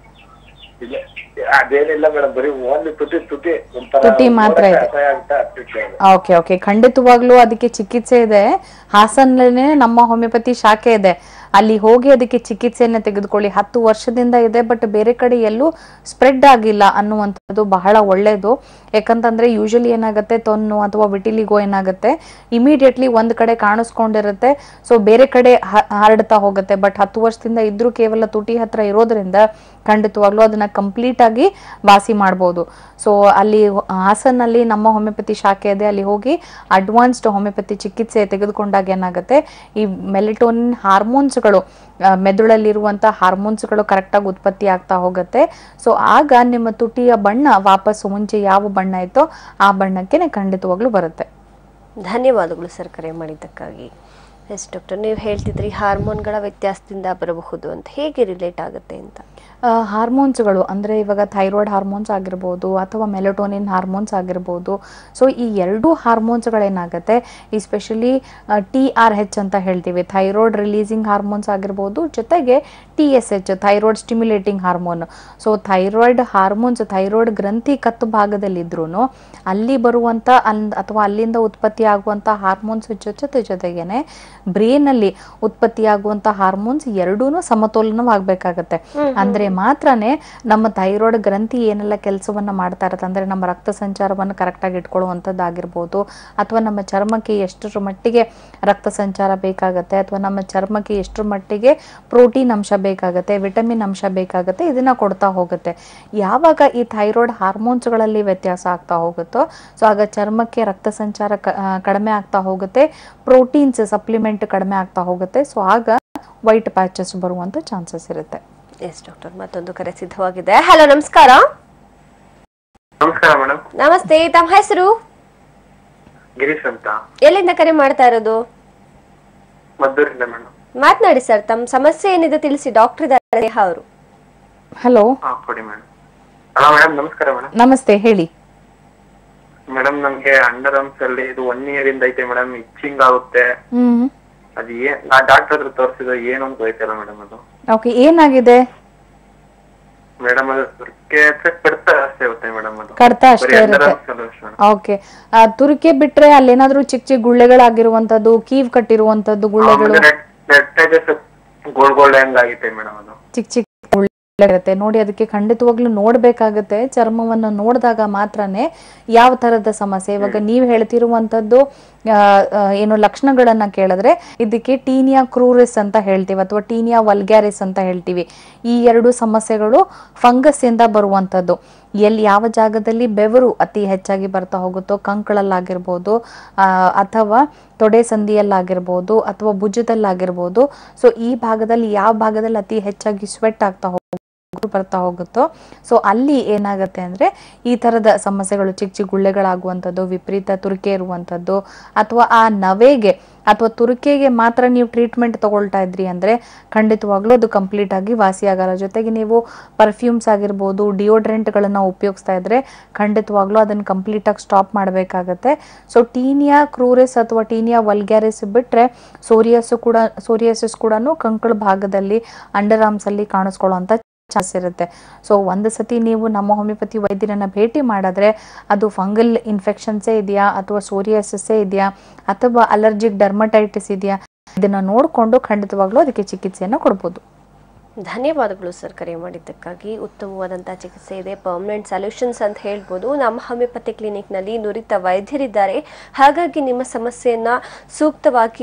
ಇಲ್ಲ ಅದೇನಿಲ್ಲ ಮೇಡಮ್ ಬರೀ ಓನ್ಲಿ ತುಟಿ ತುಟಿ ಒಂಥರ ತುಟಿ ಮಾತ್ರ ನೋಡಕ್ಕೆ ಇದೆ. ಅಸಹ್ಯ ಆಗುತ್ತೆ ಅಷ್ಟಿಷ್ಟೇ ಅದು. ಓಕೆ ಓಕೆ ಖಂಡಿತವಾಗ್ಲೂ ಅದಕ್ಕೆ ಚಿಕಿತ್ಸೆ ಇದೆ ಹಾಸನಲ್ಲೇ ನಮ್ಮ ಹೋಮಿಯೋಪತಿ ಶಾಖೆ ಇದೆ ಅಲ್ಲಿ ಹೋಗಿ ಅದಕ್ಕೆ ಚಿಕಿತ್ಸೆಯನ್ನ ತೆಗೆದುಕೊಳ್ಳಿ ಹತ್ತು ವರ್ಷದಿಂದ ಇದೆ ಬಟ್ ಬೇರೆ ಕಡೆ ಎಲ್ಲೂ ಸ್ಪ್ರೆಡ್ ಆಗಿಲ್ಲ ಅನ್ನುವಂಥದ್ದು ಬಹಳ ಒಳ್ಳೆಯದು ಯಾಕಂತಂದ್ರೆ ಯೂಶಲಿ ಏನಾಗುತ್ತೆ ತೊನ್ನು ಅಥವಾ ವಿಟಿಲಿಗೋ ಏನಾಗುತ್ತೆ ಇಮಿಡಿಯೇಟ್ಲಿ ಒಂದ್ ಕಡೆ ಕಾಣಿಸ್ಕೊಂಡಿರುತ್ತೆ ಸೊ ಬೇರೆ ಕಡೆ ಹ- ಹರಡ್ತಾ ಹೋಗುತ್ತೆ ಬಟ್ ಹತ್ತು ವರ್ಷದಿಂದ ಇದ್ರೂ ಕೇವಲ ತುಟಿ ಹತ್ರ ಇರೋದ್ರಿಂದ ಖಂಡಿತವಾಗ್ಲೂ ಅದನ್ನ ಕಂಪ್ಲೀಟ್ ಆಗಿ ವಾಸಿ ಮಾಡ್ಬೋದು ಸೊ ಅಲ್ಲಿ ಹಾಸನಲ್ಲಿ ನಮ್ಮ ಹೋಮಿಯೋಪತಿ ಶಾಖೆ ಇದೆ ಅಲ್ಲಿ ಹೋಗಿ ಅಡ್ವಾನ್ಸ್ಡ್ ಹೋಮಿಯೋಪತಿ ಚಿಕಿತ್ಸೆ ತೆಗೆದುಕೊಂಡಾಗ ಏನಾಗುತ್ತೆ ಈ ಮೆಲಿಟೋನಿನ್ ಹಾರ್ಮೋನ್ಸ್ಗಳು ಮೆದುಳಲ್ಲಿರುವಂಥ ಹಾರ್ಮೋನ್ಸ್ಗಳು ಕರೆಕ್ಟಾಗಿ ಉತ್ಪತ್ತಿ ಆಗ್ತಾ ಹೋಗುತ್ತೆ ಸೊ ಆಗ ನಿಮ್ಮ ತುಟಿಯ ಬಣ್ಣ ವಾಪಸ್ಸು ಮುಂಚೆ ಯಾವ ಬಣ್ಣ ಇತ್ತೋ ಆ ಬಣ್ಣಕ್ಕೆ ಖಂಡಿತವಾಗ್ಲೂ ಬರುತ್ತೆ ಧನ್ಯವಾದಗಳು ಸರ್ ಕರೆ ಮಾಡಿದ್ದಕ್ಕಾಗಿ ಎಸ್ ಡಾಕ್ಟರ್ ನೀವು ಹೇಳ್ತಿದ್ರಿ ಹಾರ್ಮೋನ್ಗಳ ವ್ಯತ್ಯಾಸದಿಂದ ಬರಬಹುದು ಅಂತ ಹೇಗೆ ರಿಲೇಟ್ ಆಗುತ್ತೆ ಅಂತ ಆ, ಹಾರ್ಮೋನ್ಸ್ಗಳು ಅಂದರೆ ಇವಾಗ ಥೈರಾಯ್ಡ್ ಹಾರ್ಮೋನ್ಸ್ ಆಗಿರ್ಬೋದು ಅಥವಾ ಮೆಲಟೋನಿನ್ ಹಾರ್ಮೋನ್ಸ್ ಆಗಿರ್ಬೋದು ಸೊ ಈ ಎರಡೂ ಹಾರ್ಮೋನ್ಸ್ಗಳೇನಾಗುತ್ತೆ ಈ ಸ್ಪೆಷಲಿ ಟಿ ಆರ್ ಹೆಚ್ ಅಂತ ಹೇಳ್ತೀವಿ ಥೈರಾಯ್ಡ್ ರಿಲೀಸಿಂಗ್ ಹಾರ್ಮೋನ್ಸ್ ಆಗಿರ್ಬೋದು ಜೊತೆಗೆ T S H thyroid stimulating hormone so thyroid hormones thyroid ಗ್ರಂಥಿ ಕತ್ತು ಭಾಗದಲ್ಲಿದ್ರೂ ಅಲ್ಲಿ ಬರುವಂಥ ಅಲ್ ಅಥವಾ ಅಲ್ಲಿಂದ ಉತ್ಪತ್ತಿ ಆಗುವಂಥ ಹಾರ್ಮೋನ್ಸ್ ಜೊತೆ ಜೊತೆಗೇನೆ ಬ್ರೇನಲ್ಲಿ ಉತ್ಪತ್ತಿಯಾಗುವಂಥ ಹಾರ್ಮೋನ್ಸ್ ಎರಡೂ ಸಮತೋಲನವಾಗಬೇಕಾಗತ್ತೆ ಅಂದ್ರೆ ಮಾತ್ರನೇ ನಮ್ಮ ಥೈರಾಯ್ಡ್ ಗ್ರಂಥಿ ಏನೆಲ್ಲ ಕೆಲಸವನ್ನ ಮಾಡ್ತಾ ಇರುತ್ತೆ ಅಂದ್ರೆ ನಮ್ಮ ರಕ್ತ ಸಂಚಾರವನ್ನು ಕರೆಕ್ಟಾಗಿ ಇಟ್ಕೊಳ್ಳುವಂಥದ್ದಾಗಿರ್ಬೋದು ಅಥವಾ ನಮ್ಮ ಚರ್ಮಕ್ಕೆ ಎಷ್ಟರ ಮಟ್ಟಿಗೆ ರಕ್ತ ಸಂಚಾರ ಬೇಕಾಗತ್ತೆ ಅಥವಾ ನಮ್ಮ ಚರ್ಮಕ್ಕೆ ಎಷ್ಟರ ಮಟ್ಟಿಗೆ ಪ್ರೋಟೀನ್ ಅಂಶ ಬೇಕಾಗತ್ತೆ ವಿಟಮಿನ್ ಅಂಶ ಬೇಕಾಗತ್ತೆ ಇದನ್ನ ಕೊಡ್ತಾ ಹೋಗುತ್ತೆ ಯಾವಾಗ ಈ ಥೈರಾಯ್ಡ್ ಹಾರ್ಮೋನ್ಸ್ಗಳಲ್ಲಿ ವ್ಯತ್ಯಾಸ ಆಗ್ತಾ ಹೋಗುತ್ತೋ ಸೊ ಆಗ ಚರ್ಮಕ್ಕೆ ರಕ್ತ ಸಂಚಾರ ಕ- ಆ, ಕಡಿಮೆ ಆಗ್ತಾ ಹೋಗುತ್ತೆ ಪ್ರೋಟೀನ್ಸ್ ಸಪ್ಲಿಮೆಂಟ್ ಕಡಿಮೆ ಆಗ್ತಾ ಹೋಗುತ್ತೆ ಸೊ ಆಗ ವೈಟ್ ಪ್ಯಾಚಸ್ ಬರುವಂತ ಚಾನ್ಸಸ್ ಇರುತ್ತೆ ಎಸ್ ಡಾಕ್ಟರ್ ಮತ್ತೊಂದು ಕರೆ ಸಿದ್ಧವಾಗಿದೆ ಹಲೋ ನಮಸ್ಕಾರ ನಮಸ್ಕಾರ ಮೇಡಮ್ ನಮಸ್ತೆ ತಮ್ಮ ಹೆಸರು ಗಿರೀಶ್ ಅಂತ ಎಲ್ಲಿಂದ ಕರೆ ಮಾಡ್ತಾ ಇರೋದು ಮದ್ದೂರಿಂದ ಮೇಡಮ್ ಮಾತನಾಡಿ ಸರ್ ತಮ್ಮ ಸಮಸ್ಯೆ ಏನಿದೆ ತಿಳಿಸಿ ಡಾಕ್ಟರ್ ಇದ್ದಾರೆ ನೇಹಾ ಅವರು ಹಲೋ ಹಾ ಕೊಡಿ ಮೇಡಮ್ ಹಲೋ ಮೇಡಮ್ ನಮಸ್ಕಾರ ಮೇಡಮ್ ನಮಸ್ತೆ ಹೇಳಿ ಮೇಡಮ್ ನಮ್ಗೆ ಅಂಡರ್ ಆರ್ಮ್ಸ್ ಅಲ್ಲಿ ಇದು ಒನ್ ಇಯರ್ ಇಂದ ಐತೆ ಮೇಡಮ್ ಇಚ್ಚಿಂಗ್ ಆಗುತ್ತೆ ಹ್ಮ್ ಅದು ಏನ್ ನಾ ಡಾಕ್ಟರ್ ಹತ್ರ ತೋರಿಸಿದ ಏನು ಅಂತ ಗೊತ್ತಿಲ್ಲ ಮೇಡಮ್ ಅದು ಓಕೆ ಏನಾಗಿದೆ ಮೇಡಮ್ ಅದು ತುರ್ಕೆ ಕಡ್ತ ಅಷ್ಟೇ ಇರುತ್ತೆ ಮೇಡಮ್ ಅದು ಕಡ್ತ ಅಷ್ಟೇ ಬರೀ ಅಂಡರ್ ಇರುತ್ತೆ ಆರ್ಮ್ಸ್ ಅಷ್ಟೇ ಮೇಡಮ್ ಓಕೆ ತುರಿಕೆ ಬಿಟ್ರೆ ಅಲ್ಲೇನಾದ್ರೂ ಚಿಕ್ಕ ಚಿಕ್ಕ ಗುಳ್ಳೆಗಳಾಗಿರುವಂತದ್ದು ಕೀವ್ ಕಟ್ಟಿರುವಂತದ್ದು ಗುಳ್ಳೆಗಳು red red patches gold gold ಹೆಂಗ್ ಆಗೈತೆ ಮೇಡಮ್ ಅದು ಚಿಕ್ಕ ಚಿಕ್ಕ ಗುಳ್ಳೆ ಇರುತ್ತೆ ನೋಡಿ ಅದಕ್ಕೆ ಖಂಡಿತವಾಗ್ಲೂ ನೋಡ್ಬೇಕಾಗತ್ತೆ ಚರ್ಮವನ್ನು ನೋಡಿದಾಗ ಮಾತ್ರನೇ ಯಾವ ತರದ ಸಮಸ್ಯೆ ಇವಾಗ ನೀವು ಹೇಳ್ತಿರುವಂತದ್ದು ಆ, ಆ, ಏನು ಲಕ್ಷಣಗಳನ್ನ ಕೇಳಿದ್ರೆ ಇದಕ್ಕೆ ಟೀನಿಯಾ ಕ್ರೂರಿಸ್ ಅಂತ ಹೇಳ್ತೀವಿ ಅಥವಾ ಟೀನಿಯಾ ವಲ್ಗ್ಯಾರಿಸ್ ಅಂತ ಹೇಳ್ತೀವಿ ಈ ಎರಡು ಸಮಸ್ಯೆಗಳು ಫಂಗಸ್ ಇಂದ ಬರುವಂತದ್ದು ಎಲ್ಲಿ ಯಾವ ಜಾಗದಲ್ಲಿ ಬೆವರು ಅತಿ ಹೆಚ್ಚಾಗಿ ಬರ್ತಾ ಹೋಗುತ್ತೋ ಕಂಕಳಲ್ಲಾಗಿರ್ಬೋದು ಆ, ಅಥವಾ ತೊಡೆ ಸಂದಿಯಲ್ಲಾಗಿರ್ಬೋದು ಅಥವಾ ಭುಜದಲ್ಲಾಗಿರ್ಬೋದು ಸೊ ಈ ಭಾಗದಲ್ಲಿ ಯಾವ ಭಾಗದಲ್ಲಿ ಅತಿ ಹೆಚ್ಚಾಗಿ ಸ್ವೆಟ್ ಆಗ್ತಾ ಹೋಗುತ್ತೆ ಬರ್ತಾ ಹೋಗುತ್ತೋ ಸೊ ಅಲ್ಲಿ ಏನಾಗುತ್ತೆ ಅಂದ್ರೆ ಈ ತರದ ಸಮಸ್ಯೆಗಳು ಚಿಕ್ಕ ಚಿಕ್ಕ ಗುಳ್ಳೆಗಳಾಗುವಂಥದ್ದು ವಿಪರೀತ ತುರಿಕೆ ಇರುವಂಥದ್ದು ಅಥವಾ ಆ ನವೆಗೆ ಅಥವಾ ತುರಿಕೆಗೆ ಮಾತ್ರ ನೀವು ಟ್ರೀಟ್ಮೆಂಟ್ ತಗೊಳ್ತಾ ಇದ್ರಿ ಅಂದ್ರೆ ಖಂಡಿತವಾಗ್ಲೂ ಅದು ಕಂಪ್ಲೀಟ್ ಆಗಿ ವಾಸಿ ಆಗಲ್ಲ ಜೊತೆಗೆ ನೀವು ಪರ್ಫ್ಯೂಮ್ಸ್ ಆಗಿರ್ಬೋದು ಡಿಯೋಡ್ರೆಂಟ್ಗಳನ್ನು ಉಪಯೋಗಿಸ್ತಾ ಇದ್ರೆ ಖಂಡಿತವಾಗ್ಲೂ ಅದನ್ನು ಕಂಪ್ಲೀಟ್ ಆಗಿ ಸ್ಟಾಪ್ ಮಾಡಬೇಕಾಗತ್ತೆ ಸೊ ಟೀನಿಯಾ ಕ್ರೂರಿಸ್ ಅಥವಾ ಟೀನಿಯಾ ವಲ್ಗ್ಯಾರಿಸ್ ಬಿಟ್ರೆ ಸೋರಿಯಸ್ ಕೂಡ ಸೋರಿಯಸಿಸ್ ಕೂಡ ಕಂಕಳ ಭಾಗದಲ್ಲಿ ಅಂಡರ್ ಆರ್ಮ್ಸ್ ಅಲ್ಲಿ ಕಾಣಿಸ್ಕೊಳ್ಳುವಂತ ಚಾನ್ಸ್ ಇರುತ್ತೆ ಸೊ ಒಂದು ಸತಿ ನೀವು ನಮ್ಮ ಹೋಮಿಯೋಪತಿ ವೈದ್ಯರನ್ನ ಭೇಟಿ ಮಾಡಿದ್ರೆ ಅದು ಫಂಗಲ್ ಇನ್ಫೆಕ್ಷನ್ಸೇ ಇದೆಯಾ ಅಥವಾ ಸೋರಿಯಾಸಿಸ್ಸೇ ಇದೆಯಾ ಅಥವಾ ಅಲರ್ಜಿಕ್ ಡರ್ಮಟೈಟಿಸ್ ಇದೆಯಾ ಇದನ್ನ ನೋಡಿಕೊಂಡು ಖಂಡಿತವಾಗ್ಲೂ ಅದಕ್ಕೆ ಚಿಕಿತ್ಸೆಯನ್ನು ಕೊಡ್ಬೋದು ಧನ್ಯವಾದಗಳು ಸರ್ ಕರೆ ಮಾಡಿದ್ದಕ್ಕಾಗಿ ಉತ್ತಮವಾದಂತಹ ಚಿಕಿತ್ಸೆ ಇದೆ ಪರ್ಮನೆಂಟ್ ಸೊಲ್ಯೂಷನ್ಸ್ ಅಂತ ಹೇಳ್ಬೋದು ನಮ್ಮ ಹೋಮಿಯೋಪತಿ ಕ್ಲಿನಿಕ್ನಲ್ಲಿ ನುರಿತ ವೈದ್ಯರಿದ್ದಾರೆ ಹಾಗಾಗಿ ನಿಮ್ಮ ಸಮಸ್ಯೆಯನ್ನ ಸೂಕ್ತವಾಗಿ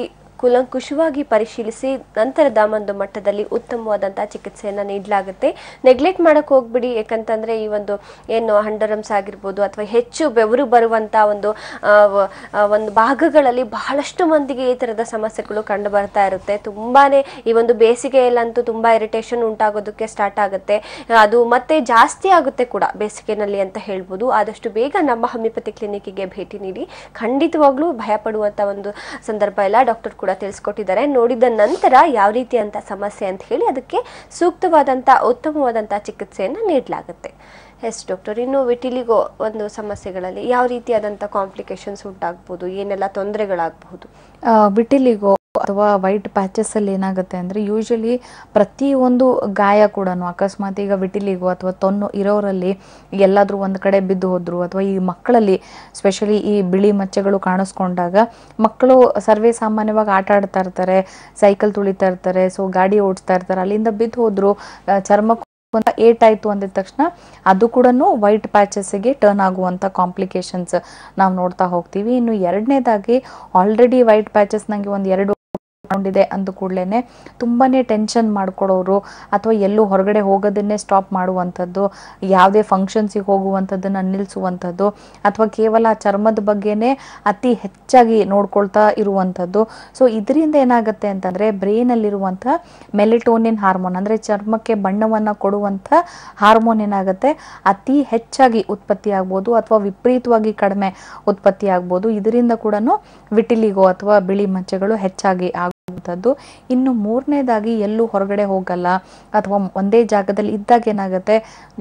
ಕೂಲಂಕುಷವಾಗಿ ಪರಿಶೀಲಿಸಿ ನಂತರದ ಒಂದು ಮಟ್ಟದಲ್ಲಿ ಉತ್ತಮವಾದಂತಹ ಚಿಕಿತ್ಸೆಯನ್ನ ನೀಡಲಾಗುತ್ತೆ ನೆಗ್ಲೆಕ್ಟ್ ಮಾಡಕ್ ಹೋಗ್ಬಿಡಿ ಯಾಕಂತಂದ್ರೆ ಈ ಒಂದು ಏನು ಹಂಡರಮ್ಸ್ ಆಗಿರ್ಬೋದು ಅಥವಾ ಹೆಚ್ಚು ಬೆವರು ಬರುವಂತ ಒಂದು ಆ, ವ- ಆ, ಒಂದು ಭಾಗಗಳಲ್ಲಿ ಬಹಳಷ್ಟು ಮಂದಿಗೆ ಈ ತರದ ಸಮಸ್ಯೆಗಳು ಕಂಡು ಬರ್ತಾ ಇರುತ್ತೆ ತುಂಬಾನೇ ಈ ಒಂದು ಬೇಸಿಗೆಯಲ್ಲಂತೂ ತುಂಬಾ ಇರಿಟೇಷನ್ ಉಂಟಾಗೋದಕ್ಕೆ ಸ್ಟಾರ್ಟ್ ಆಗುತ್ತೆ ಅದು ಮತ್ತೆ ಜಾಸ್ತಿ ಆಗುತ್ತೆ ಕೂಡ ಬೇಸಿಗೆನಲ್ಲಿ ಅಂತ ಹೇಳ್ಬೋದು ಆದಷ್ಟು ಬೇಗ ನಮ್ಮ ಹೋಮಿಯೋಪತಿ ಕ್ಲಿನಿಕ್ಗೆ ಭೇಟಿ ನೀಡಿ ಖಂಡಿತವಾಗ್ಲೂ ಭಯ ಪಡುವಂತ ಒಂದು ಸಂದರ್ಭ ಇಲ್ಲ ಡಾಕ್ಟರ್ ಕೂಡ ತಿಳಿಸ್ಕೊಟ್ಟಿದ್ದಾರೆ ನೋಡಿದ ನಂತರ ಯಾವ ರೀತಿಯಂತ ಸಮಸ್ಯೆ ಅಂತ ಹೇಳಿ ಅದಕ್ಕೆ ಸೂಕ್ತವಾದಂತ ಉತ್ತಮವಾದಂತ ಚಿಕಿತ್ಸೆಯನ್ನ ನೀಡಲಾಗುತ್ತೆ ಎಸ್ ಡಾಕ್ಟರ್ ಇನ್ನು ವಿಟಿಲಿಗೋ ಒಂದು ಸಮಸ್ಯೆಗಳಲ್ಲಿ ಯಾವ ರೀತಿಯಾದಂಥ ಕಾಂಪ್ಲಿಕೇಶನ್ಸ್ ಉಂಟಾಗ್ಬೋದು ಏನೆಲ್ಲ ತೊಂದರೆಗಳಾಗಬಹುದು ವಿಟಿಲಿಗೋ ಅಥವಾ ವೈಟ್ ಪ್ಯಾಚಸ್ ಅಲ್ಲಿ ಏನಾಗುತ್ತೆ ಅಂದ್ರೆ ಯೂಶಲಿ ಪ್ರತಿ ಒಂದು ಗಾಯ ಕೂಡ ಅಕಸ್ಮಾತ್ ಈಗ ವಿಟಿಲಿಗೋ ಅಥವಾ ತೊನ್ನು ಇರೋರಲ್ಲಿ ಎಲ್ಲಾದ್ರೂ ಒಂದ್ ಕಡೆ ಬಿದ್ದು ಹೋದ್ರು ಅಥವಾ ಈ ಮಕ್ಕಳಲ್ಲಿ ಸ್ಪೆಷಲಿ ಈ ಬಿಳಿ ಮಚ್ಚೆಗಳು ಕಾಣಿಸ್ಕೊಂಡಾಗ ಮಕ್ಕಳು ಸರ್ವೇ ಸಾಮಾನ್ಯವಾಗಿ ಆಟ ಆಡ್ತಾ ಇರ್ತಾರೆ ಸೈಕಲ್ ತುಳಿತಾ ಇರ್ತಾರೆ ಸೊ ಗಾಡಿ ಓಡಿಸ್ತಾ ಇರ್ತಾರೆ ಅಲ್ಲಿಂದ ಬಿದ್ದು ಹೋದ್ರು ಆ, ಚರ್ಮಕ್ಕೆ ಒಂದು ಏಟ್ ಆಯ್ತು ಅಂದಿದ ತಕ್ಷಣ ಅದು ಕೂಡ ವೈಟ್ ಪ್ಯಾಚಸ್ಗೆ ಟರ್ನ್ ಆಗುವಂಥ ಕಾಂಪ್ಲಿಕೇಶನ್ಸ್ ನಾವು ನೋಡ್ತಾ ಹೋಗ್ತೀವಿ ಇನ್ನು ಎರಡನೇದಾಗಿ ಆಲ್ರೆಡಿ ವೈಟ್ ಪ್ಯಾಚಸ್ ನಂಗೆ ಒಂದು ಎರಡು ಇದೆ ಅಂದ ಕೂಡಲೇ ತುಂಬಾನೇ ಟೆನ್ಷನ್ ಮಾಡ್ಕೊಳ್ಳೋರು ಅಥವಾ ಎಲ್ಲೂ ಹೊರಗಡೆ ಹೋಗೋದನ್ನೇ ಸ್ಟಾಪ್ ಮಾಡುವಂಥದ್ದು ಯಾವುದೇ ಫಂಕ್ಷನ್ಸಿಗೆ ಹೋಗುವಂಥದ್ದನ್ನ ನಿಲ್ಲಿಸುವಂಥದ್ದು ಅಥವಾ ಕೇವಲ ಚರ್ಮದ ಬಗ್ಗೆನೇ ಅತಿ ಹೆಚ್ಚಾಗಿ ನೋಡ್ಕೊಳ್ತಾ ಇರುವಂಥದ್ದು ಸೊ ಇದರಿಂದ ಏನಾಗುತ್ತೆ ಅಂತಂದ್ರೆ ಬ್ರೈನ್ ಅಲ್ಲಿರುವಂಥ ಮೆಲಿಟೋನಿನ್ ಹಾರ್ಮೋನ್ ಅಂದ್ರೆ ಚರ್ಮಕ್ಕೆ ಬಣ್ಣವನ್ನ ಕೊಡುವಂಥ ಹಾರ್ಮೋನ್ ಏನಾಗುತ್ತೆ ಅತಿ ಹೆಚ್ಚಾಗಿ ಉತ್ಪತ್ತಿ ಆಗ್ಬೋದು ಅಥವಾ ವಿಪರೀತವಾಗಿ ಕಡಿಮೆ ಉತ್ಪತ್ತಿ ಆಗ್ಬೋದು ಇದರಿಂದ ಕೂಡ ವಿಟಿಲಿಗೋ ಅಥವಾ ಬಿಳಿ ಮಚ್ಚೆಗಳು ಹೆಚ್ಚಾಗಿ ಆಗುವಂಥದ್ದು ಇನ್ನು ಮೂರನೇದಾಗಿ ಎಲ್ಲೂ ಹೊರಗಡೆ ಹೋಗಲ್ಲ ಅಥವಾ ಒಂದೇ ಜಾಗದಲ್ಲಿ ಇದ್ದಾಗ ಏನಾಗುತ್ತೆ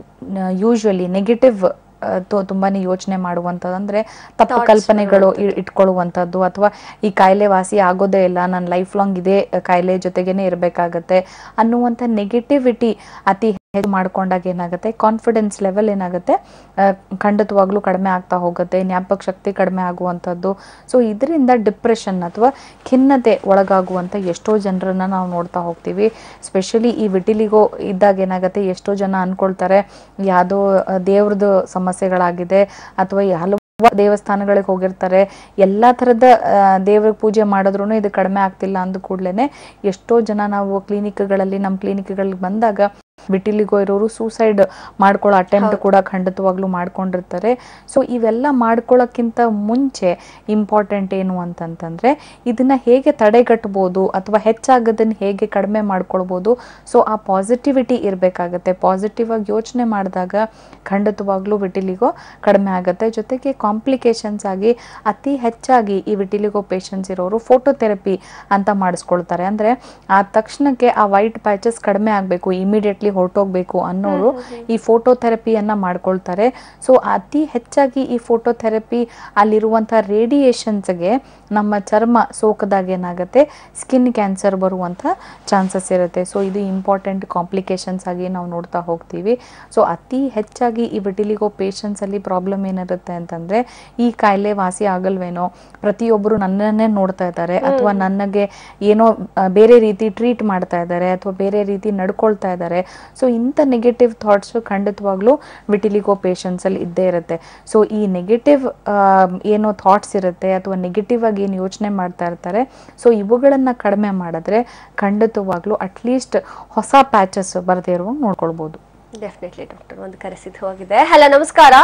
ಯೂಶುವಲಿ ನೆಗೆಟಿವ್ ತುಂಬಾನೇ ಯೋಚನೆ ಮಾಡುವಂಥದ್ದು ಅಂದ್ರೆ ತಪ್ಪು Thoughts ಕಲ್ಪನೆಗಳು ಇ- ಇಟ್ಕೊಳ್ಳುವಂಥದ್ದು ಅಥವಾ ಈ ಕಾಯಿಲೆ ವಾಸಿ ಆಗೋದೇ ಇಲ್ಲ ನನ್ನ ಲೈಫ್ ಲಾಂಗ್ ಇದೇ ಕಾಯಿಲೆ ಜೊತೆಗೇನೆ ಇರಬೇಕಾಗತ್ತೆ ಅನ್ನುವಂಥ ನೆಗೆಟಿವಿಟಿ ಅತಿ ಹೆಚ್ಚು ಮಾಡ್ಕೊಂಡಾಗ ಏನಾಗುತ್ತೆ ಕಾನ್ಫಿಡೆನ್ಸ್ ಲೆವೆಲ್ ಏನಾಗುತ್ತೆ ಆ, ಖಂಡಿತವಾಗ್ಲೂ ಕಡಿಮೆ ಆಗ್ತಾ ಹೋಗುತ್ತೆ ಜ್ಞಾಪಕ ಶಕ್ತಿ ಕಡಿಮೆ ಆಗುವಂಥದ್ದು ಸೊ ಇದರಿಂದ ಡಿಪ್ರೆಷನ್ ಅಥವಾ ಖಿನ್ನತೆ ಒಳಗಾಗುವಂಥ ಎಷ್ಟೋ ಜನರನ್ನ ನಾವು ನೋಡ್ತಾ ಹೋಗ್ತೀವಿ ಸ್ಪೆಷಲಿ ಈ ವಿಟಿಲಿಗೋ ಇದ್ದಾಗ ಏನಾಗುತ್ತೆ ಎಷ್ಟೋ ಜನ ಅನ್ಕೊಳ್ತಾರೆ ಯಾವುದೋ ದೇವ್ರದ್ದು ಸಮಸ್ಯೆಗಳಾಗಿದೆ ಅಥವಾ ಈ ಹಲವು ದೇವಸ್ಥಾನಗಳಿಗೆ ಹೋಗಿರ್ತಾರೆ ಎಲ್ಲಾ ಥರದ ದೇವ್ರಿಗೆ ಪೂಜೆ ಮಾಡಿದ್ರು ಇದು ಕಡಿಮೆ ಆಗ್ತಿಲ್ಲ ಅಂದ ಕೂಡಲೇ ಎಷ್ಟೋ ಜನ ನಾವು ಕ್ಲಿನಿಕ್ಗಳಲ್ಲಿ ನಮ್ಮ ಕ್ಲಿನಿಕ್ಗಳಿಗೆ ಬಂದಾಗ ವಿಟಿಲಿಗೋ ಇರೋರು ಸೂಸೈಡ್ ಮಾಡ್ಕೊಳ್ಳೋ ಅಟೆಂಪ್ಟ್ ಕೂಡ ಖಂಡಿತವಾಗ್ಲೂ ಮಾಡ್ಕೊಂಡಿರ್ತಾರೆ ಸೊ ಇವೆಲ್ಲ ಮಾಡ್ಕೊಳ್ಳೋಕ್ಕಿಂತ ಮುಂಚೆ ಇಂಪಾರ್ಟೆಂಟ್ ಏನು ಅಂತಂತಂದ್ರೆ ಇದನ್ನ ಹೇಗೆ ತಡೆಗಟ್ಟಬಹುದು ಅಥವಾ ಹೆಚ್ಚಾಗೋದನ್ನ ಹೇಗೆ ಕಡಿಮೆ ಮಾಡ್ಕೊಳ್ಬೋದು ಸೊ ಆ ಪಾಸಿಟಿವಿಟಿ ಇರಬೇಕಾಗತ್ತೆ ಪಾಸಿಟಿವ್ ಆಗಿ ಯೋಚನೆ ಮಾಡಿದಾಗ ಖಂಡಿತವಾಗ್ಲೂ ವಿಟಿಲಿಗೋ ಕಡಿಮೆ ಆಗುತ್ತೆ ಜೊತೆಗೆ ಕಾಂಪ್ಲಿಕೇಶನ್ಸ್ ಆಗಿ ಅತಿ ಹೆಚ್ಚಾಗಿ ಈ ವಿಟಿಲಿಗೋ ಪೇಷಂಟ್ಸ್ ಇರೋರು ಫೋಟೋಥೆರಪಿ ಅಂತ ಮಾಡಿಸ್ಕೊಳ್ತಾರೆ ಅಂದ್ರೆ ಆ ತಕ್ಷಣಕ್ಕೆ ಆ ವೈಟ್ ಪ್ಯಾಚಸ್ ಕಡಿಮೆ ಆಗಬೇಕು ಇಮಿಡಿಯೇಟ್ಲಿ ಹೊರಟೋಗ್ಬೇಕು ಅನ್ನೋರು ಈ ಫೋಟೋಥೆರಪಿಯನ್ನ ಮಾಡ್ಕೊಳ್ತಾರೆ ಸೊ ಅತಿ ಹೆಚ್ಚಾಗಿ ಈ ಫೋಟೋಥೆರಪಿ ಅಲ್ಲಿರುವಂಥ ರೇಡಿಯೇಷನ್ಸ್ಗೆ ನಮ್ಮ ಚರ್ಮ ಸೋಕದಾಗ ಏನಾಗುತ್ತೆ ಸ್ಕಿನ್ ಕ್ಯಾನ್ಸರ್ ಬರುವಂಥ ಚಾನ್ಸಸ್ ಇರುತ್ತೆ ಸೊ ಇದು ಇಂಪಾರ್ಟೆಂಟ್ ಕಾಂಪ್ಲಿಕೇಶನ್ಸ್ ಆಗಿ ನಾವು ನೋಡ್ತಾ ಹೋಗ್ತೀವಿ ಸೊ ಅತಿ ಹೆಚ್ಚಾಗಿ ಈ ವಿಟಿಲಿಗೋ ಪೇಷಂಟ್ಸ್ ಅಲ್ಲಿ ಪ್ರಾಬ್ಲಮ್ ಏನಿರುತ್ತೆ ಅಂತಂದ್ರೆ ಈ ಕಾಯಿಲೆ ವಾಸಿ ಆಗಲ್ವೇನೋ ಪ್ರತಿಯೊಬ್ಬರು ನನ್ನನ್ನೇ ನೋಡ್ತಾ ಇದ್ದಾರೆ ಅಥವಾ ನನಗೆ ಏನೋ ಆ, ಬೇರೆ ರೀತಿ ಟ್ರೀಟ್ ಮಾಡ್ತಾ ಇದ್ದಾರೆ ಅಥವಾ ಬೇರೆ ರೀತಿ ನಡ್ಕೊಳ್ತಾ ಇದ್ದಾರೆ ಸೊ ಇಂಥ ನೆಗೆಟಿವ್ ಥಾಟ್ಸ್ ಖಂಡಿತವಾಗ್ಲೂ ವಿಟಿಲಿಗೋ ಪೇಷಂಟ್ಸ್ ಅಲ್ಲಿ ಇದ್ದೇ ಇರುತ್ತೆ ಸೊ ಈ ನೆಗೆಟಿವ್ ಏನೋ ಥಾಟ್ಸ್ ಇರುತ್ತೆ ಅಥವಾ ನೆಗೆಟಿವ್ ಆಗಿ ಏನು ಯೋಚನೆ ಮಾಡ್ತಾ ಇರ್ತಾರೆ ಸೊ ಇವುಗಳನ್ನ ಕಡಿಮೆ ಮಾಡಿದ್ರೆ ಖಂಡಿತವಾಗ್ಲೂ ಅಟ್ಲೀಸ್ಟ್ ಹೊಸ ಪ್ಯಾಚಸ್ ಬರದೇ ಇರುವಂಗೆ ನೋಡ್ಕೊಳ್ಬೋದು ಡೆಫಿನೆಟ್ಲಿ ಡಾಕ್ಟರ್ ಒಂದು ಕರೆ ಸಿದ್ಧವಾಗಿದೆ ಹಲೋ ನಮಸ್ಕಾರ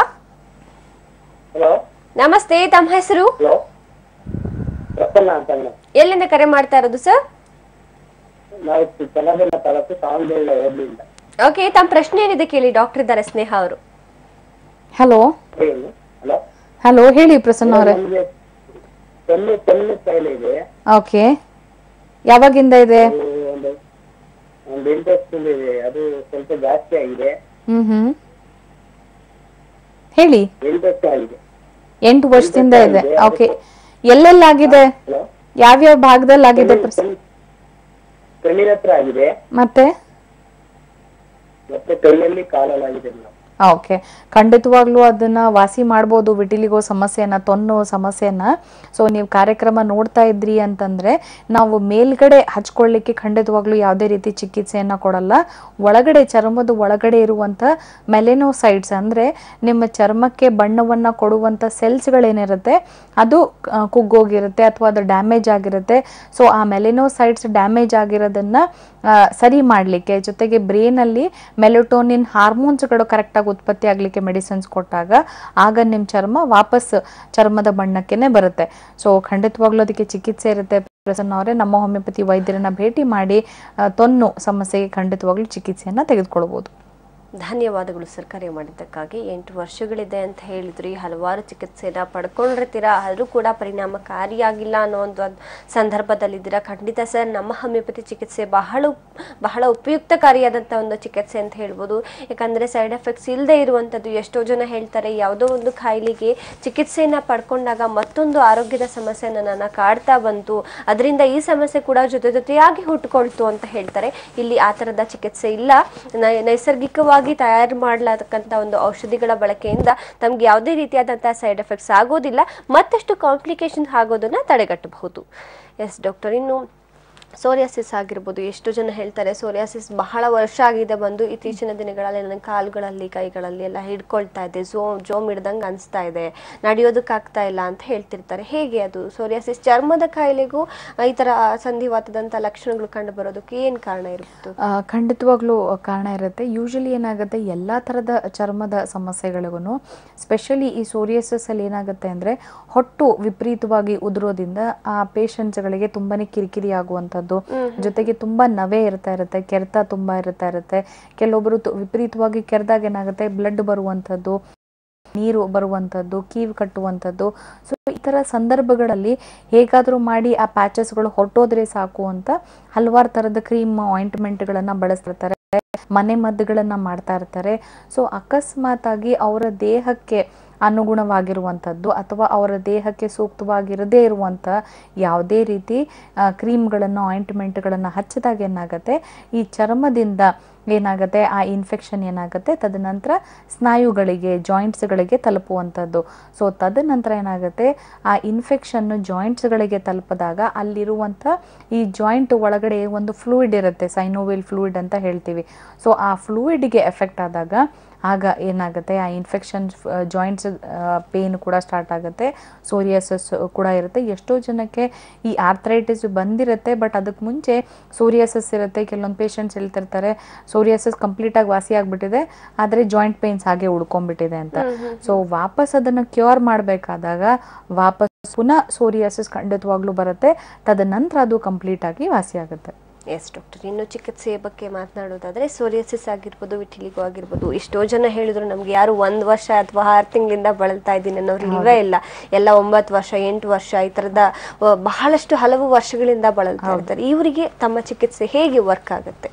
ಹಲೋ ನಮಸ್ತೆ ತಮ್ಮ ಹೆಸರು ಹಲೋ ಪ್ರಸನ್ನ ಅಂತ ಮೇಡಮ್ ಎಲ್ಲಿಂದ ಕರೆ ಮಾಡ್ತಾ ಇರೋದು ಸರ್ ನಾವು ಚೆನ್ನಬೆಲ್ಲ ತಾಲೂಕು ಸಾವನಬೆಳ್ಳ ಹೋಗ್ಲಿಂದ ಓಕೆ ತಮ್ಮ ಪ್ರಶ್ನೆ ಏನಿದೆ ಕೇಳಿ ಡಾಕ್ಟರ್ ಇದ್ದಾರೆ ಸ್ನೇಹ ಅವರು ಹಲೋ ಏನು ಹಲೋ ಹಲೋ ಹೇಳಿ ಪ್ರಸನ್ನ ಅವರೇ ನಮಗೆ ತೆಲ್ಲು ತೆಲ್ಲು ಕಾಯಿಲೆ ಇದೆ ಓಕೆ ಯಾವಾಗಿಂದ ಇದೆ ಅದು ಒಂದು ಒಂದು ಇಂಟ್ರೆಸ್ಟ್ ಇದೆ ಅದು ಸ್ವಲ್ಪ ಜಾಸ್ತಿ ಆಗಿದೆ ಹ್ಮ್ ಹ್ಮ್ ಹೇಳಿ ಇಂಟ್ರೆಸ್ಟ್ ಆಗಿದೆ ಎಂಟು ವರ್ಷದಿಂದ ಇದೆ ಓಕೆ ಎಲ್ಲೆಲ್ಲಾಗಿದೆ ಹಲೋ ಯಾವ್ಯಾವ ಭಾಗದಲ್ಲಿ ಆಗಿದೆ ಪ್ರಸ- ಕಣ್ಣಿನ ಹತ್ರ ಆಗಿದೆ ಮತ್ತೆ ಮತ್ತೆ ಕೈಯಲ್ಲಿ ಕಾಲಲ್ಲಿ ಆಗಿದೆ ಮೇಡಮ್ ಓಕೆ ಖಂಡಿತವಾಗ್ಲೂ ಅದನ್ನ ವಾಸಿ ಮಾಡ್ಬೋದು ವಿಟಿಲಿಗೋ ಸಮಸ್ಯೆನ ತೊನ್ನು ಸಮಸ್ಯೆನ ಸೊ ನೀವು ಕಾರ್ಯಕ್ರಮ ನೋಡ್ತಾ ಇದ್ರಿ ಅಂತಂದ್ರೆ ನಾವು ಮೇಲ್ಗಡೆ ಹಚ್ಕೊಳ್ಳಿಕ್ಕೆ ಖಂಡಿತವಾಗ್ಲೂ ಯಾವುದೇ ರೀತಿ ಚಿಕಿತ್ಸೆಯನ್ನ ಕೊಡಲ್ಲ ಒಳಗಡೆ ಚರ್ಮದ ಒಳಗಡೆ ಇರುವಂತ ಮೆಲೆನೋಸೈಡ್ಸ್ ಅಂದ್ರೆ ನಿಮ್ಮ ಚರ್ಮಕ್ಕೆ ಬಣ್ಣವನ್ನ ಕೊಡುವಂತ ಸೆಲ್ಸ್ಗಳೇನಿರುತ್ತೆ ಅದು ಆ, ಕುಗ್ಗೋಗಿರುತ್ತೆ ಅಥವಾ ಅದು ಡ್ಯಾಮೇಜ್ ಆಗಿರುತ್ತೆ ಸೊ ಆ ಮೆಲೆನೋಸೈಡ್ಸ್ ಡ್ಯಾಮೇಜ್ ಆಗಿರೋದನ್ನ ಆ, ಸರಿ ಮಾಡಲಿಕ್ಕೆ ಜೊತೆಗೆ ಬ್ರೇನಲ್ಲಿ ಮೆಲೋಟೋನಿನ್ ಹಾರ್ಮೋನ್ಸ್ಗಳು ಕರೆಕ್ಟಾಗಿ ಉತ್ಪತ್ತಿ ಆಗಲಿಕ್ಕೆ ಮೆಡಿಸಿನ್ಸ್ ಕೊಟ್ಟಾಗ ಆಗ ನಿಮ್ಮ ಚರ್ಮ ವಾಪಸ್ ಚರ್ಮದ ಬಣ್ಣಕ್ಕೆನೆ ಬರುತ್ತೆ ಸೊ ಖಂಡಿತವಾಗ್ಲೂ ಅದಕ್ಕೆ ಚಿಕಿತ್ಸೆ ಇರುತ್ತೆ ಪ್ರಸನ್ನ ಅವರೇ ನಮ್ಮ ಹೋಮಿಯೋಪತಿ ವೈದ್ಯರನ್ನ ಭೇಟಿ ಮಾಡಿ ಆ, ತೊನ್ನು ಸಮಸ್ಯೆಗೆ ಖಂಡಿತವಾಗ್ಲೂ ಚಿಕಿತ್ಸೆಯನ್ನ ತೆಗೆದುಕೊಳ್ಬೋದು ಧನ್ಯವಾದಗಳು ಸರ್ ಕರೆ ಮಾಡಿದ್ದಕ್ಕಾಗಿ ಎಂಟು ವರ್ಷಗಳಿದೆ ಅಂತ ಹೇಳಿದ್ರಿ ಹಲವಾರು ಚಿಕಿತ್ಸೆನ ಪಡ್ಕೊಂಡಿರ್ತೀರಾ ಆದರೂ ಕೂಡ ಪರಿಣಾಮಕಾರಿಯಾಗಿಲ್ಲ ಅನ್ನೋ ಒಂದು ಅದ್- ಸಂದರ್ಭದಲ್ಲಿದ್ದೀರಾ ಖಂಡಿತ ಸರ್ ನಮ್ಮ ಹೋಮಿಯೋಪತಿ ಚಿಕಿತ್ಸೆ ಬಹಳ ಉಪ್- ಬಹಳ ಉಪಯುಕ್ತಕಾರಿಯಾದಂಥ ಒಂದು ಚಿಕಿತ್ಸೆ ಅಂತ ಹೇಳ್ಬೋದು ಯಾಕಂದರೆ ಸೈಡ್ ಎಫೆಕ್ಟ್ಸ್ ಇಲ್ಲದೆ ಇರುವಂಥದ್ದು ಎಷ್ಟೋ ಜನ ಹೇಳ್ತಾರೆ ಯಾವುದೋ ಒಂದು ಕಾಯಿಲೆಗೆ ಚಿಕಿತ್ಸೆಯನ್ನು ಪಡ್ಕೊಂಡಾಗ ಮತ್ತೊಂದು ಆರೋಗ್ಯದ ಸಮಸ್ಯೆ ನನ್ನನ್ನು ಕಾಡ್ತಾ ಬಂತು ಅದರಿಂದ ಈ ಸಮಸ್ಯೆ ಕೂಡ ಜೊತೆ ಜೊತೆಯಾಗಿ ಹುಟ್ಟುಕೊಳ್ತು ಅಂತ ಹೇಳ್ತಾರೆ ಇಲ್ಲಿ ಆ ಥರದ ಚಿಕಿತ್ಸೆ ಇಲ್ಲ ನೈ- ನೈಸರ್ಗಿಕವಾಗಿ ತಯಾರು ಮಾಡಲಾತಕ್ಕಂಥ ಒಂದು ಔಷಧಿಗಳ ಬಳಕೆಯಿಂದ ತಮ್ಗೆ ಯಾವುದೇ ರೀತಿಯಾದಂತಹ ಸೈಡ್ ಎಫೆಕ್ಟ್ಸ್ ಆಗೋದಿಲ್ಲ ಮತ್ತಷ್ಟು ಕಾಂಪ್ಲಿಕೇಶನ್ ಆಗೋದನ್ನ ತಡೆಗಟ್ಟಬಹುದು ಎಸ್ ಡಾಕ್ಟರ್ ಇನ್ನು ಸೋರಿಯಾಸಿಸ್ ಆಗಿರ್ಬೋದು ಎಷ್ಟು ಜನ ಹೇಳ್ತಾರೆ ಸೋರಿಯಾಸಿಸ್ ಬಹಳ ವರ್ಷ ಆಗಿದೆ ಬಂದು ಇತ್ತೀಚಿನ ದಿನಗಳಲ್ಲಿ ನನ್ನ ಕಾಲುಗಳಲ್ಲಿ ಕೈಗಳಲ್ಲಿ ಎಲ್ಲ ಹಿಡ್ಕೊಳ್ತಾ ಇದೆ ಜೋ ಜೋಮ್ ಹಿಡ್ದಂಗೆ ಅನಿಸ್ತಾ ಇದೆ ನಡೆಯೋದಕ್ಕಾಗ್ತಾ ಇಲ್ಲ ಅಂತ ಹೇಳ್ತಿರ್ತಾರೆ ಹೇಗೆ ಅದು ಸೋರಿಯಾಸಿಸ್ ಚರ್ಮದ ಕಾಯಿಲೆಗೂ ಆ, ಈ ಥರ ಸಂಧಿವಾತದಂಥ ಲಕ್ಷಣಗಳು ಕಂಡು ಬರೋದಕ್ಕೆ ಏನು ಕಾರಣ ಇರ್ಬೋದು ಆ, ಖಂಡಿತವಾಗ್ಲೂ ಕಾರಣ ಇರುತ್ತೆ ಯೂಶಲಿ ಏನಾಗುತ್ತೆ ಎಲ್ಲ ಥರದ ಚರ್ಮದ ಸಮಸ್ಯೆಗಳಿಗೂ ಸ್ಪೆಷಲಿ ಈ ಸೋರಿಯಸಸ್ ಅಲ್ಲಿ ಏನಾಗುತ್ತೆ ಅಂದರೆ ಹೊಟ್ಟು ವಿಪರೀತವಾಗಿ ಉದುರೋದ್ರಿಂದ ಆ ಪೇಷಂಟ್ಸ್ಗಳಿಗೆ ತುಂಬಾನೇ ಕಿರಿಕಿರಿ ಆಗುವಂಥದ್ದು ಜೊತೆಗೆ ತುಂಬಾ ನವೆ ಇರ್ತಾ ಇರುತ್ತೆ ಕೆರೆತ ತುಂಬಾ ಇರ್ತಾ ಇರುತ್ತೆ ಕೆಲವೊಬ್ಬರು ತು- ವಿಪರೀತವಾಗಿ ಕೆರೆದಾಗ ಏನಾಗುತ್ತೆ ಬ್ಲಡ್ ಬರುವಂಥದ್ದು ನೀರು ಬರುವಂಥದ್ದು ಕೀವು ಕಟ್ಟುವಂಥದ್ದು ಸೊ ಈ ಥರ ಸಂದರ್ಭಗಳಲ್ಲಿ ಹೇಗಾದರೂ ಮಾಡಿ ಆ ಪ್ಯಾಚಸ್ಗಳು ಹೊರಟೋದ್ರೆ ಸಾಕು ಅಂತ ಹಲವಾರು ಥರದ ಕ್ರೀಮ್ ಆಯಿಂಟ್ಮೆಂಟ್ಗಳನ್ನು ಬಳಸ್ತಿರ್ತಾರೆ ಮನೆ ಮದ್ದುಗಳನ್ನ ಮಾಡ್ತಾ ಇರ್ತಾರೆ ಸೊ ಅಕಸ್ಮಾತ್ ಆಗಿ ಅವರ ದೇಹಕ್ಕೆ ಅನುಗುಣವಾಗಿರುವಂಥದ್ದು ಅಥವಾ ಅವರ ದೇಹಕ್ಕೆ ಸೂಕ್ತವಾಗಿರದೇ ಇರುವಂಥ ಯಾವುದೇ ರೀತಿ ಕ್ರೀಮ್ಗಳನ್ನು ಆಯಿಂಟ್ಮೆಂಟ್ಗಳನ್ನು ಹಚ್ಚಿದಾಗ ಏನಾಗುತ್ತೆ ಈ ಚರ್ಮದಿಂದ ಏನಾಗುತ್ತೆ ಆ ಇನ್ಫೆಕ್ಷನ್ ಏನಾಗುತ್ತೆ ತದನಂತರ ಸ್ನಾಯುಗಳಿಗೆ ಜಾಯಿಂಟ್ಸ್ಗಳಿಗೆ ತಲುಪುವಂಥದ್ದು ಸೊ ತದನಂತರ ಏನಾಗುತ್ತೆ ಆ ಇನ್ಫೆಕ್ಷನ್ನು ಜಾಯಿಂಟ್ಸ್ಗಳಿಗೆ ತಲುಪಿದಾಗ ಅಲ್ಲಿರುವಂಥ ಈ ಜಾಯಿಂಟ್ ಒಳಗಡೆ ಒಂದು ಫ್ಲೂಯಿಡ್ ಇರುತ್ತೆ ಸೈನೋವಿಲ್ ಫ್ಲೂಯಿಡ್ ಅಂತ ಹೇಳ್ತೀವಿ ಸೊ ಆ ಫ್ಲೂಯಿಡ್ಗೆ ಎಫೆಕ್ಟ್ ಆದಾಗ ಆಗ ಏನಾಗುತ್ತೆ ಆ ಇನ್ಫೆಕ್ಷನ್ ಜಾಯಿಂಟ್ಸ್ ಪೇನ್ ಕೂಡ ಸ್ಟಾರ್ಟ್ ಆಗುತ್ತೆ ಸೋರಿಯಾಸಸ್ ಕೂಡ ಇರುತ್ತೆ ಎಷ್ಟೋ ಜನಕ್ಕೆ ಈ ಆರ್ಥರೈಟಿಸ್ ಬಂದಿರುತ್ತೆ ಬಟ್ ಅದಕ್ಕೆ ಮುಂಚೆ ಸೋರಿಯಾಸಸ್ ಇರುತ್ತೆ ಕೆಲವೊಂದು ಪೇಷಂಟ್ಸ್ ಹೇಳ್ತಿರ್ತಾರೆ ಸೋರಿಯಾಸಸ್ ಕಂಪ್ಲೀಟಾಗಿ ವಾಸಿ ಆಗಿಬಿಟ್ಟಿದೆ ಆದರೆ ಜಾಯಿಂಟ್ ಪೇನ್ಸ್ ಹಾಗೆ ಉಳ್ಕೊಂಡ್ಬಿಟ್ಟಿದೆ ಅಂತ ಸೊ ವಾಪಸ್ ಅದನ್ನು ಕ್ಯೂರ್ ಮಾಡಬೇಕಾದಾಗ ವಾಪಸ್ ಪುನಃ ಸೋರಿಯಾಸಿಸ್ ಖಂಡಿತವಾಗ್ಲೂ ಬರುತ್ತೆ ತದನಂತರ ಅದು ಕಂಪ್ಲೀಟ್ ಆಗಿ ವಾಸಿ ಆಗುತ್ತೆ ಎಸ್ ಡಾಕ್ಟರ್ ಇನ್ನು ಚಿಕಿತ್ಸೆಯ ಬಗ್ಗೆ ಮಾತನಾಡೋದಾದ್ರೆ ಸೋರಿಯಸಿಸ್ ಆಗಿರ್ಬೋದು ವಿಟಿಲಿಗೋ ಆಗಿರ್ಬೋದು ಎಷ್ಟೋ ಜನ ಹೇಳಿದ್ರು ನಮ್ಗೆ ಯಾರು ಒಂದ್ ವರ್ಷ ಅಥವಾ ಆರು ತಿಂಗಳಿಂದ ಬಳಲ್ತಾ ಇದ್ದೀನಿ ಅನ್ನೋರು ಇಲ್ವೇ ಇಲ್ಲ ಎಲ್ಲ ಒಂಬತ್ತು ವರ್ಷ ಎಂಟು ವರ್ಷ ಈ ತರದ ಆ, ಬಹಳಷ್ಟು ಹಲವು ವರ್ಷಗಳಿಂದ ಬಳಲ್ತಾ ಇರ್ತಾರೆ ಇವರಿಗೆ ತಮ್ಮ ಚಿಕಿತ್ಸೆ ಹೇಗೆ ವರ್ಕ್ ಆಗುತ್ತೆ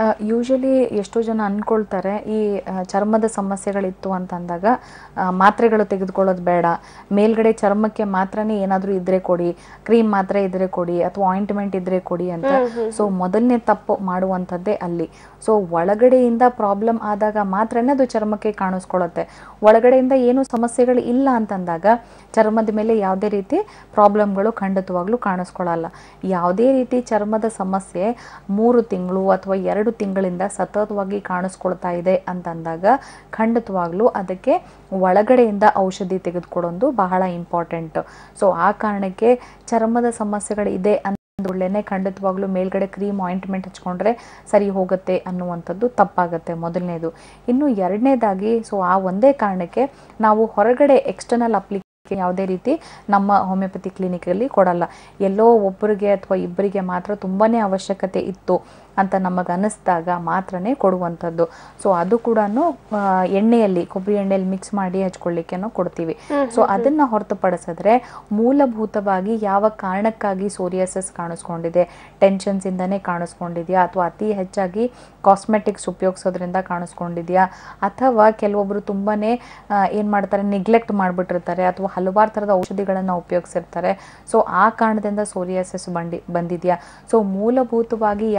ಯೂಶಲಿ ಎಷ್ಟೋ ಜನ ಅಂದ್ಕೊಳ್ತಾರೆ ಈ ಆ, ಚರ್ಮದ ಸಮಸ್ಯೆಗಳಿತ್ತು ಅಂತ ಅಂದಾಗ ಆ, ಮಾತ್ರೆಗಳು ತೆಗೆದುಕೊಳ್ಳೋದು ಬೇಡ ಮೇಲ್ಗಡೆ ಚರ್ಮಕ್ಕೆ ಮಾತ್ರನೇ ಏನಾದರೂ ಇದ್ರೆ ಕೊಡಿ ಕ್ರೀಮ್ ಮಾತ್ರ ಇದ್ರೆ ಕೊಡಿ ಅಥವಾ ಆಯಿಂಟ್ಮೆಂಟ್ ಇದ್ರೆ ಕೊಡಿ ಅಂತ ಸೊ ಮೊದಲನೇ ತಪ್ಪು ಮಾಡುವಂಥದ್ದೇ ಅಲ್ಲಿ ಸೊ ಒಳಗಡೆಯಿಂದ ಪ್ರಾಬ್ಲಮ್ ಆದಾಗ ಮಾತ್ರನೇ ಅದು ಚರ್ಮಕ್ಕೆ ಕಾಣಿಸ್ಕೊಳ್ಳುತ್ತೆ ಒಳಗಡೆಯಿಂದ ಏನು ಸಮಸ್ಯೆಗಳು ಇಲ್ಲ ಅಂತಂದಾಗ ಚರ್ಮದ ಮೇಲೆ ಯಾವುದೇ ರೀತಿ ಪ್ರಾಬ್ಲಮ್ಗಳು ಖಂಡಿತವಾಗ್ಲೂ ಕಾಣಿಸ್ಕೊಳ್ಳಲ್ಲ ಯಾವುದೇ ರೀತಿ ಚರ್ಮದ ಸಮಸ್ಯೆ ಮೂರು ತಿಂಗಳು ಅಥವಾ ಎರಡು ತಿಂಗಳಿಂದ ಸತತವಾಗಿ ಕಾಣಿಸ್ಕೊಳ್ತಾ ಇದೆ ಅಂತಂದಾಗ ಖಂಡಿತವಾಗ್ಲೂ ಅದಕ್ಕೆ ಒಳಗಡೆಯಿಂದ ಔಷಧಿ ತೆಗೆದುಕೊಡೋದು ಬಹಳ ಇಂಪಾರ್ಟೆಂಟ್ ಸೊ ಆ ಕಾರಣಕ್ಕೆ ಚರ್ಮದ ಸಮಸ್ಯೆಗಳು ಇದೆ ಅಂದುಳ್ಳೇನೆ ಖಂಡಿತವಾಗ್ಲೂ ಮೇಲ್ಗಡೆ ಕ್ರೀಮ್ ಆಯಿಂಟ್ಮೆಂಟ್ ಹಚ್ಕೊಂಡ್ರೆ ಸರಿ ಹೋಗುತ್ತೆ ಅನ್ನುವಂಥದ್ದು ತಪ್ಪಾಗುತ್ತೆ ಮೊದಲನೇದು ಇನ್ನು ಎರಡನೇದಾಗಿ ಸೊ ಆ ಒಂದೇ ಕಾರಣಕ್ಕೆ ನಾವು ಹೊರಗಡೆ ಎಕ್ಸ್ಟರ್ನಲ್ ಅಪ್ಲಿಕೇಶನ್ ಯಾವುದೇ ರೀತಿ ನಮ್ಮ ಹೋಮಿಯೋಪತಿ ಕ್ಲಿನಿಕಲ್ಲಿ ಕೊಡಲ್ಲ ಎಲ್ಲೋ ಒಬ್ಬರಿಗೆ ಅಥವಾ ಇಬ್ಬರಿಗೆ ಮಾತ್ರ ತುಂಬಾನೇ ಅವಶ್ಯಕತೆ ಇತ್ತು ಅಂತ ನಮಗೆ ಅನ್ನಿಸ್ದಾಗ ಮಾತ್ರನೇ ಕೊಡುವಂಥದ್ದು ಸೊ ಅದು ಕೂಡ ಎಣ್ಣೆಯಲ್ಲಿ ಕೊಬ್ಬರಿ ಎಣ್ಣೆಯಲ್ಲಿ ಮಿಕ್ಸ್ ಮಾಡಿ ಹಚ್ಕೊಳ್ಳಿಕ್ಕೆ ನಾವು ಕೊಡ್ತೀವಿ ಸೊ ಅದನ್ನ ಹೊರತುಪಡಿಸಿದ್ರೆ ಮೂಲಭೂತವಾಗಿ ಯಾವ ಕಾರಣಕ್ಕಾಗಿ ಸೋರಿಯಾಸಸ್ ಕಾಣಿಸ್ಕೊಂಡಿದೆ ಟೆನ್ಷನ್ಸ್ ಇಂದಾನೇ ಕಾಣಿಸ್ಕೊಂಡಿದ್ಯಾ ಅಥವಾ ಅತಿ ಹೆಚ್ಚಾಗಿ ಕಾಸ್ಮೆಟಿಕ್ಸ್ ಉಪಯೋಗಿಸೋದ್ರಿಂದ ಕಾಣಿಸ್ಕೊಂಡಿದ್ಯಾ ಅಥವಾ ಕೆಲವೊಬ್ರು ತುಂಬಾನೇ ಆ, ಏನ್ ಮಾಡ್ತಾರೆ ನಿಗ್ಲೆಕ್ಟ್ ಮಾಡ್ಬಿಟ್ಟಿರ್ತಾರೆ ಅಥವಾ ಹಲವಾರು ಥರದ ಔಷಧಿಗಳನ್ನು ಉಪಯೋಗಿಸಿರ್ತಾರೆ ಸೊ ಆ ಕಾರಣದಿಂದ ಸೋರಿಯಾಸಿಸ್ ಬಂಡಿ ಬಂದಿದ್ಯಾ ಸೊ ಮೂಲಭೂತವಾಗಿ ಯಾವ ಕಾರಣ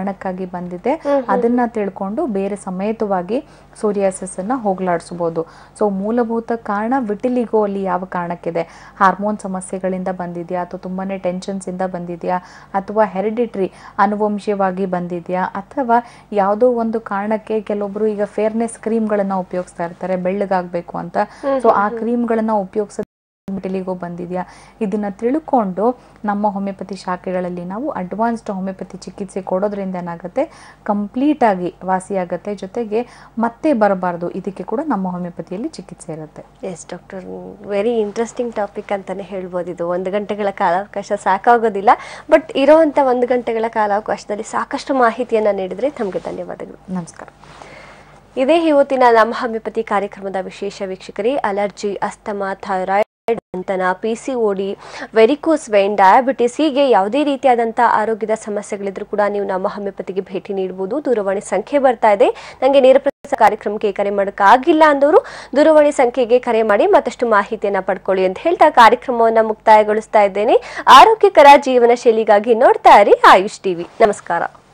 ಕಾರಣಕ್ಕಾಗಿ ಬಂದಿದೆ ಅದನ್ನ ತಿಳ್ಕೊಂಡು ಬೇರೆ ಸಮೇತವಾಗಿ ಸೋರಿಯಾಸಿಸ್ ಅನ್ನ ಹೋಗ್ಲಾಡಿಸಬಹುದು ಸೊ ಮೂಲಭೂತ ಕಾರಣ ವಿಟಿಲಿಗೋ ಅಲ್ಲಿ ಯಾವ ಕಾರಣಕ್ಕಿದೆ ಹಾರ್ಮೋನ್ ಸಮಸ್ಯೆಗಳಿಂದ ಬಂದಿದೆಯಾ ಅಥವಾ ತುಂಬಾನೇ ಟೆನ್ಷನ್ಸ್ ಇಂದ ಬಂದಿದೆಯಾ ಅಥವಾ ಹೆರಿಡಿಟ್ರಿ ಅನುವಂಶೀಯವಾಗಿ ಬಂದಿದೆಯಾ ಅಥವಾ ಯಾವುದೋ ಒಂದು ಕಾರಣಕ್ಕೆ ಕೆಲವೊಬ್ರು ಈಗ ಫೇರ್ನೆಸ್ ಕ್ರೀಮ್ಗಳನ್ನ ಉಪಯೋಗಿಸ್ತಾ ಇರ್ತಾರೆ ಬೆಳ್ಳಗಾಗ್ಬೇಕು ಅಂತ ಸೊ ಆ ಕ್ರೀಮ್ಗಳನ್ನ ಉಪಯೋಗಿಸ ಬಿಟಿಲಿಗೋ ಬಂದಿದೆಯಾ ಇದನ್ನ ತಿಳ್ಕೊಂಡು ನಮ್ಮ ಹೋಮಿಯೋಪತಿ ಶಾಖೆಗಳಲ್ಲಿ ನಾವು ಅಡ್ವಾನ್ಸ್ಡ್ ಹೋಮಿಯೋಪತಿ ಚಿಕಿತ್ಸೆ ಕೊಡೋದ್ರಿಂದ ಏನಾಗುತ್ತೆ ಕಂಪ್ಲೀಟ್ ಆಗಿ ವಾಸಿಯಾಗತ್ತೆ ಜೊತೆಗೆ ಮತ್ತೆ ಬರಬಾರ್ದು ಇದಕ್ಕೆ ಕೂಡ ನಮ್ಮ ಹೋಮಿಯೋಪತಿಯಲ್ಲಿ ಚಿಕಿತ್ಸೆ ಇರುತ್ತೆ yes doctor very interesting topic ಅಂತಾನೆ ಹೇಳ್ಬೋದು ಇದು ಒಂದು ಗಂಟೆಗಳ ಕಾಲಾವಕಾಶ ಸಾಕಾಗೋದಿಲ್ಲ ಬಟ್ ಇರೋವಂಥ ಒಂದು ಗಂಟೆಗಳ ಕಾಲಾವಕಾಶದಲ್ಲಿ ಸಾಕಷ್ಟು ಮಾಹಿತಿಯನ್ನು ನೀಡಿದ್ರೆ ತಮಗೆ ಧನ್ಯವಾದಗಳು ನಮಸ್ಕಾರ ಇದೇ ಇವತ್ತಿನ ನಮ್ಮ ಹೋಮಿಯೋಪತಿ ಕಾರ್ಯಕ್ರಮದ ವಿಶೇಷ ವೀಕ್ಷಕರೇ ಅಲರ್ಜಿ ಅಸ್ತಮಾ ಥೈರಾಯ್ಡ್ ಅಂತನ P C O D varicose vein diabetes ಹೀಗೆ ಯಾವುದೇ ರೀತಿಯಾದಂಥ ಆರೋಗ್ಯದ ಸಮಸ್ಯೆಗಳಿದ್ರೂ ಕೂಡ ನೀವು ನಮ್ಮ ಹೋಮಿಯೋಪತಿಗೆ ಭೇಟಿ ನೀಡಬಹುದು ದೂರವಾಣಿ ಸಂಖ್ಯೆ ಬರ್ತಾ ಇದೆ ನನಗೆ ನೇರ ಪ್ರಸಾರ ಕಾರ್ಯಕ್ರಮಕ್ಕೆ ಕರೆ ಮಾಡೋಕ್ಕಾಗಿಲ್ಲ ಅಂದವರು ದೂರವಾಣಿ ಸಂಖ್ಯೆಗೆ ಕರೆ ಮಾಡಿ ಮತ್ತಷ್ಟು ಮಾಹಿತಿಯನ್ನ ಪಡ್ಕೊಳ್ಳಿ ಅಂತ ಹೇಳ್ತಾ ಕಾರ್ಯಕ್ರಮವನ್ನು ಮುಕ್ತಾಯಗೊಳಿಸ್ತಾ ಇದ್ದೇನೆ ಆರೋಗ್ಯಕರ ಜೀವನ ಶೈಲಿಗಾಗಿ ನೋಡ್ತಾ ಇರಿ ಆಯುಷ್ ಟಿವಿ ನಮಸ್ಕಾರ